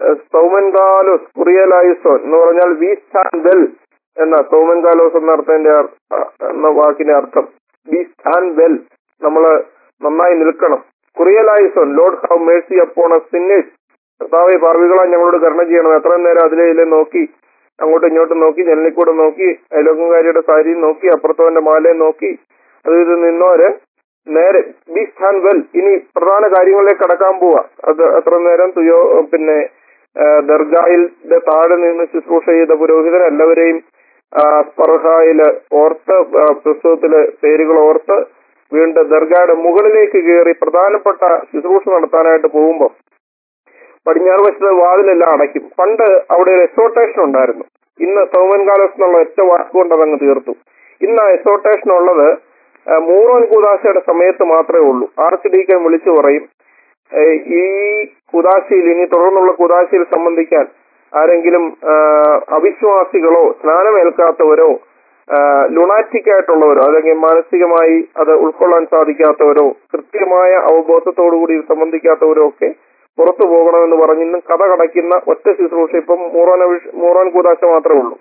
S2: സൗമൻകാലോസ് കുറിയലായുസോൻ എന്ന് പറഞ്ഞാൽ വി സ്റ്റാൻഡ് വെൽ എന്ന സൗമൻകാലോസ് എന്ന അർത്ഥത്തിന്റെ അർ- അ- എന്ന വാക്കിന്റെ അർത്ഥം വി സ്റ്റാൻഡ് വെൽ നമ്മള് നന്നായി നിൽക്കണം കുറിയലായുസോൻ Lord have mercy upon a sinners കർത്താവെ പാർവികളാ ഞങ്ങളോട് കരുണ ചെയ്യണം എത്രയും നേരം അതിലെ ഇതിലെ നോക്കി അങ്ങോട്ടും ഇങ്ങോട്ടും നോക്കി ജനലിക്കൂടെ നോക്കി അയലോക്കംകാരിയുടെ സാരിയും നോക്കി അപ്പുറത്തവന്റെ മാലയും നോക്കി അത് ഇത് നിന്നോര് നേരെ ബി സ്റ്റാൻഡ് വെൽ ഇനി പ്രധാന കാര്യങ്ങളിലേക്ക് കടക്കാൻ പോവാ അത് അത്ര നേരം തുയോ പിന്നെ ആ, ദർഗായിലെ താഴെ നിന്ന് ശുശ്രൂഷ ചെയ്ത പുരോഹിതൻ എല്ലാവരെയും ആ, സ്പർഹായില് ഓർത്ത് ആ, പുസ്തകത്തില് പേരുകൾ ഓർത്ത് വീണ്ടും ദർഗായുടെ മുകളിലേക്ക് കയറി പ്രധാനപ്പെട്ട ശുശ്രൂഷ നടത്താനായിട്ട് പോകുമ്പോൾ പടിഞ്ഞാറ് വശത്ത് വാതിലെല്ലാം അടയ്ക്കും പണ്ട് അവിടെ ഒരു എക്സോട്ടേഷൻ ഉണ്ടായിരുന്നു ഇന്ന് സൗമൻ കാലസ് എന്നുള്ള ഒറ്റ വാക്കുകൊണ്ട് അതങ്ങ് തീർത്തു ഇന്ന് ആ എക്സോട്ടേഷൻ ഉള്ളത് ആ, മൂറോൻ കൂതാശയുടെ സമയത്ത് മാത്രമേ ഉള്ളൂ ആർച്ച് ഡീക്കൻ വിളിച്ചു പറയും ഏ, ഈ കുതാശയിൽ ഇനി തുടർന്നുള്ള കുതാശയിൽ സംബന്ധിക്കാൻ ആരെങ്കിലും ആ, അവിശ്വാസികളോ സ്നാനമേൽക്കാത്തവരോ ലുണാറ്റിക് ആയിട്ടുള്ളവരോ അല്ലെങ്കിൽ മാനസികമായി അത് ഉൾക്കൊള്ളാൻ സാധിക്കാത്തവരോ കൃത്യമായ അവബോധത്തോടുകൂടി ഇത് സംബന്ധിക്കാത്തവരോ ഒക്കെ പുറത്തു പോകണമെന്ന് പറഞ്ഞ് ഇന്നും കഥ കടയ്ക്കുന്ന ഒറ്റ ശുശ്രൂഷ ഇപ്പം മൂറോൻ അവിഷ്- മൂറോൻ കൂതാശ മാത്രമേ ഉള്ളൂ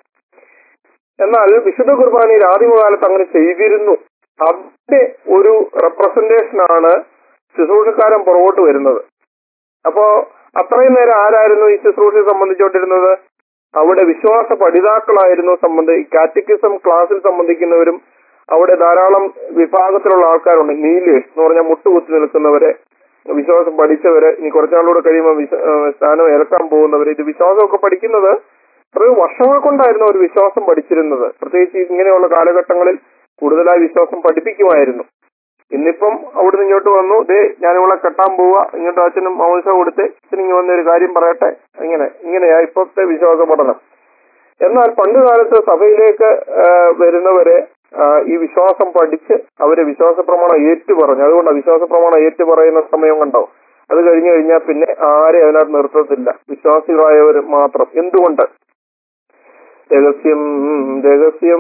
S2: എന്നാൽ വിശുദ്ധ കുർബാനയിൽ ആദ്യമകാലത്ത് അങ്ങനെ ചെയ്തിരുന്നു അതിന്റെ ഒരു റെപ്രസെന്റേഷൻ ആണ് ശുശ്രൂഷക്കാരൻ പുറകോട്ട് വരുന്നത് അപ്പോ അത്രയും നേരം ആരായിരുന്നു ഈ ശുശ്രൂഷയെ സംബന്ധിച്ചുകൊണ്ടിരുന്നത് അവിടെ വിശ്വാസ പഠിതാക്കളായിരുന്നു സംബന്ധി കാറ്റക്കിസം ക്ലാസ്സിൽ സംബന്ധിക്കുന്നവരും അവിടെ ധാരാളം വിഭാഗത്തിലുള്ള ആൾക്കാരുണ്ട് നീലേഴ്സ് എന്ന് പറഞ്ഞാൽ മുട്ടുകുത്തി നിൽക്കുന്നവരെ വിശ്വാസം പഠിച്ചവര് ഇനി കുറച്ചാളൂടെ കഴിയുമ്പോൾ വിശ്വ- ആ, സ്ഥാനം ഇറക്കാൻ പോകുന്നവര് ഇത് വിശ്വാസമൊക്കെ പഠിക്കുന്നത് എത്രയോ വർഷങ്ങൾ കൊണ്ടായിരുന്നു അവർ വിശ്വാസം പഠിച്ചിരുന്നത് പ്രത്യേകിച്ച് ഇങ്ങനെയുള്ള കാലഘട്ടങ്ങളിൽ കൂടുതലായി വിശ്വാസം പഠിപ്പിക്കുമായിരുന്നു ഇന്നിപ്പം അവിടുന്ന് ഇങ്ങോട്ട് വന്നു ദേ ഞാനിവളെ കെട്ടാൻ പോവാ ഇങ്ങോട്ട് അച്ഛനും മാമോസ കൊടുത്ത് അച്ഛൻ ഇങ്ങനെ വന്ന ഒരു കാര്യം പറയട്ടെ ഇങ്ങനെ ഇങ്ങനെയാ ഇപ്പോഴത്തെ വിശ്വാസ പഠനം എന്നാൽ പണ്ട് കാലത്ത് സഭയിലേക്ക് ആ, വരുന്നവരെ ആ, ഈ വിശ്വാസം പഠിച്ച് അവരെ വിശ്വാസ പ്രമാണം ഏറ്റു പറഞ്ഞു അതുകൊണ്ടാണ് വിശ്വാസ പ്രമാണം ഏറ്റു പറയുന്ന സമയം കണ്ടോ അത് കഴിഞ്ഞു കഴിഞ്ഞാൽ പിന്നെ ആരെ അതിനകത്ത് നിർത്തത്തില്ല വിശ്വാസികളായവർ മാത്രം എന്തുകൊണ്ട് രഹസ്യം രഹസ്യം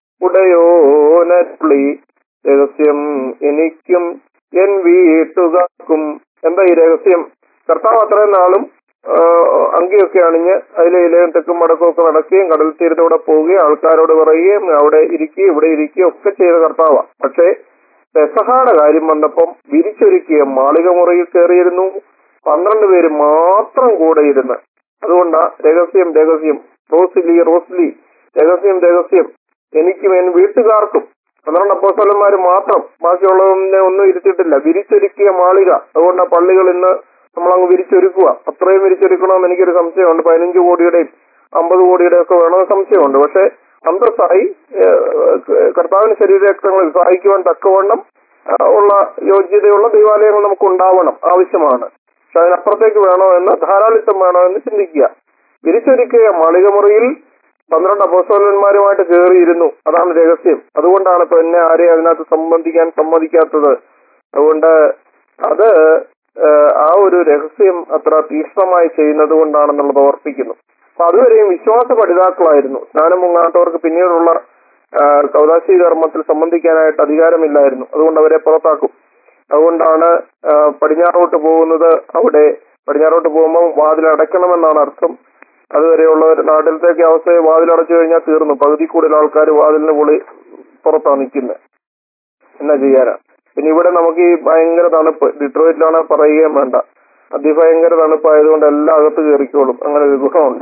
S2: ഉടയോനി രഹസ്യം എനിക്കും എൻ വീട്ടുകാർക്കും എന്താ ഈ രഹസ്യം കർത്താവ് അത്രയും നാളും ആ, അങ്കിയൊക്കെ അണിഞ്ഞ് അതിലെ ഇലയും തെക്കും വടക്കും ഒക്കെ നടക്കുകയും കടൽ തീരത്തൂടെ പോവുകയും ആൾക്കാരോട് പറയുകയും അവിടെ ഇരിക്കുകയും ഇവിടെ ഇരിക്കുകയും ഒക്കെ ചെയ്ത കർത്താവാ പക്ഷേ പെസഹാടെ കാര്യം വന്നപ്പം വിരിച്ചൊരുക്കിയ മാളിക മുറിയിൽ കയറിയിരുന്നു പന്ത്രണ്ട് പേര് മാത്രം കൂടെ ഇരുന്ന് അതുകൊണ്ടാ രഹസ്യം രഹസ്യം റോസ്ലി റോസ്ലി രഹസ്യം രഹസ്യം എനിക്കും എൻ വീട്ടുകാർക്കും പന്ത്രണ്ട് അപ്പോസ്തലന്മാര് മാത്രം ബാക്കിയുള്ളതിനെ ഒന്നും ഇരുത്തിയിട്ടില്ല വിരിച്ചൊരുക്കിയ മാളിക അതുകൊണ്ട് ആ പള്ളികൾ ഇന്ന് നമ്മളങ്ങ് വിരിച്ചൊരുക്കുക അത്രയും വിരിച്ചൊരുക്കണമെന്ന് എനിക്കൊരു സംശയമുണ്ട് പതിനഞ്ച് കോടിയുടെയും അമ്പത് കോടിയുടെയും ഒക്കെ വേണമെന്ന് സംശയമുണ്ട് പക്ഷെ അന്തസ്സായി ഏഹ്, കർത്താവിന് ശരീരരക്തങ്ങളിൽ സഹായിക്കുവാൻ തക്കവണ്ണം ആ, ഉള്ള യോഗ്യതയുള്ള ദൈവാലയങ്ങൾ നമുക്ക് ഉണ്ടാവണം ആവശ്യമാണ് പക്ഷെ അതിനപ്പുറത്തേക്ക് വേണോ എന്ന് ധാരാളിത്തം വേണോ എന്ന് ചിന്തിക്കുക വിരിച്ചൊരുക്കിയ മാളികമുറിയിൽ പന്ത്രണ്ട് അപ്പോസ്തലന്മാരുമായിട്ട് കയറിയിരുന്നു അതാണ് രഹസ്യം അതുകൊണ്ടാണ് ഇപ്പൊ എന്നെ ആരെയും അതിനകത്ത് സംബന്ധിക്കാൻ സമ്മതിക്കാത്തത് അതുകൊണ്ട് അത് ഏഹ്, ആ ഒരു രഹസ്യം അത്ര തീക്ഷ്ണമായി ചെയ്യുന്നത് കൊണ്ടാണെന്നുള്ളത് ഓർപ്പിക്കുന്നു അപ്പൊ അതുവരെയും വിശ്വാസ പഠിതാക്കളായിരുന്നു സ്നാനം മുങ്ങാത്തവർക്ക് പിന്നീടുള്ള ആഹ്, കൗതാശി കർമ്മത്തിൽ സംബന്ധിക്കാനായിട്ട് അധികാരമില്ലായിരുന്നു അതുകൊണ്ട് അവരെ പുറത്താക്കും അതുകൊണ്ടാണ് ആഹ്, പടിഞ്ഞാറോട്ട് പോകുന്നത് അവിടെ പടിഞ്ഞാറോട്ട് പോകുമ്പോൾ വാതിൽ അടയ്ക്കണമെന്നാണ് അർത്ഥം അതുവരെയുള്ളവർ നാട്ടിലത്തേക്ക് അവസ്ഥയെ വാതിലടച്ചു കഴിഞ്ഞാൽ തീർന്നു പകുതി കൂടുതൽ ആൾക്കാർ വാതിലിന് പൊളി പുറത്താണ് നിൽക്കുന്നത് എന്നാ ചെയ്യാനാ പിന്നെ ഇവിടെ നമുക്ക് ഈ ഭയങ്കര തണുപ്പ് ഡിട്രോയിറ്റിലാണ് പറയുകയും വേണ്ട അതിഭയങ്കര തണുപ്പായതുകൊണ്ട് എല്ലാം അകത്ത് കയറിക്കോളും അങ്ങനെ ഒരു ഗുണമുണ്ട്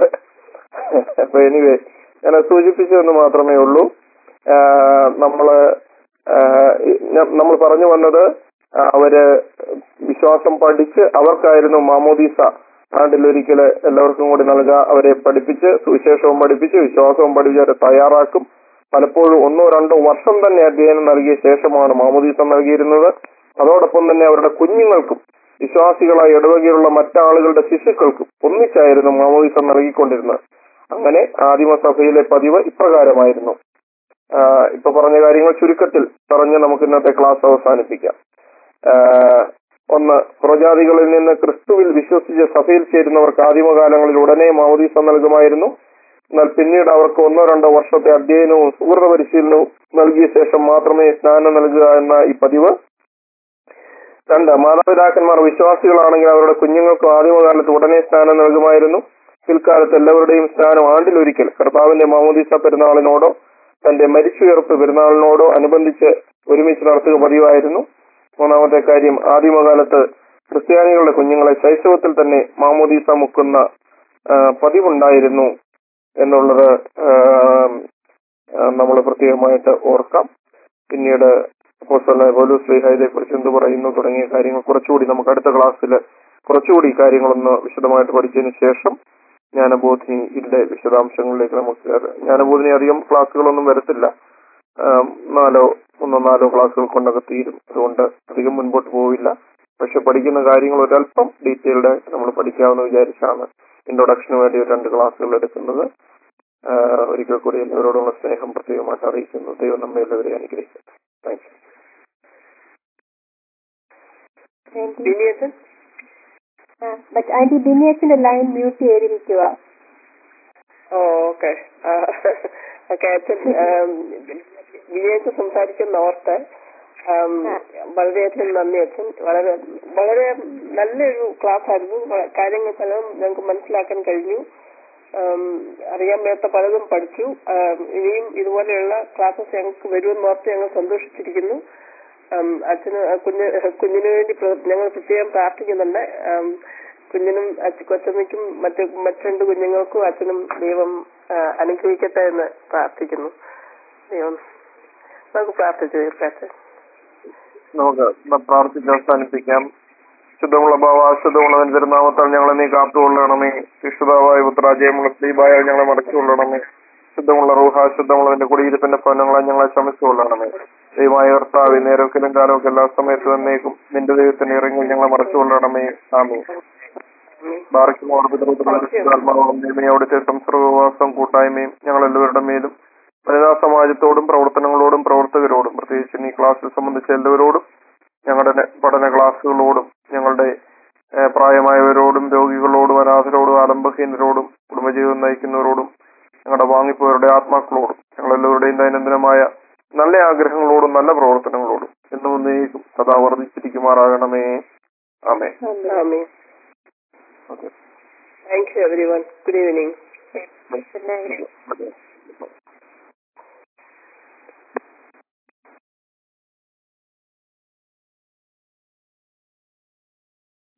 S2: അപ്പൊ എനിവേ ഞാൻ അത് സൂചിപ്പിച്ചതെന്ന് മാത്രമേ ഉള്ളൂ ആഹ് നമ്മള് നമ്മൾ പറഞ്ഞു വന്നത് ആ, അവര് വിശ്വാസം പഠിച്ച് അവർക്കായിരുന്നു മാമോദീസ ആണ്ടിലൊരിക്കല് എല്ലാവർക്കും കൂടി നൽകുക അവരെ പഠിപ്പിച്ച് സുവിശേഷവും പഠിപ്പിച്ച് വിശ്വാസവും പഠിപ്പിച്ച് അവരെ തയ്യാറാക്കും പലപ്പോഴും ഒന്നോ രണ്ടോ വർഷം തന്നെ അധ്യയനം നൽകിയ ശേഷമാണ് മാമോദീസ നൽകിയിരുന്നത് അതോടൊപ്പം തന്നെ അവരുടെ കുഞ്ഞുങ്ങൾക്കും വിശ്വാസികളായി ഇടവകയിലുള്ള മറ്റാളുകളുടെ ശിശുക്കൾക്കും ഒന്നിച്ചായിരുന്നു മാമോദീസ നൽകിക്കൊണ്ടിരുന്നത് അങ്ങനെ ആദിമസഭയിലെ പതിവ് ഇപ്രകാരമായിരുന്നു ആ, ഇപ്പൊ പറഞ്ഞ കാര്യങ്ങൾ ചുരുക്കത്തിൽ പറഞ്ഞ് നമുക്ക് ഇന്നത്തെ ക്ലാസ് അവസാനിപ്പിക്കാം ആ, ഒന്ന് പ്രജാതികളിൽ നിന്ന് ക്രിസ്തുവിൽ വിശ്വസിച്ച് സഭയിൽ ചേരുന്നവർക്ക് ആദിമകാലങ്ങളിൽ ഉടനെ മാമോദീസ നൽകുമായിരുന്നു എന്നാൽ പിന്നീട് അവർക്ക് ഒന്നോ രണ്ടോ വർഷത്തെ അധ്യയനവും സുഹൃത പരിശീലനവും നൽകിയ ശേഷം മാത്രമേ സ്നാനം നൽകുക എന്ന ഈ പതിവ് രണ്ട് മാതാപിതാക്കന്മാർ വിശ്വാസികളാണെങ്കിൽ അവരുടെ കുഞ്ഞുങ്ങൾക്ക് ആദിമകാലത്ത് ഉടനെ സ്നാനം നൽകുമായിരുന്നു പിൽക്കാലത്ത് എല്ലാവരുടെയും സ്നാനം ആണ്ടിലൊരിക്കൽ കർത്താവിന്റെ മാമോദീസ പെരുന്നാളിനോടോ തന്റെ മരിച്ചുയർപ്പ് പെരുന്നാളിനോടോ അനുബന്ധിച്ച് ഒരുമിച്ച് നടത്തുക പതിവായിരുന്നു മൂന്നാമത്തെ കാര്യം ആദിമകാലത്ത് ക്രിസ്ത്യാനികളുടെ കുഞ്ഞുങ്ങളെ ശൈശവത്തിൽ തന്നെ മാമോദീസ മുക്കുന്ന ആ, പതിവുണ്ടായിരുന്നു എന്നുള്ളത് നമ്മൾ പ്രത്യേകമായിട്ട് ഓർക്കാം പിന്നീട് അപ്പോസ്തലനായ പൗലോസ് ശ്രീഹ ഇതേക്കുറിച്ച് എന്ത് പറയുന്നു തുടങ്ങിയ കാര്യങ്ങൾ കുറച്ചുകൂടി നമുക്ക് അടുത്ത ക്ലാസ്സിൽ കുറച്ചുകൂടി കാര്യങ്ങളൊന്ന് വിശദമായിട്ട് പഠിച്ചതിന് ശേഷം ജ്ഞാനബോധിനിയുടെ വിശദാംശങ്ങളിലേക്ക് നമുക്ക് കയറാം. ജ്ഞാനബോധിനി അധികം ക്ലാസ്സുകളൊന്നും വരത്തില്ല ആം, നാലോ ഒന്നോ നാലോ ക്ലാസ്സുകൾ കൊണ്ടൊക്കെ തീരും അതുകൊണ്ട് അധികം മുൻപോട്ട് പോവില്ല പക്ഷെ പഠിക്കുന്ന കാര്യങ്ങൾ ഒരല്പം ഡീറ്റെയിൽഡ് നമ്മൾ പഠിക്കാമെന്ന് വിചാരിച്ചാണ് ഇൻട്രൊഡക്ഷന് വേണ്ടി ഒരു രണ്ട് ക്ലാസ്സുകൾ എടുക്കുന്നത് ആ, ഒരിക്കൽ കൂടി എല്ലാവരോടുള്ള സ്നേഹം പ്രത്യേകമായിട്ട് അറിയിക്കുന്നു ദൈവം നമ്മെ എല്ലാവരെയും അനുഗ്രഹിക്കും താങ്ക് യു
S1: ആന്റി
S4: ബിനിയച്ചൻ
S1: ആ, but ആന്റി ബിനിയച്ചിന്റെ ലൈൻ മ്യൂട്ട് ചെയ്തിരിക്കുക
S4: ഓ ഓക്കെ ഓക്കെ അച്ഛൻ വിജയച്ച് സംസാരിക്കുന്ന ഓർത്ത് ആം, വളരെയധികം നന്ദി അച്ഛൻ വളരെ വളരെ നല്ലൊരു ക്ലാസ് ആയിരുന്നു വ- കാര്യങ്ങൾ പലതും ഞങ്ങൾക്ക് മനസ്സിലാക്കാൻ കഴിഞ്ഞു ആം, അറിയാൻ മേത്ത പലതും പഠിച്ചു ആം, ഇനിയും ഇതുപോലെയുള്ള ക്ലാസ്സസ് ഞങ്ങൾക്ക് വരുമെന്ന് ഓർത്ത് ഞങ്ങൾ സന്തോഷിച്ചിരിക്കുന്നു ആം, അച്ഛന് കുഞ്ഞ് കുഞ്ഞിന് വേണ്ടി പ്ര- ഞങ്ങൾ പ്രത്യേകം പ്രാർത്ഥിക്കുന്നുണ്ട് ആം, കുഞ്ഞിനും അച്ഛ കൊച്ചമ്മയ്ക്കും മറ്റ് മറ്റ് രണ്ട് കുഞ്ഞുങ്ങൾക്കും അച്ഛനും ദൈവം ആ, അനുഗ്രഹിക്കട്ടെ എന്ന് പ്രാർത്ഥിക്കുന്നു ദൈവം നമുക്ക് പ്രാർത്ഥിച്ചു തീർക്കട്ടെ
S2: നമുക്ക് ന- പ്രാർത്ഥിച്ച് അവസാനിപ്പിക്കാം ശുദ്ധമുള്ള ഭാവ ശുദ്ധമുള്ളവൻ തിരുനാമത്താൽ ഞങ്ങളെ നീ കാത്തുകൊള്ളണമേ വിശുദ്ധമായ പുത്ര ജയമുള്ള സ്ലീബായ ഞങ്ങളെ മടക്കിക്കൊള്ളണമേ ശുദ്ധമുള്ള റൂഹ ശുദ്ധമുള്ളതിന്റെ കുടിയിരിപ്പിന്റെ ഭവനങ്ങളെ ഞങ്ങളെ ശമിച്ചുകൊള്ളണമേ ദൈവമായ കർത്താവ് നേരത്തിലും കാലമൊക്കെ എല്ലാ സമയത്തും എന്നേക്കും നിന്റെ ദൈവത്തിന് ഇറങ്ങി ഞങ്ങളെ മറച്ചുകൊള്ളണമേ ആമേ ബാറയ്ക്കും ഓർമ്മിതമാത്മാവും അവിടുത്തെ സംസർഗവാസം കൂട്ടായ്മയും ഞങ്ങൾ എല്ലാവരുടെ മേലും വനിതാ സമാജത്തോടും പ്രവർത്തനങ്ങളോടും പ്രവർത്തകരോടും പ്രത്യേകിച്ച് ഈ ക്ലാസ്സിൽ സംബന്ധിച്ച എല്ലാവരോടും ഞങ്ങളുടെ നെ- പഠന ക്ലാസ്സുകളോടും ഞങ്ങളുടെ ഏഹ്, പ്രായമായവരോടും രോഗികളോടും അനാഥരോടും ആലംബഹീനരോടും കുടുംബജീവിതം നയിക്കുന്നവരോടും ഞങ്ങളുടെ വാങ്ങിപ്പോയവരുടെ ആത്മാക്കളോടും ഞങ്ങളെല്ലാവരുടെയും ദൈനംദിനമായ നല്ല ആഗ്രഹങ്ങളോടും നല്ല പ്രവർത്തനങ്ങളോടും എന്നും ഒന്നേക്കും സദാ വർദ്ധിച്ചിരിക്കുമാറാകണമേ ആമേ
S4: ആമേ
S2: okay
S4: thank you everyone good evening
S1: Good night.
S2: Okay